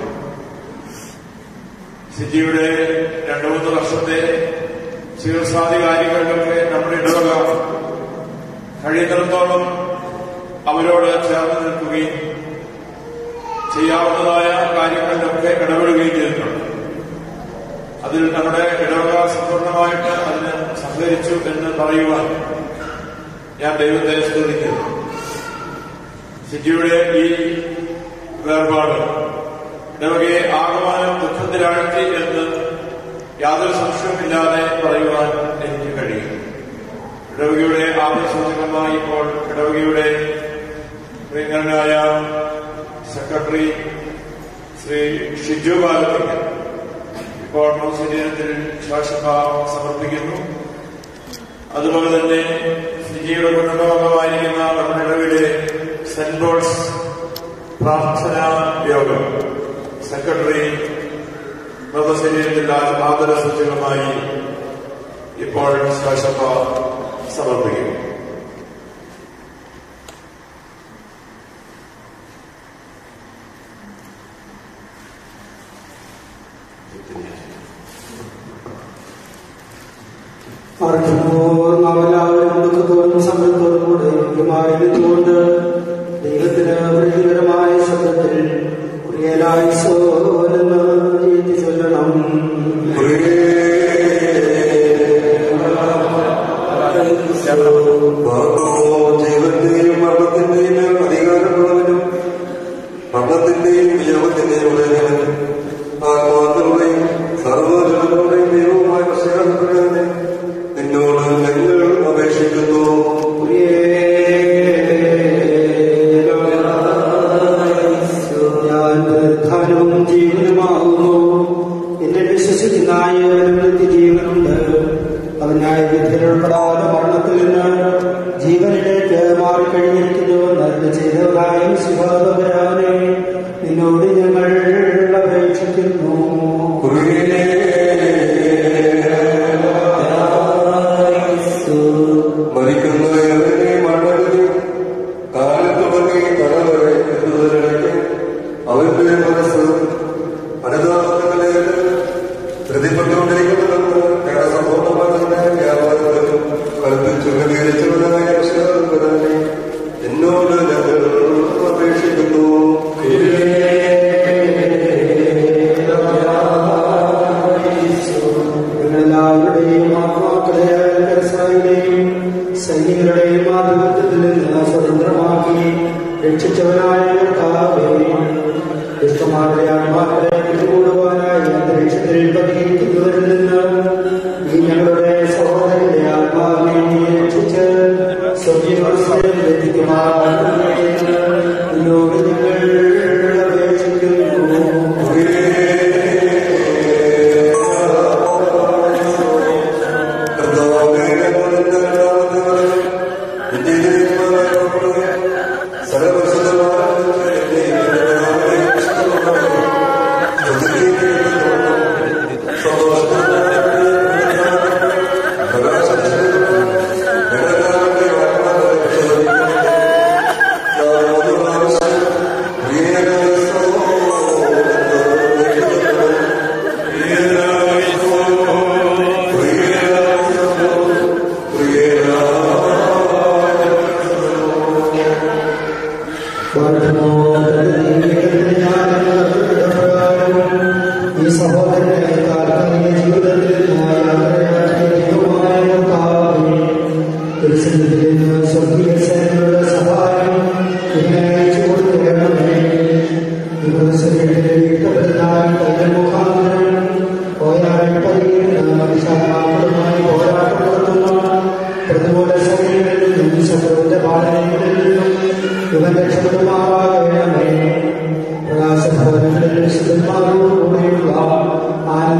സിജിയുടെ രണ്ടു മൂന്ന് വർഷത്തെ ചികിത്സാദി കാര്യങ്ങളിലൊക്കെ നമ്മുടെ ഇടവക കഴിയുന്നിടത്തോളം അവരോട് ചേർന്ന് നിൽക്കുകയും ചെയ്യാവുന്നതായ കാര്യങ്ങളിലൊക്കെ ഇടപെടുകയും ചെയ്തിട്ടുണ്ട് അതിൽ നമ്മുടെ ഇടവക സമ്പൂർണമായിട്ട് അതിന് സഹകരിച്ചു എന്ന് പറയുവാൻ ഞാൻ ദൈവത്തെ സ്തുതിക്കുന്നു സിജിയുടെ ഈ വേർപാട് ഇടവകയെ ആകമാനം ദുഃഖത്തിലാഴ്ത്തി എന്ന് യാതൊരു സംശയവുമില്ലാതെ പറയുവാൻ എനിക്ക് കഴിയും ഇടവകയുടെ ആത്മസൂചകമായി ഇപ്പോൾ ഇടവകയുടെ പ്രിയങ്കരനായ സെക്രട്ടറി ശ്രീ ഷിജു ബാലത്തിങ്കൽ ഇപ്പോൾ ശരീരത്തിൽ ശ്വാസഭാവം സമർപ്പിക്കുന്നു അതുപോലെ തന്നെ സിജിയുടെ കുടുംബാംഗമായിരിക്കുന്ന നമ്മുടെ ഇടവിലെ സെന്റ് പോൾസ് പ്രാർത്ഥനാ യോഗം സെക്രട്ടറി മൃതശരീരത്തിൽ ആദര സൂചകമായി ഇപ്പോൾ ശ്വാസഭ സമർപ്പിക്കും പാർക്കുമ്പോൾ നാമെല്ലാവരും ദുഃഖത്തോടും സങ്കടത്തോടും കൂടെ യോഗ്യമായിരുന്നുകൊണ്ട് ദൈവത്തിന് പ്രീതികരമായ ശബ്ദത്തിൽ പ്രിയലായിസോരെന്ന് എഴുതി ചൊല്ലണം ജീവന്റെയും മരണത്തിന്റെയും മേൽ അധികാരമുള്ളവനും മരണത്തിന്റെയും വിയോഗത്തിന്റെയും ഉടയവനും ആത്മാക്കളുടെയും സർവ്വജനങ്ങളുടെയും ദൈവവുമായ പ്രശ്നങ്ങളെ നിന്നോട് ഞങ്ങൾ അപേക്ഷിക്കുന്നു ഞാൻ പുനരുദ്ധാനവും ജീവനുമാകുന്നു എന്നെ വിശ്വസിക്കുന്ന ഏവനും നിത്യജീവനുണ്ട് അവനായ വിധിയിലുൾപ്പെടാതെ മരണത്തിൽ നിന്ന് ജീവനിലേക്ക് മാറിക്കഴിഞ്ഞിരിക്കുന്നു നന്മ ചെയ്തവരായ ശിവരാനെ നിന്നോട് ഞങ്ങൾ അപേക്ഷിക്കുന്നു മരിക്കുന്നവരെ മരണത്തിൽ കാലത്ത് തുടങ്ങി തലവരെ എത്തുന്നതിനിടയ്ക്ക് അവന്റെ മനസ്സ് അനുദാനങ്ങളെ പ്രതിപ്പെട്ടുകൊണ്ടിരിക്കുന്നുണ്ടെന്ന് ഞങ്ങളുടെ സമ്പൂർണ്ണമായ വ്യാപാരത്തിലും കൽപ്പിച്ചു വിവരിച്ചവരായ വിശ്വാസപ്രധാനെ എന്നോട് ഞങ്ങൾ അപേക്ഷിക്കുന്നു നിങ്ങളെല്ലാവരുടെയും ആത്മാക്കളെയും വ്യവസായികളെയും സൈനികരുടെയും ആധിപത്യത്തിൽ നിന്ന് സ്വതന്ത്രമാക്കി രക്ഷിച്ചവനായ കർത്താവേ ദുഷ്ടന്മാരുടെ ആത്മാക്കളെ പിടികൂടുവാനായി അന്തരീക്ഷത്തിൽ പതിയിരിക്കുന്നവരിൽ നിന്ന് ഈ ഞങ്ങളുടെ സഹോദരന്റെ ആത്മാവിനെ നീ രക്ഷിച്ച് സ്വർഗീയവസ്ഥയിൽ എത്തിക്കുമാറാകണമേ എന്ന് നിന്നോട് ഞങ്ങൾ അപേക്ഷിക്കുന്നു ഈ സഹോദരനെ താൽക്കാലിക ജീവിതത്തിൽ തിരുസന്നിധിയിൽ നിന്ന് സ്വർഗീയ സേനകളുടെ സഹായം ഇതിനെ അയച്ചു കൊടുക്കണമേ ശരീരത്തിലെ ഇഷ്ടപ്പെടുന്നതായി തന്റെ മുഖാന്തരം പോരാടി പരിഹരിക്കുന്ന വിശാലമാക്കളുമായി പോരാട്ടം നടത്തുന്ന പ്രതികൂല സമയങ്ങളിൽ നിന്നും ശത്രുവിന്റെ പാലനങ്ങളിൽ നിന്നും ഇവൻ രക്ഷപ്പെടുമാറാകണമേ പ്രകാശഭവനങ്ങളിൽ വിശുദ്ധന്മാരോടുകൂടിയുള്ള ആന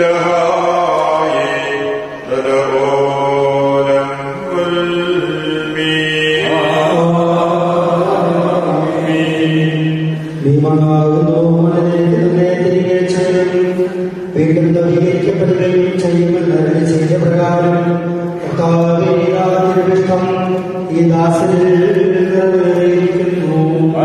ഭീമമാകുന്നു മണ്ണിനെ തിരികെ ചെയ്യും വീണ്ടും നവീകരിക്കപ്പെടുകയും ചെയ്യുമെന്ന് അരുളി ചെയ്ത പ്രകാരം കർത്താവേ, ഇതാ തിരുവിഷ്ടം ഈ ദാസനിൽ നിറവേറിയിരിക്കുന്നു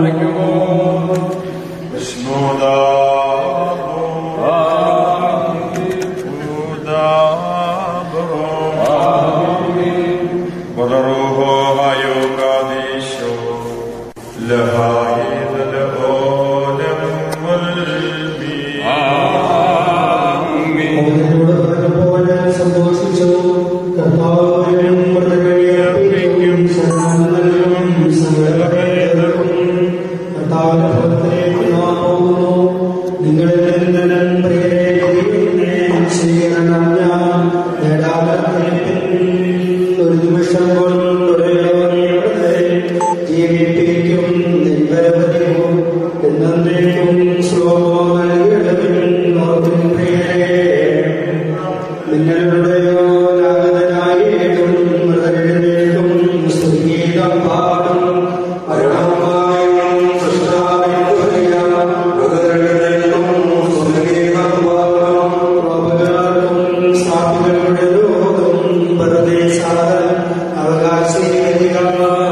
അവനോട് പറഞ്ഞപ്പോൾ സന്തോഷിച്ചു കർത്താവിനും മൃതകഴിയും ശരണങ്ങളും സകലപേർക്കും കർത്താവിന്റെ ഭവനത്തിലേക്ക് നാം പോകുന്നു നിങ്ങളിൽ നിന്നും പ്രിയരെ സ്വീകരണം ഞാൻ നേടാതെ ഒരു നിമിഷം കൊണ്ടുടയോടെ ജീവിപ്പിക്കും നിൻവരവധിയും എന്നേക്കും ശ്ലോകം നൽകിയിടമിൻ പ്രിയരെ നിങ്ങളുടെയോ നാഗതനായേക്കും മൃതരെഴുന്നേൽക്കും സ്തുതിഗീതം പാടും അരുണമായും സൃഷ്ടാവിനും മൃതരെഴുന്നേൽക്കും സ്തുതിഗീതം പാടും പാപകാർക്കും സാധുക്കളുടെ ലോകം പരദേശാൽ അവകാശീകരിക്കാം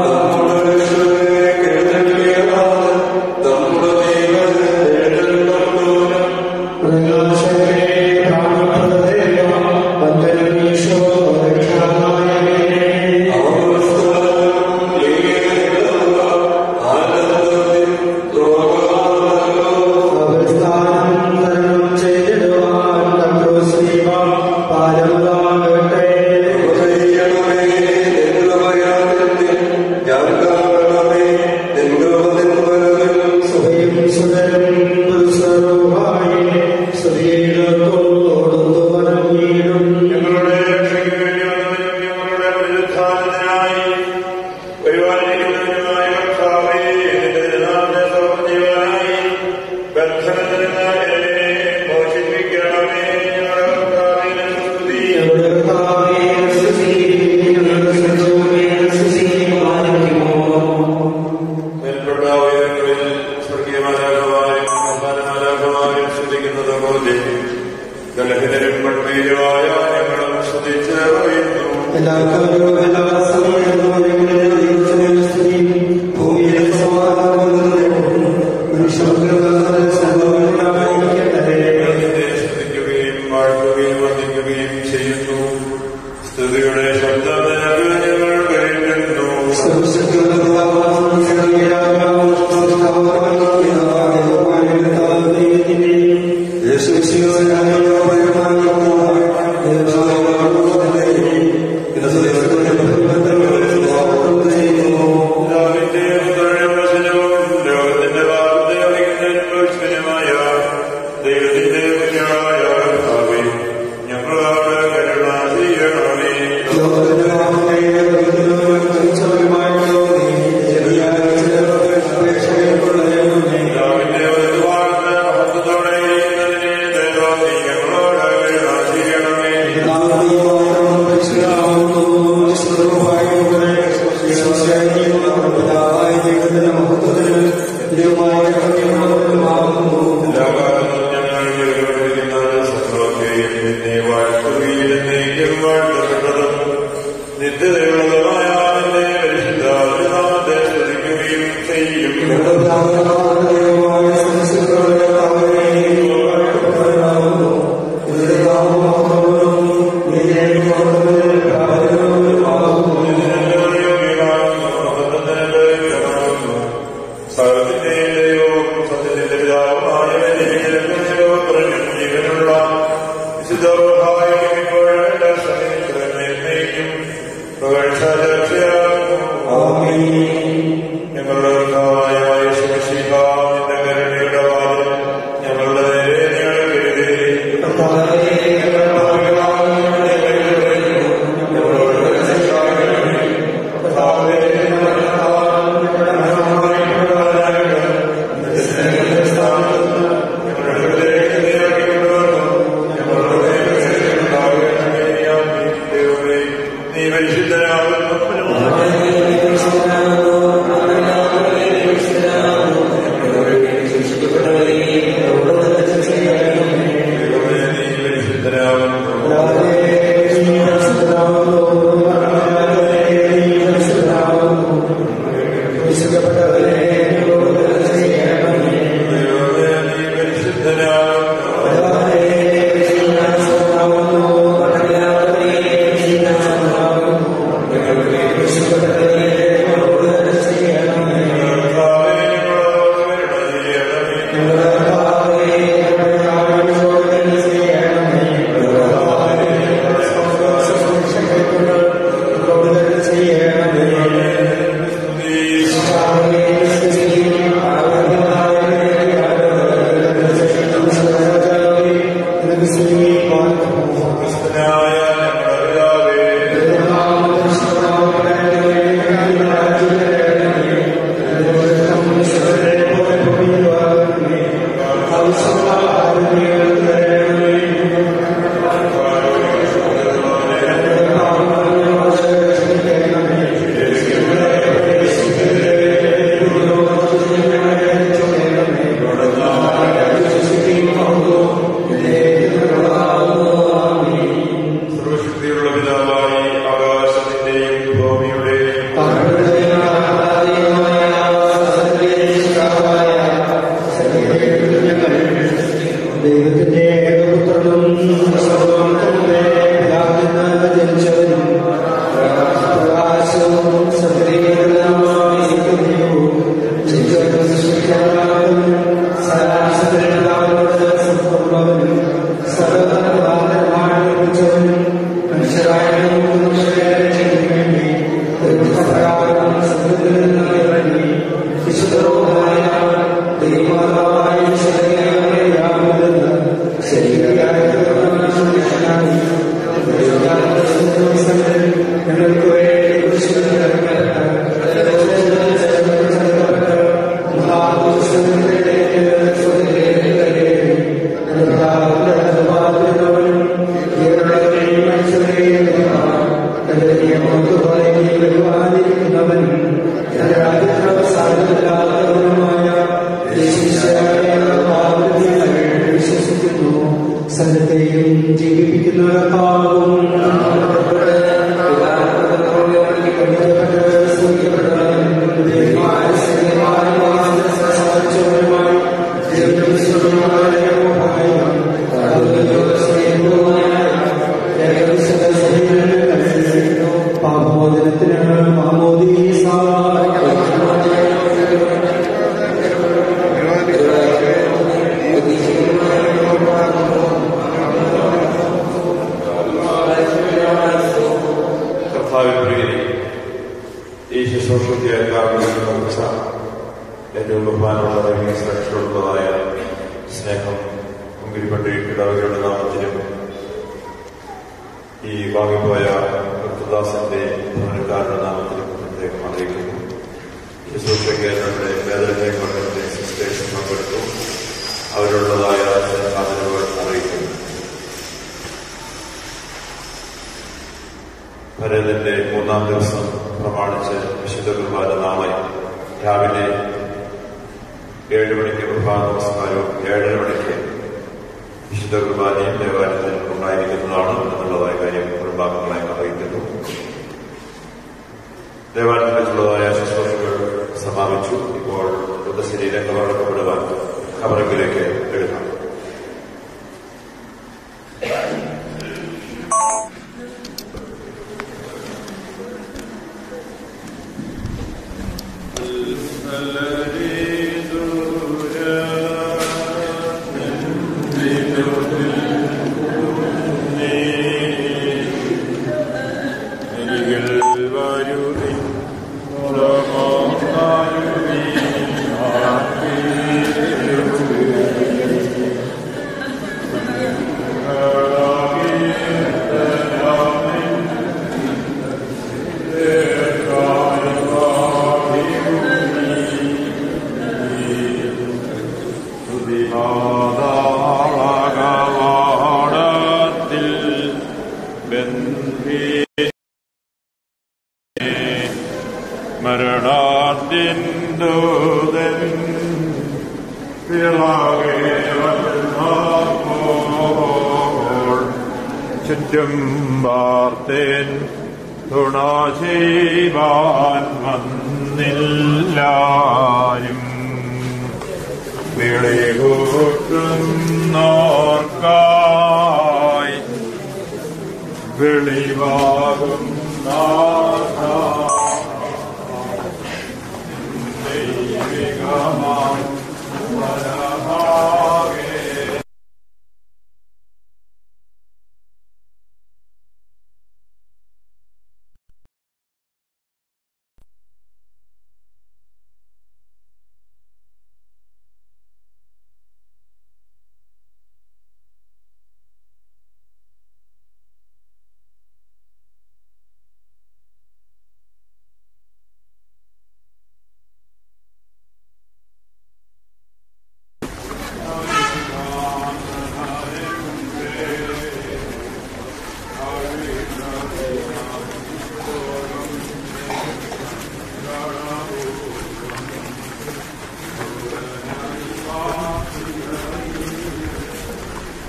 സ്തുതിയുടെ ശബ്ദം ഞങ്ങൾ കഴിക്കുന്നു നിത്യതയുള്ളതുമായ നിന്റെ പരിശുദ്ധാത്മാവത്തെ സ്തുതിക്കുകയും ചെയ്യും ഞങ്ങളുടെ കർത്താവായ യേശുമിശിഹ, നിന്റെ കരുണയുടെ വാതിൽ ഞങ്ങളുടെ നേരെ ഞങ്ങൾ കരുതി ഞങ്ങളുടെ സർവശക്തിയുള്ള പിതാവായി ആകാശത്തിന്റെയും ഭൂമിയുടെയും ദൈവത്തിന്റെ ഏകപുത്രനും സർവ്വലോകത്തിന്റെ പിതാവിന് ജനിച്ചവനും പ്രകാശവും സത്യവും മനുഷ്യരായ മനുഷ്യരെ രക്ഷിക്കുന്നതിന് വേണ്ടി ദൈവപ്രകാരം സത്യത്തിൽ നിന്ന് ഇറങ്ങി വിശുദ്ധവുമായ ദൈവമാതാവായ ശരീരമെന്ന് ശരീരയായ മനുഷ്യനായി ഞങ്ങൾക്ക് വേണ്ടി സകലത്തെയും ജീവിപ്പിക്കുന്നവർക്കാകും പാപമോചനത്തിന് മാമോദീസ കർത്താവിൻ പ്രിയരെ ഈ ശുശ്രൂഷയ്ക്ക് കാരണങ്ങൾ നിർമ്മിച്ച ഏറ്റവും ബഹുമാനമുള്ള രമീശ്വരക്ഷോടുള്ളതായ സ്നേഹം മുങ്കിരിപ്പള്ളി ഇടവകയുടെ നാമത്തിലും ഈ വാങ്ങിപ്പോയ കൃത്യദാസന്റെ ഭവനക്കാരുടെ നാമത്തിലും പ്രത്യേകം അറിയിക്കുന്നു ശുശ്രൂഷയ്ക്ക് നമ്മുടെ വേദനയെ കൊണ്ടതിന്റെ സിസ്റ്റേഷൻ പങ്കെടുത്തു അവരുള്ളതായ സ്നേഹാദരവുകൾ അറിയിക്കുന്നു ഭരതന്റെ മൂന്നാം ദിവസം പ്രമാണിച്ച് വിശുദ്ധ കുർബാന നാളെ രാവിലെ ഏഴ് മണിക്ക് പ്രഭാത നമസ്കാരവും ഏഴര മണിക്ക് വിശുദ്ധ കുർബാനയും ദേവാലയത്തിൽ ഉണ്ടായിരിക്കുന്നതാണ് എന്നുള്ളതായ കാര്യം കുടുംബാംഗങ്ങളെ അറിയിക്കുന്നു ദേവാലയത്തിലുള്ളതായ ശുശ്രൂഷകൾ സമാപിച്ചു ഇപ്പോൾ മൃതശരീരങ്ങൾ അടക്കപ്പെടുവാൻ ഖബറങ്കിലേക്ക് എടുക്കാം കവാടത്തിൽ ബന്ധി മരണാത്തിൻ ദൂതൻ പിളകെ വന്നപ്പോൾ ചുറ്റും വാർത്തേൻ തുണ ചെയ്യുവാൻ വന്നില്ലാരും വിളികൂട്ടുന്നോർക്കായി വെളിവാകും നാഥ ദൈവികമാം വരഭാഗേ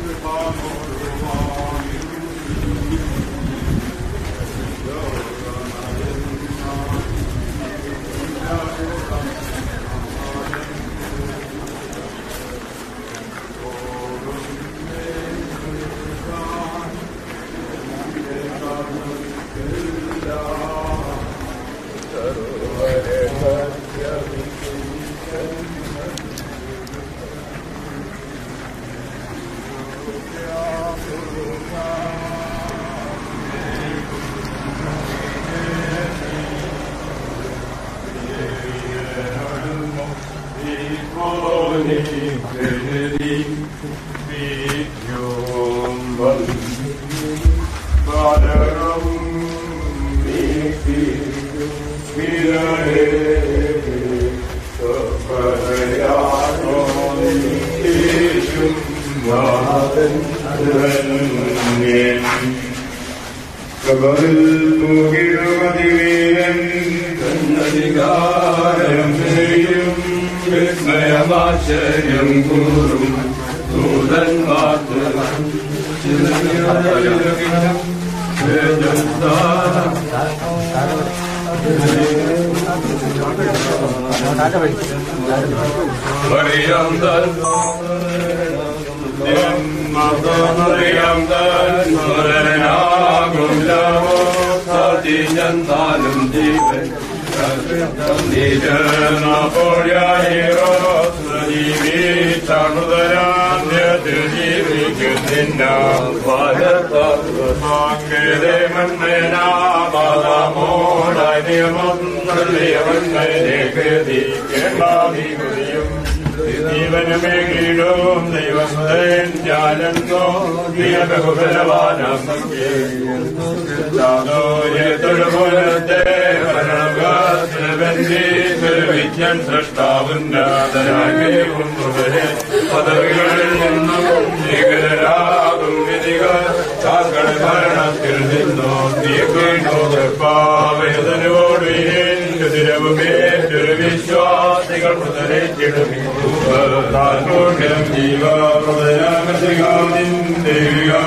കബറിൽ തൂകിടുമതിവീരൻ തന്നധികാരം ചെയ്യും വിസ്മയമാശ്ചര്യം കൂറും ദൂതന്മാർക്ക് Maryam dan Maryam dan Maryam സതിഞ്ഞാലും ജീവൻ ജീവനമേകിടും ദൈവം ഞാനെന്നോ നീ ബഹുബലവാനം തൊഴുപോലത്തെ വിജ്ഞാൻ സൃഷ്ടാവുന്നതരാകും പദവികളിൽ നിന്നും ഭീകരരാകും വിധികൾ താങ്കൾ ഭരണത്തിൽ നിന്നോ നീക്കോ പാവേദനോട് തിരവുമേറ്റൊരു വിശ്വാസികൾ മുതലേറ്റിടുമി താൽക്കൂട്ടം ജീവപ്രദയാമിന്റെ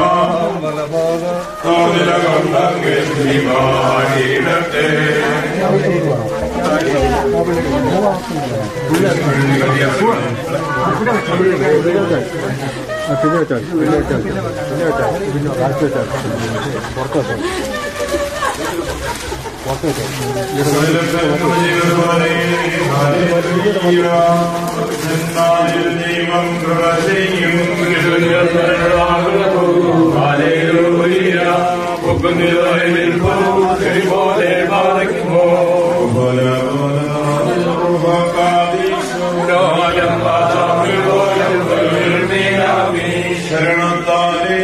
പിന്നെ വെച്ചാൽ പിന്നെ വെച്ചാൽ പിന്നെ വെച്ചാൽ പിന്നെ കാറ്റ് വെച്ചാൽ പുറത്ത് വെച്ചാൽ പുറത്ത് ശരണത്താലേ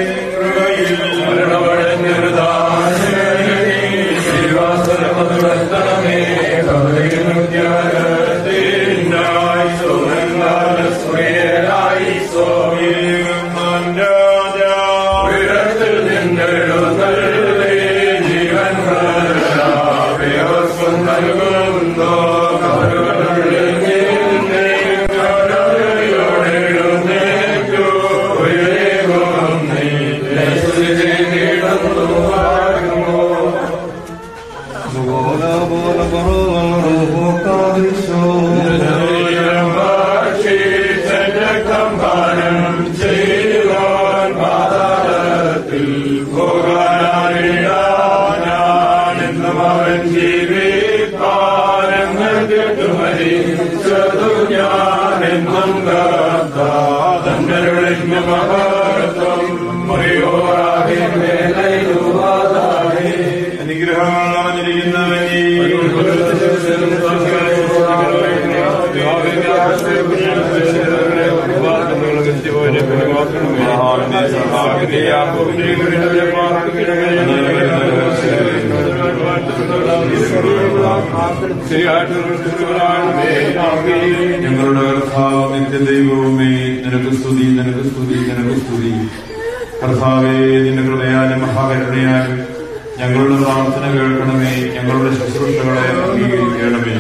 ഞങ്ങളുടെ കർത്താവ് നിന്റെ ദൈവവുമേ നിനക്ക് സ്തുതി നിനക്ക് സ്തുതി നിനക്ക് സ്തുതി കർത്താവേ നിന്റെ കൃപയാലും മഹാകരുണയാലും ഞങ്ങളുടെ പ്രാർത്ഥന കേൾക്കണമേ ഞങ്ങളുടെ ശുശ്രൂഷകളെ അംഗീകരിക്കണമേ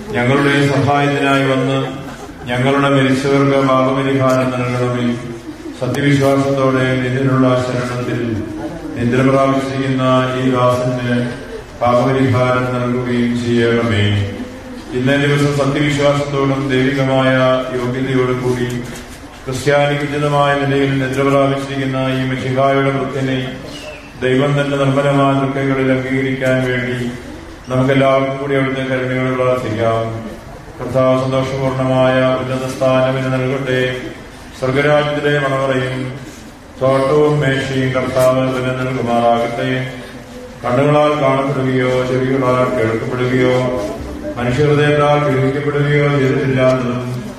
ഞങ്ങളുടെ സഹായത്തിനായി വന്ന് ഞങ്ങളുടെ മരിച്ചവർക്ക് ഭാഗപരിഹാരം നൽകണമേ സത്യവിശ്വാസത്തോടെ നിന്നിലുള്ള ശരണത്തിൽ നിദ്ര പ്രാപിച്ചിരിക്കുന്ന ഈ ദാസന് പാപപരിഹാരം നൽകുകയും ചെയ്യണമേ ഇന്നേ ദിവസം സത്യവിശ്വാസത്തോടും ദൈവികമായ യോഗ്യതയോടും കൂടി ക്രിസ്ത്യാനിക്ക് ഉചിതമായ നിലയിൽ നിദ്ര പ്രാപിച്ചിരിക്കുന്ന ഈ മിശിഹായുടെ വൃത്തിനെ ദൈവം തന്റെ നിർമ്മലമായ ദുഃഖങ്ങളിൽ അംഗീകരിക്കാൻ വേണ്ടി നമുക്കെല്ലാവർക്കും കൂടി അവിടുത്തെ കരുണയോട് പ്രാർത്ഥിക്കാം കർത്താവ് സന്തോഷപൂർണമായ ഉന്നത സ്ഥാനമിന് നൽകട്ടെ സ്വർഗരാജ്യത്തിലെ മണവറയും തോട്ടവും മേശയും കർത്താവ് പിന്നെ നൽകുമാറാകട്ടെ കണ്ണുകളാൽ കാണപ്പെടുകയോ ചെവികളാൽ കേൾക്കപ്പെടുകയോ മനുഷ്യഹൃദയത്താൽ ഗ്രഹിക്കപ്പെടുകയോ ചെയ്തിട്ടില്ലാത്തതും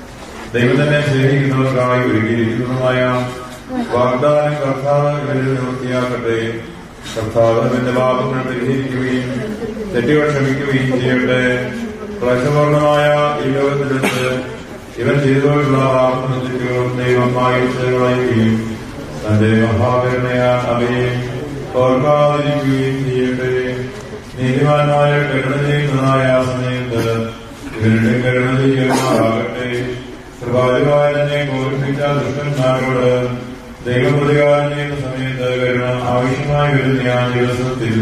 ദൈവം തന്നെ സ്നേഹിക്കുന്നവർക്കായി ഒരുക്കിയിരിക്കുന്നതുമായ വാഗ്ദാനം കർത്താവ് ഇവരിൽ നിവൃത്തിയാക്കട്ടെ കർത്താവ് എന്റെ പാപങ്ങൾ പരിഹരിക്കുകയും തെറ്റുകൾ ക്ഷമിക്കുകയും ചെയ്യട്ടെ ക്ലേശപൂർണമായ ഈ ലോകത്തിൽ വെച്ച് ഇവൻ ചെയ്തോടുള്ള പാപത്തിനും ദൈവം കളയുകയും തന്റെ മഹാകരുണയാ അവയെ ഓർക്കാതിരിക്കുകയും ചെയ്യട്ടെ നീതിമാന്മാരെ കരുണ ചെയ്യുന്നതായ ആ സമയത്ത് ഇവരുടെ കരുണ ചെയ്യുമാറാകട്ടെ കൃപാലുവായ തന്നെ ഓർമ്മിച്ച ദുഷ്ടന്മാരോട് ദൈവം പ്രതികാരം ചെയ്യുന്ന സമയത്ത് കരുണ ആവശ്യമായി വരുന്ന ആ ദിവസത്തിൽ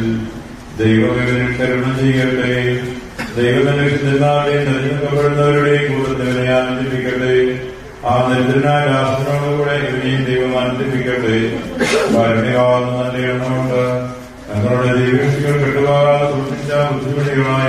ദൈവം ഇവരിൽ കരുണ ചെയ്യട്ടെ ദൈവത്തിന്റെ വിശുദ്ധന്മാരുടെയും തെരഞ്ഞെടുക്കപ്പെടുന്നവരുടെയും കൂട്ടത്തിൽ ഇവനെ ആനന്ദിപ്പിക്കട്ടെ ആ ദരിദ്രനായ രാഷ്ട്രനോടുകൂടെ ഇവനെയും ദൈവം ആനന്ദിപ്പിക്കട്ടെ കാരുണ്യമാവുന്ന നല്ല എണ്ണമുണ്ട് തങ്ങളുടെ ദൈവശികൾ കെട്ടുപോകാതെ സൂക്ഷിച്ച ബുദ്ധിമുട്ടികളായ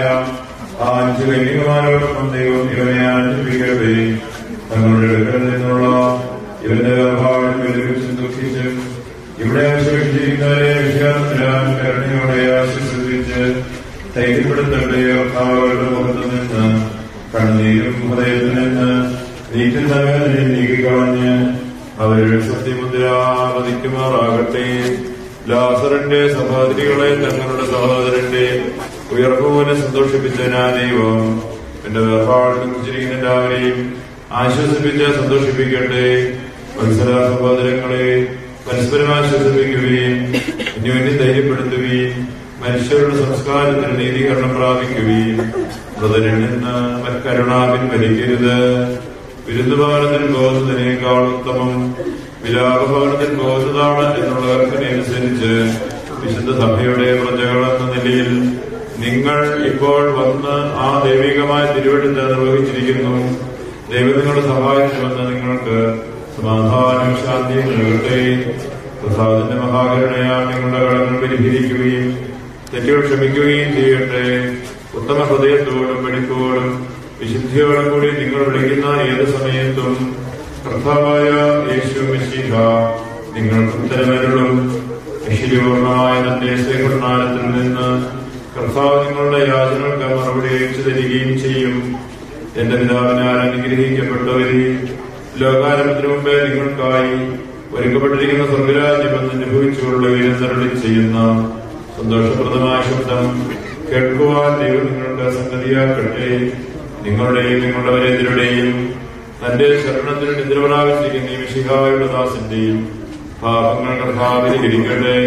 ആ അഞ്ച് കന്യകമാരോടൊപ്പം ദൈവം ഇവനെ ആനന്ദിപ്പിക്കട്ടെ തങ്ങളുടെ അടുക്കൽ നിന്നുള്ള ഇവന്റെ ഗർഭാവിനും വിലപിച്ചും ദുഃഖിച്ചും ഇവിടെ അവശേഷിച്ചിരിക്കുന്നവരെ വിശ്വാസത്തിലാൻ കരുണയോടെ ആശ്വസിപ്പിച്ച് ധൈര്യപ്പെടുത്തട്ടെ അവരുടെ മുഖത്ത് നിന്ന് കണ്ണീരും ഹൃദയത്തിൽ നിന്ന് നീറ്റുന്ന വേദനയും നീക്കിക്കളഞ്ഞ് അവരുടെ സത്യമുദ്ര വധിക്കുമാറാകട്ടെ ലാസറിന്റെ സഹോദരികളെ തങ്ങളുടെ സഹോദരന്റെ ഉയർപ്പുപോലെ സന്തോഷിപ്പിച്ചതിനാ ദൈവം എന്റെ വേർപാടിൽ കുറിച്ചിരിക്കുന്ന എല്ലാവരെയും ആശ്വസിപ്പിച്ച് സന്തോഷിപ്പിക്കട്ടെ മത്സര സഹോദരങ്ങളെ പരസ്പരം ആശ്വസിപ്പിക്കുകയും അന്യോന്യം ധൈര്യപ്പെടുത്തുകയും മനുഷ്യരുടെ സംസ്കാരത്തിന് നീതീകരണം പ്രാപിക്കുകയും മൃതരിൽ നിന്ന് കരുണാവിൻ ഭരിക്കരുത് വിരുന്നുഭവനത്തിൽ ബോധത്തിനേക്കാൾ ഉത്തമം വിലാപഭവനത്തിൽ ബോധതാണ് എന്നുള്ള കൽപ്പനയനുസരിച്ച് വിശുദ്ധ സഭയുടെ പ്രജകൾ എന്ന നിലയിൽ നിങ്ങൾ ഇപ്പോൾ വന്ന് ആ ദൈവികമായ തിരുവെടുത്ത് നിർവഹിച്ചിരിക്കുന്നു ദൈവം നിങ്ങളുടെ സഹായത്തിന് വന്ന് നിങ്ങൾക്ക് സമാധാനവും ശാന്തിയും നൽകട്ടെ പ്രസാദത്തിന്റെ മഹാകരുണയാൽ നിങ്ങളുടെ കടങ്ങൾ പരിഹരിക്കുകയും തെറ്റുകൾ ക്ഷമിക്കുകയും ചെയ്യട്ടെ ഉത്തമ ഹൃദയത്തോടും വെടിപ്പോടും വിശുദ്ധിയോടും കൂടി നിങ്ങൾ വിളിക്കുന്ന ഏത് സമയത്തും കർത്താവായ യേശു മിശിഹ നിങ്ങൾക്ക് ഉത്തരമരുളും ഐശ്വര്യപൂർണമായ തന്റെ ശ്രീകൃഷ്ണാനത്തിൽ നിന്ന് കർത്താവ് നിങ്ങളുടെ യാചനകൾക്ക് മറുപടി അയച്ചു തരികയും ചെയ്യും എന്റെ പിതാവിനാൽ അനുഗ്രഹിക്കപ്പെട്ടവരെ ലോകാരംഭത്തിന് മുമ്പേ നിങ്ങൾക്കായി ഒരുക്കപ്പെട്ടിരിക്കുന്ന സ്വർഗരാജ്യം എന്ന് അനുഭവിച്ചുകൊള്ള വിരന്തരളി ചെയ്യുന്ന സന്തോഷപ്രദമായ ശബ്ദം കേൾക്കുവാൻ ദൈവം നിങ്ങൾക്ക് സംഗതിയാക്കട്ടെ നിങ്ങളുടെയും നിങ്ങളുടെവരെതിരുടെയും തന്റെ ശരണത്തിൽ നിദ്രപ്രാപിച്ചിരിക്കുന്ന ഈ വിശിഹായുടെ ദാസന്റെയും പാപങ്ങൾ കർത്താവിരിക്കട്ടെ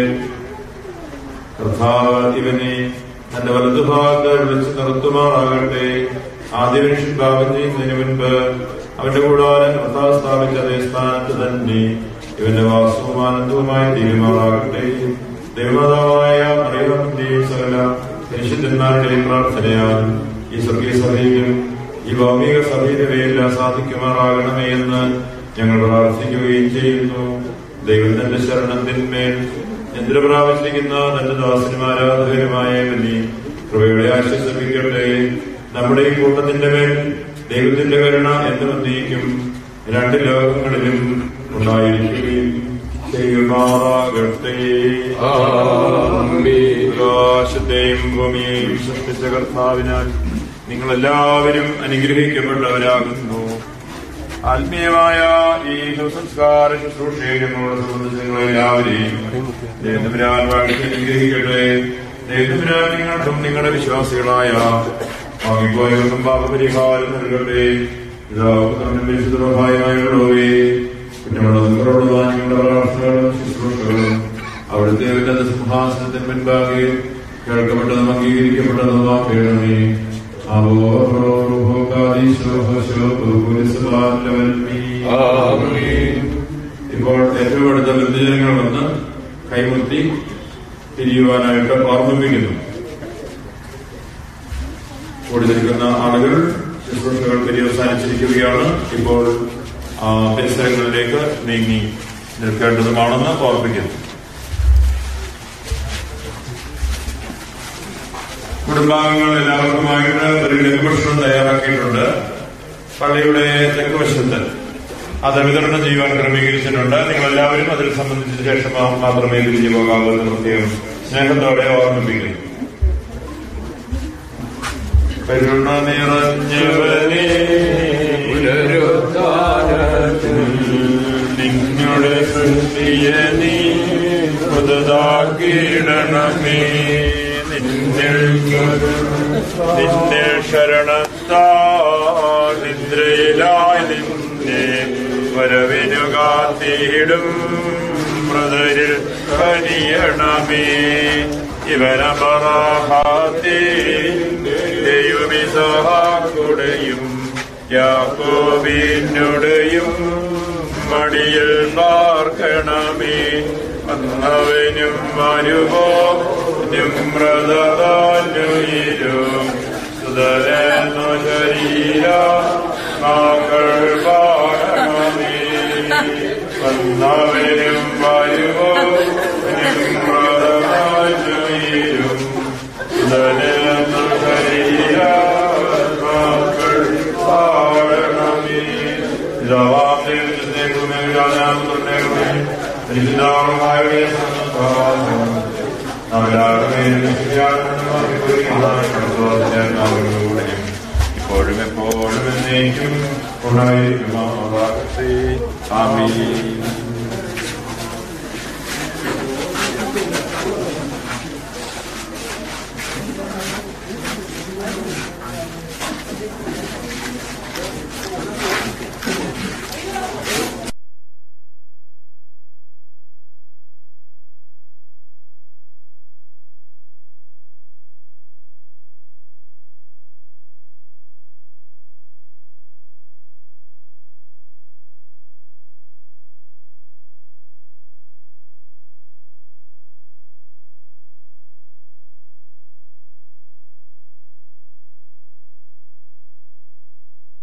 കർത്താവ് ഇവനെ തന്റെ വലതുഭാഗത്ത് വിളിച്ചു നിർത്തുമാറാകട്ടെ ആദ്യ മനുഷ്യൻ പാപം ചെയ്യുന്നതിന് മുൻപ് അവന്റെ കൂടാരം കർത്താവ് സ്ഥാപിച്ച അതേ സ്ഥാനത്ത് തന്നെ ഇവന്റെ വാസവും ആനന്ദവുമായി തീരുമാറാകട്ടെ ദൈവമാതാവായ മറിയത്തിന്റെയും സകല പരിശുദ്ധന്മാരുടെയും പ്രാർത്ഥനയാൽ ഈ സ്വർഗീയ സഭയിലും ഈ ഭൗമിക സഭയിലുമെല്ലാം സാധിക്കുമാറാകണമേ എന്ന് ഞങ്ങൾ പ്രാർത്ഥിക്കുകയും ചെയ്യുന്നു ദൈവം തന്റെ ശരണത്തിന്മേൽ എന്തിന പ്രാപിച്ചിരിക്കുന്ന തന്റെ ദാസനും ആരാധകരുമായ നീ കൃപയുടെ ആശ്വസിപ്പിക്കട്ടെ നമ്മുടെ ഈ കൂട്ടത്തിന്റെ മേൽ ദൈവത്തിന്റെ കരുണ എന്നും നീക്കും രണ്ട് ലോകങ്ങളിലും ഉണ്ടായിരിക്കുകയും ചെയ്യുമാറാകട്ടെ ആകാശത്തെയും ഭൂമിയെയും സൃഷ്ടിച്ച കർത്താവിനാൽ നിങ്ങളെല്ലാവരും അനുഗ്രഹിക്കപ്പെട്ടവരാകുന്നു ആത്മീയമായ ഈ സംസ്കാര ശുശ്രൂഷയെ ഞങ്ങളോട് സംബന്ധിച്ച് നിങ്ങളെല്ലാവരെയും ദേവതപുരാൻ വാഴ്ത്തി അനുഗ്രഹിക്കട്ടെ ദേവതപുരാൻ നിങ്ങൾക്കും നിങ്ങളുടെ വിശ്വാസികളായ വാങ്ങിപ്പോയവർക്കും പാപപരിഹാരം നൽകട്ടെ ഇതാവുന്ന വിശുദ്ധമായുള്ളവേ കുറ്റമുള്ള നിങ്ങളോടുള്ള നിങ്ങളുടെ പ്രാർത്ഥനകളും ശുശ്രൂഷകളും അവിടുത്തെ ഉന്നത സിംഹാസനത്തിന് മുൻപാകെ കേൾക്കപ്പെട്ടതും അംഗീകരിക്കപ്പെട്ടതുമാക്കണമേ ഇപ്പോൾ ഏറ്റവും അടുത്ത ബന്ധുജനങ്ങൾ വന്ന് കൈമുത്തി തിരിയുവാനായിട്ട് ഓർമ്മിപ്പിക്കുന്നു കൂടി നിൽക്കുന്ന ആളുകൾ ശുശ്രൂഷകൾ പര്യവസാനിച്ചിരിക്കുകയാണ് ഇപ്പോൾ ആ, പരിസരങ്ങളിലേക്ക് നീങ്ങി നിൽക്കേണ്ടതുമാണെന്ന് ഓർപ്പിക്കുന്നു കുടുംബാംഗങ്ങൾ എല്ലാവർക്കുമായിട്ട് ഒരു ലഘുഭക്ഷണം തയ്യാറാക്കിയിട്ടുണ്ട് പള്ളിയുടെ തെക്കുവശത്ത് അത് വിതരണം ചെയ്യുവാൻ ക്രമീകരിച്ചിട്ടുണ്ട് നിങ്ങൾ എല്ലാവരും അതിൽ സംബന്ധിച്ച ശേഷം മാ- മാത്രമേ തിരിഞ്ഞു പോകാവൂ എന്ന് പ്രത്യേകം സ്നേഹത്തോടെ ഓർമ്മിപ്പിക്കുന്നു കരുണ നിറഞ്ഞവനെ പുനരുദ്ധാരത്തിൽ നിങ്ങളുടെ സൃഷ്ടിയെ നീ പുതുതാക്കിയിടണമേ നിന്നെ നിന്നെ ശരണത്താ നിദ്രയിലായി നിന്നെ വരവിനു കാത്തിയിടും മൃതരിൽ കനിയണമേ ഇവനമറാഹാത്തേ ദൈവമിസഹാക്കുടയും യാക്കോബിനുടെയും മടിയിൽ പാർക്കണമേ വന്നവനും വരുമോ നിമ്രതതാനുയിരും സുതരനു ശരീര മകൾ പാടണമേ വന്നവനും വരുമോ നിമ്രതതാനുയിരും സുതരനു ശരീര മകൾ പാടണമേ പിതാവാം ദൈവത്തിനേക്കുമേ രാജാപുത്രനേക്കുമേ പരിശുദ്ധാവുമായ ഇപ്പോഴും എപ്പോഴും എന്നേക്കും ഉണ്ടായിരിക്കുമാറാകട്ടെ ആമീൻ